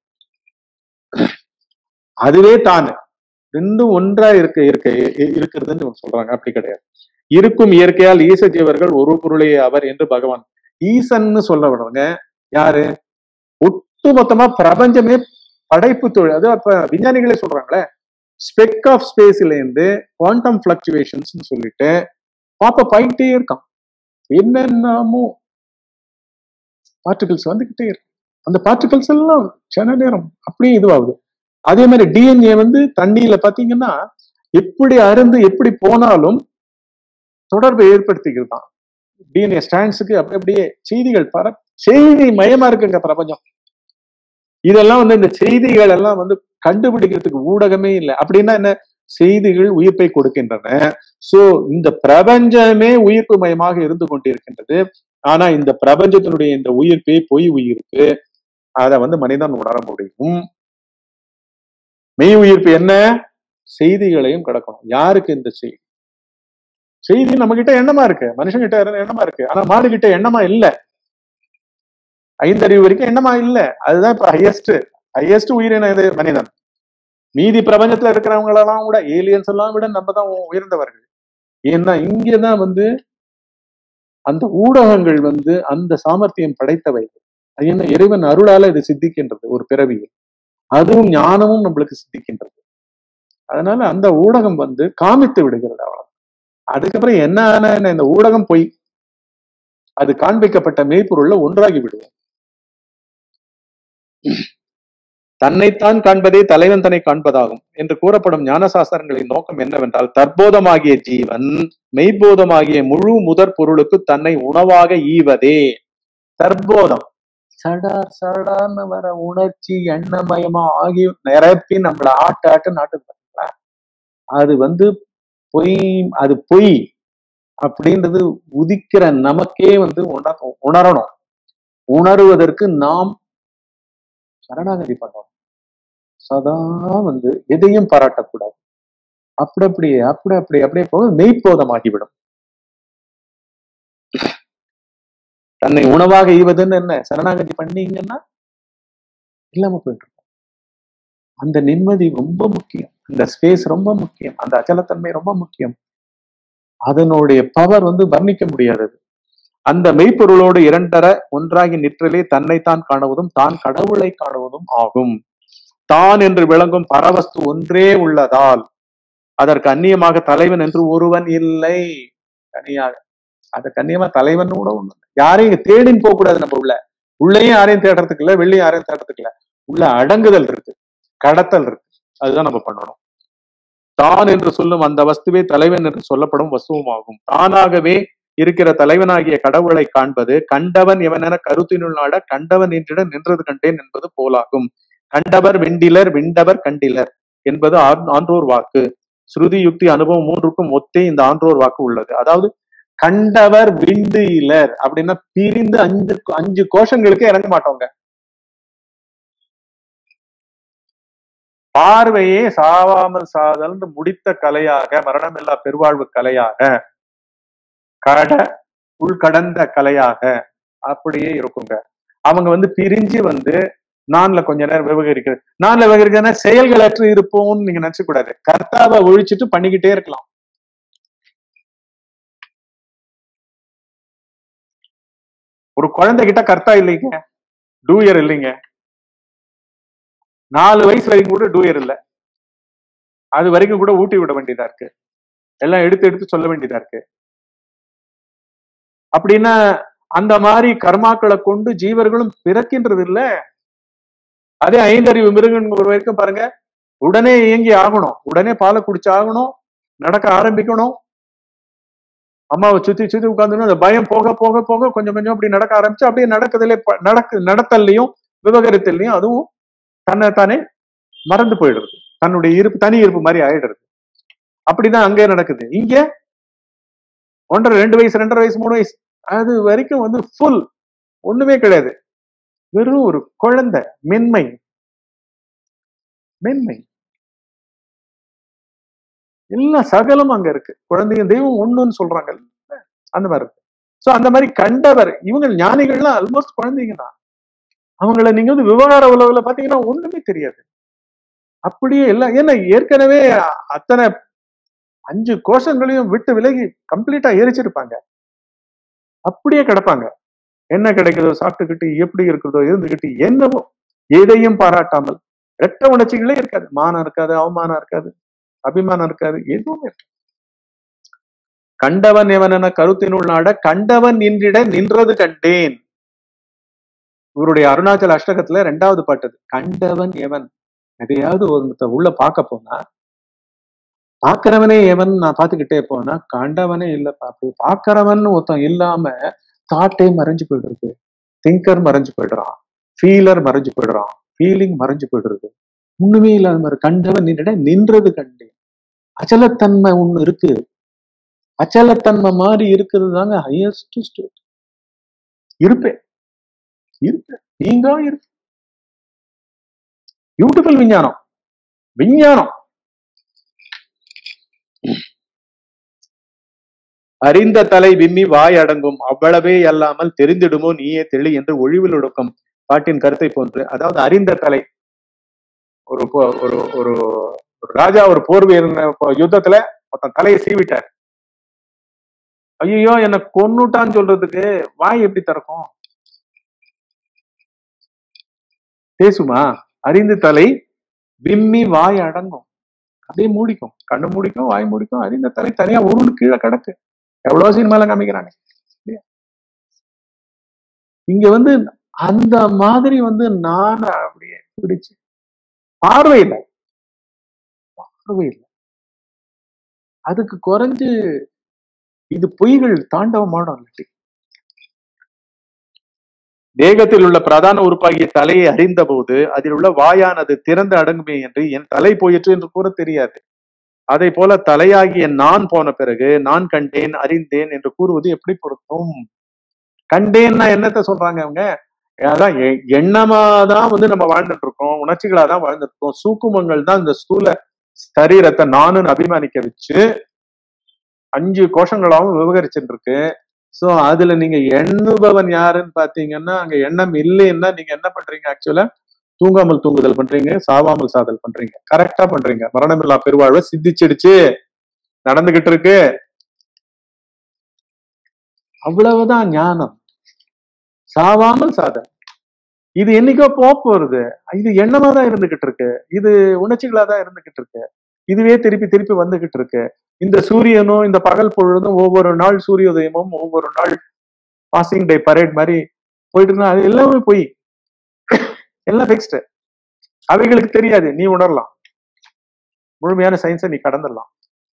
அதுவே தான் ரெண்டும் ஒன்றா இருக்க இருக்க இ- இருக்கிறதுன்னு இவங்க சொல்றாங்க அப்படி கிடையாது இருக்கும் இயற்கையால் ஈச ஜீவர்கள் ஒரு பொருளே அவர் என்று பகவான் ஈசன்னு சொல்ல விடுறவங்க யாரு ஒட்டு மொத்தமா பிரபஞ்சமே படைப்பு தொழில் அது அப்ப விஞ்ஞானிகளே சொல்றாங்களே ஸ்பெக் ஆஃப் ஸ்பேஸ்ல இருந்து குவாண்டம் பிளக்சுவேஷன்ஸ் சொல்லிட்டு பாப்ப போயிட்டே இருக்கான் என்னென்னமோ பார்ட்டிகல்ஸ் வந்துகிட்டே இருக்கு அந்த பார்ட்டிகல்ஸ் எல்லாம் சென நேரம் அப்படியே இதுவாகுது அதே மாதிரி டிஎன்ஏ வந்து தண்ணியில பாத்தீங்கன்னா எப்படி அருந்து எப்படி போனாலும் தொடர்பை ஏற்படுத்திக்கிறது தான் டிஎன்ஏ ஸ்டாண்ட்ஸுக்கு அப்படி அப்படியே செய்திகள் பர செய்தி மயமா இருக்குங்க பிரபஞ்சம் இதெல்லாம் வந்து இந்த செய்திகள் எல்லாம் வந்து கண்டுபிடிக்கிறதுக்கு ஊடகமே இல்லை அப்படின்னா என்ன செய்திகள் உயிர்ப்பை கொடுக்கின்றன சோ இந்த பிரபஞ்சமே உயிர்ப்பு மயமாக இருந்து கொண்டிருக்கின்றது ஆனா இந்த பிரபஞ்சத்தினுடைய இந்த உயிர்ப்பே பொய் உயிர்ப்பு அதை வந்து மனிதன் உணர முடியும் மெய் உயிர்ப்பு என்ன செய்திகளையும் கடக்கணும் யாருக்கு இந்த செய்தி செய்தி நம்ம கிட்ட எண்ணமா இருக்கு மனுஷன் கிட்ட எண்ணமா இருக்கு ஆனா மாடு கிட்ட எண்ணமா இல்ல ஐந்தறிவு வரைக்கும் எண்ணமா இல்ல அதுதான் இப்ப ஹையஸ்ட் ஹையஸ்ட் உயிரின இது மனிதன் மீதி பிரபஞ்சத்துல இருக்கிறவங்களெல்லாம் கூட ஏலியன்ஸ் எல்லாம் விட நம்ம தான் உயர்ந்தவர்கள் ஏன்னா இங்கதான் வந்து அந்த ஊடகங்கள் வந்து அந்த சாமர்த்தியம் படைத்தவை அது என்ன இறைவன் அருளால இது சித்திக்கின்றது ஒரு பிறவியில் அதுவும் ஞானமும் நம்மளுக்கு சித்திக்கின்றது அதனால அந்த ஊடகம் வந்து காமித்து விடுகிறது அவ்வளவு அதுக்கப்புறம் என்ன ஆன என்ன, இந்த ஊடகம் பொய் அது காண்பிக்கப்பட்ட மெய்ப்பொருள்ல ஒன்றாகி விடுவோம் தன்னைத்தான் காண்பதே தலைவன் தன்னை காண்பதாகும் என்று கூறப்படும் ஞானசாஸ்திரங்களின் நோக்கம் என்னவென்றால் தற்போதமாகிய ஜீவன் மெய்போதமாகிய முழு முதற் பொருளுக்கு தன்னை உணவாக ஈவதே தற்போதம் சடார் சடார்னு வர உணர்ச்சி எண்ணமயமா ஆகி நிரப்பி நம்மள ஆட்டு ஆட்டு நாட்டு பார்த்தீங்களா அது வந்து பொய் அது பொய் அப்படின்றது உதிக்கிற நமக்கே வந்து உண உணரணும் உணருவதற்கு நாம் சரணாகதி பண்ணணும் சதா வந்து எதையும் பாராட்டக்கூடாது அப்படி அப்படியே அப்படி அப்படி அப்படியே போக மெய்ப்போதமாகிவிடும் தன்னை உணவாக ஈவதுன்னு என்ன சரணாகதி பண்ணீங்கன்னா இல்லாம போயிட்டு இருக்கும். அந்த நிம்மதி ரொம்ப முக்கியம் அந்த ஸ்பேஸ் ரொம்ப முக்கியம் அந்த அச்சலத்தன்மை ரொம்ப முக்கியம் அதனுடைய பவர் வந்து வர்ணிக்க முடியாதது அந்த மெய்ப்பொருளோடு இரண்டர ஒன்றாகி நிற்றலே தன்னைத்தான் காணுவதும் தான் கடவுளை காணுவதும் ஆகும் தான் என்று விளங்கும் பரவஸ்து ஒன்றே உள்ளதால் அதற்கு அந்நியமாக தலைவன் என்று ஒருவன் இல்லை தனியாக அது கண்ணியமா தலைவன் கூட ஒண்ணு இல்லை. யாரையும் தேடின்னு போக கூடாது நம்ம உள்ள உள்ளேயும் யாரையும் தேடுறதுக்கு இல்ல வெளியும் யாரையும் தேடுறதுக்கு இல்ல உள்ள அடங்குதல் இருக்கு கடத்தல் இருக்கு அதுதான் நம்ம பண்ணணும் தான் என்று சொல்லும் அந்த வஸ்துவே தலைவன் என்று சொல்லப்படும் வஸ்துவும் ஆகும் தானாகவே இருக்கிற தலைவனாகிய கடவுளை காண்பது கண்டவன் எவனென கருத்தினுள் நாட கண்டவன் என்றிட நின்றது கண்டேன் என்பது போலாகும் கண்டவர் வெண்டிலர் விண்டவர் கண்டிலர் என்பது ஆண்- ஆன்றோர் வாக்கு ஸ்ருதி யுக்தி அனுபவம் மூன்றுக்கும் ஒத்தே இந்த ஆன்றோர் வாக்கு உள்ளது அதாவது கண்டவர் விண்டு இலர் அப்படின்னா பிரிந்து அஞ்சு அஞ்சு கோஷங்களுக்கு இறங்க மாட்டோங்க பார்வையே சாவாமல் சாதல் முடித்த கலையாக மரணமில்லா பெருவாழ்வு கலையாக கட உள்கடந்த கலையாக அப்படியே இருக்குங்க அவங்க வந்து பிரிஞ்சு வந்து நான்ல கொஞ்ச நேரம் விவகரிக்கிறது நான்ல விவகரிக்கிறதுனா செயல்களற்று இருப்போம்னு நீங்க நினைச்ச கூடாது கர்த்தாவை ஒழிச்சிட்டு பண்ணிக்கிட்டே இருக்கலாம் ஒரு குழந்தை கிட்ட கர்த்தா இல்லைங்க டூயர் இல்லைங்க நாலு வயசு வரைக்கும் கூட டூயர் இல்ல அது வரைக்கும் கூட ஊட்டி விட வேண்டியதா இருக்கு எல்லாம் எடுத்து எடுத்து சொல்ல வேண்டியதா இருக்கு அப்படின்னா அந்த மாதிரி கர்மாக்களை கொண்டு ஜீவர்களும் பிறக்கின்றது இல்ல அதே ஐந்தறிவு மிருகங்கள் வரைக்கும் பாருங்க உடனே இயங்கி ஆகணும் உடனே பாலை குடிச்சு ஆகணும் நடக்க ஆரம்பிக்கணும் அம்மாவை சுத்தி சுத்தி உட்காந்துணும் அந்த பயம் போக போக போக கொஞ்சம் கொஞ்சம் அப்படி நடக்க ஆரம்பிச்சு அப்படியே நடக்குதுல நடக்கு நடத்தல்லையும் விவகரத்திலையும் அதுவும் தன்னை தானே மறந்து போயிடுறது தன்னுடைய இருப்பு தனி இருப்பு மாதிரி ஆயிடுறது அப்படிதான் அங்கே நடக்குது இங்க ஒன்றரை ரெண்டு வயசு ரெண்டரை வயசு மூணு வயசு அது வரைக்கும் வந்து ஃபுல் ஒண்ணுமே கிடையாது வெறும் ஒரு குழந்தை மென்மை மென்மை எல்லாம் சகலம் அங்க இருக்கு குழந்தையும் தெய்வம் ஒண்ணுன்னு சொல்றாங்க அந்த மாதிரி இருக்கு சோ அந்த மாதிரி கண்டவர் இவங்க ஞானிகள்லாம் ஆல்மோஸ்ட் குழந்தைங்க தான் அவங்கள நீங்க வந்து விவகார உலகில் பாத்தீங்கன்னா ஒண்ணுமே தெரியாது அப்படியே எல்லாம் ஏன்னா ஏற்கனவே அத்தனை அஞ்சு கோஷங்களையும் விட்டு விலகி கம்ப்ளீட்டா எரிச்சிருப்பாங்க அப்படியே கிடப்பாங்க என்ன கிடைக்குதோ சாப்பிட்டுக்கிட்டு எப்படி இருக்கிறதோ இருந்துகிட்டு என்னவோ எதையும் பாராட்டாமல் ரெட்ட உணர்ச்சிகளே இருக்காது மானம் இருக்காது அவமானம் இருக்காது அபிமானம் இருக்காது எதுவுமே இருக்காது கண்டவன் எவன் என கருத்தினுள் நாட கண்டவன் நின்றிட நின்றது கண்டேன் இவருடைய அருணாச்சல அஷ்டகத்துல ரெண்டாவது பாட்டு அது. கண்டவன் எவன் எதையாவது ஒருத்த உள்ள பார்க்க போனா பாக்குறவனே எவன் நான் பார்த்துக்கிட்டே போனா கண்டவனே இல்லப்பா அப்படி பாக்குறவன் ஒருத்தன் இல்லாம தாட்டே மறைஞ்சு போயிடுறது திங்கர் மறைஞ்சு போயிடுறான் ஃபீலர் மறைஞ்சு போயிடுறான் ஃபீலிங் மறைஞ்சு போயிடுறது ஒண்ணுமே இல்லாத மாதிரி கண்டவன் நின்றிட நின்றது கண்டேன் அச்சலத்தன்மை ஒண்ணு இருக்கு அச்சலத்தன்மை மாதிரி இருக்கிறது தாங்க ஹையஸ்ட் ஸ்டேட் இருப்பேன் இருப்பேன் நீங்க இருப்பேன் பியூட்டிஃபுல் விஞ்ஞானம் விஞ்ஞானம் அறிந்த தலை விம்மி வாய் அடங்கும் அவ்வளவே அல்லாமல் தெரிந்திடுமோ நீயே தெளி என்று ஒழிவில் ஒடுக்கும் பாட்டின் கருத்தை போன்று அதாவது அறிந்த தலை ஒரு போ- ஒரு ஒரு ஒரு ராஜா ஒரு போர் வீரன் போ- யுத்தத்துல ஒருத்தன் தலையை சீவிட்டார் ஐயோ என்ன கொன்னுட்டான்னு சொல்றதுக்கு வாய் எப்படி திறக்கும் பேசுமா அறிந்து தலை விம்மி வாய் அடங்கும் அப்படியே மூடிக்கும் கண்ணு மூடிக்கும் வாய் மூடிக்கும் அறிந்த தலை தனியா உருண்டு கீழே கிடக்கு எவ்வளவு சினிமால காமிக்கிறாங்க இல்லையா? இங்க வந்து அந்த மாதிரி வந்து நான் அப்படியே பிடிச்சு பார்வையில பார்வையில அதுக்கு குறைஞ்சு இது பொய்கள் தாண்டவமானம் இல்லாட்டி தேகத்தில் உள்ள பிரதான உறுப்பாகிய தலையை அறிந்த போது அதில் உள்ள வாயானது திறந்து அடங்குமே என்று என் தலை போயிற்று என்று கூற தெரியாது அதை போல தலையாகிய நான் போன பிறகு நான் கண்டேன் அறிந்தேன் என்று கூறுவது எப்படி பொருத்தும் கண்டேன்னா என்னத்த சொல்றாங்க அவங்க அதான் எ- எண்ணமா தான் வந்து நம்ம வாழ்ந்துட்டு இருக்கோம் உணர்ச்சிகளா தான் வாழ்ந்துட்டு இருக்கோம் சூக்குமங்கள் தான் இந்த ஸ்தூல சரீரத்தை நானுன்னு அபிமானிக்க வச்சு அஞ்சு கோஷங்களாவும் விவகரிச்சுட்டு இருக்கு சோ அதுல நீங்க எண்ணுபவன் யாருன்னு பாத்தீங்கன்னா அங்க எண்ணம் இல்லைன்னா நீங்க என்ன பண்றீங்க ஆக்சுவலா தூங்காமல் தூங்குதல் பண்றீங்க சாவாமல் சாதல் பண்றீங்க கரெக்டா பண்றீங்க மரணமில்லா பெருவாழ்வை சித்திச்சிடுச்சு நடந்துகிட்டு இருக்கு அவ்வளவுதான் ஞானம் சாவாமல் சாதல் இது என்னைக்கோ போக போறது இது எண்ணமா தான் இருந்துகிட்டு இருக்கு இது உணர்ச்சிகளா தான் இருந்துகிட்டு இருக்கு இதுவே திருப்பி திருப்பி வந்துகிட்டு இருக்கு இந்த சூரியனும் இந்த பகல் பொழுதும் ஒவ்வொரு நாள் சூரியோதயமும் ஒவ்வொரு நாள் பாசிங் டே பரேட் மாதிரி போயிட்டு இருந்தா அது எல்லாமே போய் எல்லாம் ஃபிக்ஸ்டு அவைகளுக்கு தெரியாது நீ உணரலாம் முழுமையான சயின்ஸை நீ கடந்துடலாம்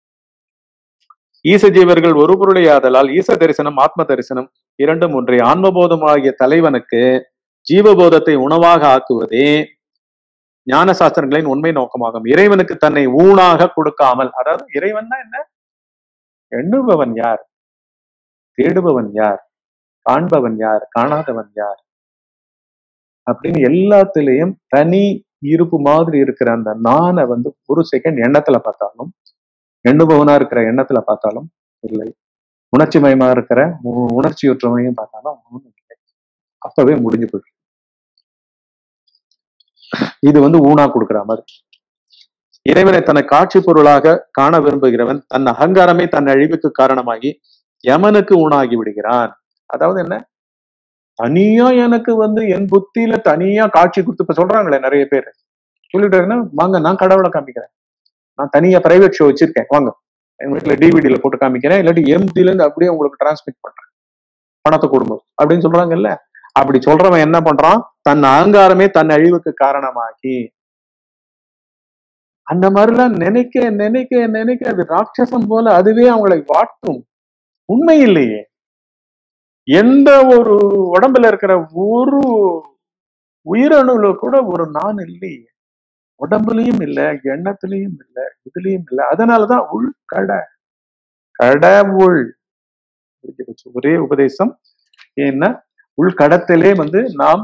ஈச ஜீவர்கள் ஒரு பொருளையாதலால் ஈச தரிசனம் ஆத்ம தரிசனம் இரண்டும் ஒன்றே ஆன்மபோதமாகிய தலைவனுக்கு ஜீவபோதத்தை உணவாக ஆக்குவதே ஞான சாஸ்திரங்களின் உண்மை நோக்கமாகும் இறைவனுக்கு தன்னை ஊனாக கொடுக்காமல் அதாவது இறைவன்னா என்ன எண்ணுபவன் யார் தேடுபவன் யார் காண்பவன் யார் காணாதவன் யார் அப்படின்னு எல்லாத்துலயும் தனி இருப்பு மாதிரி இருக்கிற அந்த நானை வந்து ஒரு செகண்ட் எண்ணத்துல பார்த்தாலும் எண்ணுபவனா இருக்கிற எண்ணத்துல பார்த்தாலும் இல்லை உணர்ச்சி மயமா இருக்கிற உ- உணர்ச்சியுற்றமையும் பார்த்தாலும் ஒண்ணும் இல்லை அப்பவே முடிஞ்சு போயிடும் இது வந்து ஊனா கொடுக்கிற மாதிரி இறைவனை தன்னை காட்சி பொருளாக காண விரும்புகிறவன் தன் அகங்காரமே தன் அழிவுக்கு காரணமாகி யமனுக்கு ஊனாகி விடுகிறான் அதாவது என்ன தனியா எனக்கு வந்து என் புத்தியில தனியா காட்சி கொடுத்து இப்ப சொல்றாங்களே நிறைய பேர் சொல்லிட்டாங்கன்னா வாங்க நான் கடவுளை காமிக்கிறேன் நான் தனியா பிரைவேட் ஷோ வச்சிருக்கேன் வாங்க எங்க வீட்டுல டிவிடியில போட்டு காமிக்கிறேன் இல்லாட்டி எம்டில இருந்து அப்படியே உங்களுக்கு டிரான்ஸ்மிட் பண்றேன் பணத்தை கொடுங்க அப்படின்னு சொல்றாங்கல்ல அப்படி சொல்றவன் என்ன பண்றான் தன் அகங்காரமே தன் அழிவுக்கு காரணமாகி அந்த மாதிரிலாம் நினைக்க நினைக்க நினைக்க அது ராட்சசம் போல அதுவே அவங்களை வாட்டும் உண்மை இல்லையே எந்த ஒரு உடம்புல இருக்கிற ஒரு உயிரணுல கூட ஒரு நான் இல்லையே உடம்புலயும் இல்ல எண்ணத்திலையும் இல்ல இதுலயும் இல்ல அதனாலதான் உள் கடை கடவுள் புரிஞ்சு போச்சு. ஒரே உபதேசம் ஏன்னா உள்கடத்திலே வந்து நாம்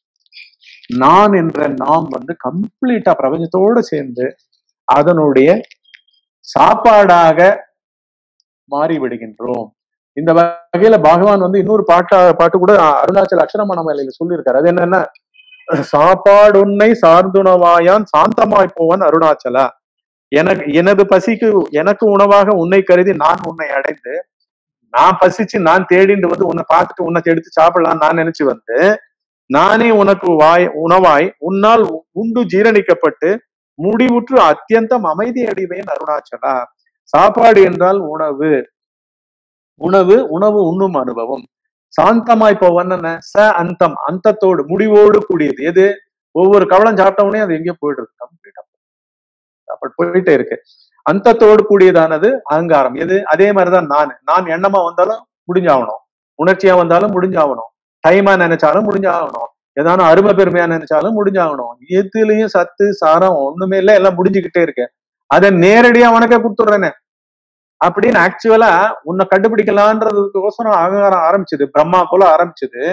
நான் என்ற நாம் வந்து கம்ப்ளீட்டா பிரபஞ்சத்தோட சேர்ந்து அதனுடைய சாப்பாடாக மாறி விடுகின்றோம் இந்த வகையில பகவான் வந்து இன்னொரு பாட்டா பாட்டு கூட அருணாச்சல அக்ஷரமான மேலையில சொல்லியிருக்காரு அது என்னன்னா சாப்பாடு உன்னை சார்ந்துணவாயான் சாந்தமாய் போவன் அருணாச்சலா எனக்கு எனது பசிக்கு எனக்கு உணவாக உன்னை கருதி நான் உன்னை அடைந்து நான் பசிச்சு நான் தேடிண்டு வந்து உன்னை பார்த்துட்டு உன்னை எடுத்து சாப்பிடலாம் நான் நினைச்சு வந்து நானே உனக்கு வாய் உணவாய் உன்னால் உண்டு ஜீரணிக்கப்பட்டு முடிவுற்று அத்தியந்தம் அமைதி அடைவேன் அருணாச்சலா சாப்பாடு என்றால் உணவு உணவு உணவு உண்ணும் அனுபவம் சாந்தமாய் போவன் என்ன ச அந்தம் அந்தத்தோடு முடிவோடு கூடியது எது ஒவ்வொரு கவலம் சாப்பிட்ட உடனே அது எங்கேயோ போயிட்டு இருக்கு கம்ப்ளீட்டா சாப்பாடு போயிட்டே இருக்கு அந்தத்தோடு கூடியதானது அகங்காரம் எது அதே மாதிரிதான் நான் நான் எண்ணமா வந்தாலும் முடிஞ்சாகணும் உணர்ச்சியா வந்தாலும் முடிஞ்சாகணும் டைமா நினைச்சாலும் முடிஞ்சாகணும் ஏதானும் அருமை பெருமையா நினைச்சாலும் முடிஞ்சாகணும் எதுலயும் சத்து சாரம் ஒண்ணுமே இல்ல எல்லாம் முடிஞ்சுக்கிட்டே இருக்கு அதை நேரடியா உனக்கே கொடுத்துடுறேனே அப்படின்னு ஆக்சுவலா உன்னை கண்டுபிடிக்கலான்றதுக்கோசரம் அகங்காரம் ஆரம்பிச்சது பிரம்மா போல ஆரம்பிச்சது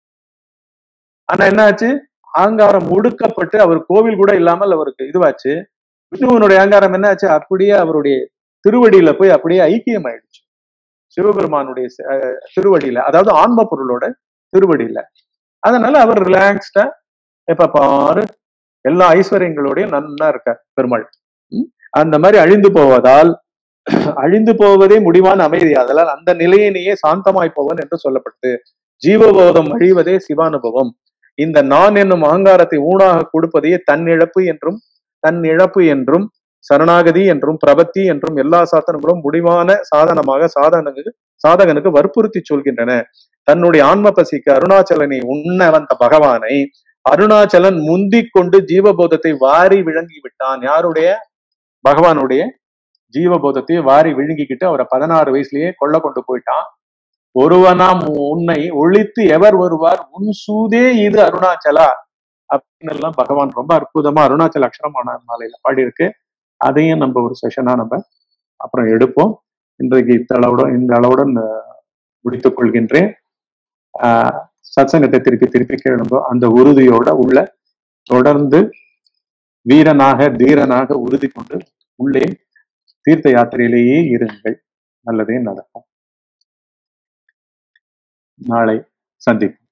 ஆனா என்ன ஆச்சு அகங்காரம் ஒடுக்கப்பட்டு அவர் கோவில் கூட இல்லாமல் அவருக்கு இதுவாச்சு விஷ்ணுவனுடைய அகங்காரம் என்ன ஆச்சு அப்படியே அவருடைய திருவடியில போய் அப்படியே ஐக்கியம் ஆயிடுச்சு சிவபெருமானுடைய ச- அஹ் திருவடியில அதாவது ஆன்ம பொருளோட திருவடியில அதனால அவர் ரிலாக்ஸ்டா எப்ப பாரு எல்லா ஐஸ்வர்யங்களோடயும் நன்னா இருக்கார் பெருமாள் ம்? அந்த மாதிரி அழிந்து போவதால் அழிந்து போவதே முடிவான அமைதி அதனால் அந்த நிலையிலேயே சாந்தமாய் போவன் என்று சொல்லப்பட்டது ஜீவபோதம் அழிவதே சிவானுபவம் இந்த நான் என்னும் அகங்காரத்தை ஊனாக கொடுப்பதையே தன் இழப்பு என்றும் தன் இழப்பு என்றும் சரணாகதி என்றும் பிரபத்தி என்றும் எல்லா சாதனங்களும் முடிவான சாதனமாக சாதனனுக்கு சாதகனுக்கு வற்புறுத்தி சொல்கின்றன தன்னுடைய ஆன்ம பசிக்கு அருணாச்சலனை உண்ண வந்த பகவானை அருணாச்சலன் முந்திக் கொண்டு ஜீவபோதத்தை வாரி விழுங்கி விட்டான் யாருடைய பகவானுடைய ஜீவபோதத்தை வாரி விழுங்கிக்கிட்டு அவரை பதினாறு வயசுலயே கொல்ல கொண்டு போயிட்டான் ஒருவனாம் உன்னை ஒழித்து எவர் வருவார் உன் சூதே இது அருணாச்சலா அப்படின்னு எல்லாம் பகவான் ரொம்ப அற்புதமா அருணாச்சல அக்ஷரமான மாலையில பாடியிருக்கு அதையும் நம்ம ஒரு செஷனா நம்ம அப்புறம் எடுப்போம் இன்றைக்கு இந்த அளவுடன் இந்த அளவுடன் அஹ், முடித்துக் கொள்கின்றேன் ஆஹ் சத்சங்கத்தை திருப்பி திருப்பி கேளுங்க அந்த உறுதியோட உள்ள தொடர்ந்து வீரனாக தீரனாக உறுதி கொண்டு உள்ளே தீர்த்த யாத்திரையிலேயே இருங்கள் நல்லதே நடக்கும் நாளை சந்திப்போம்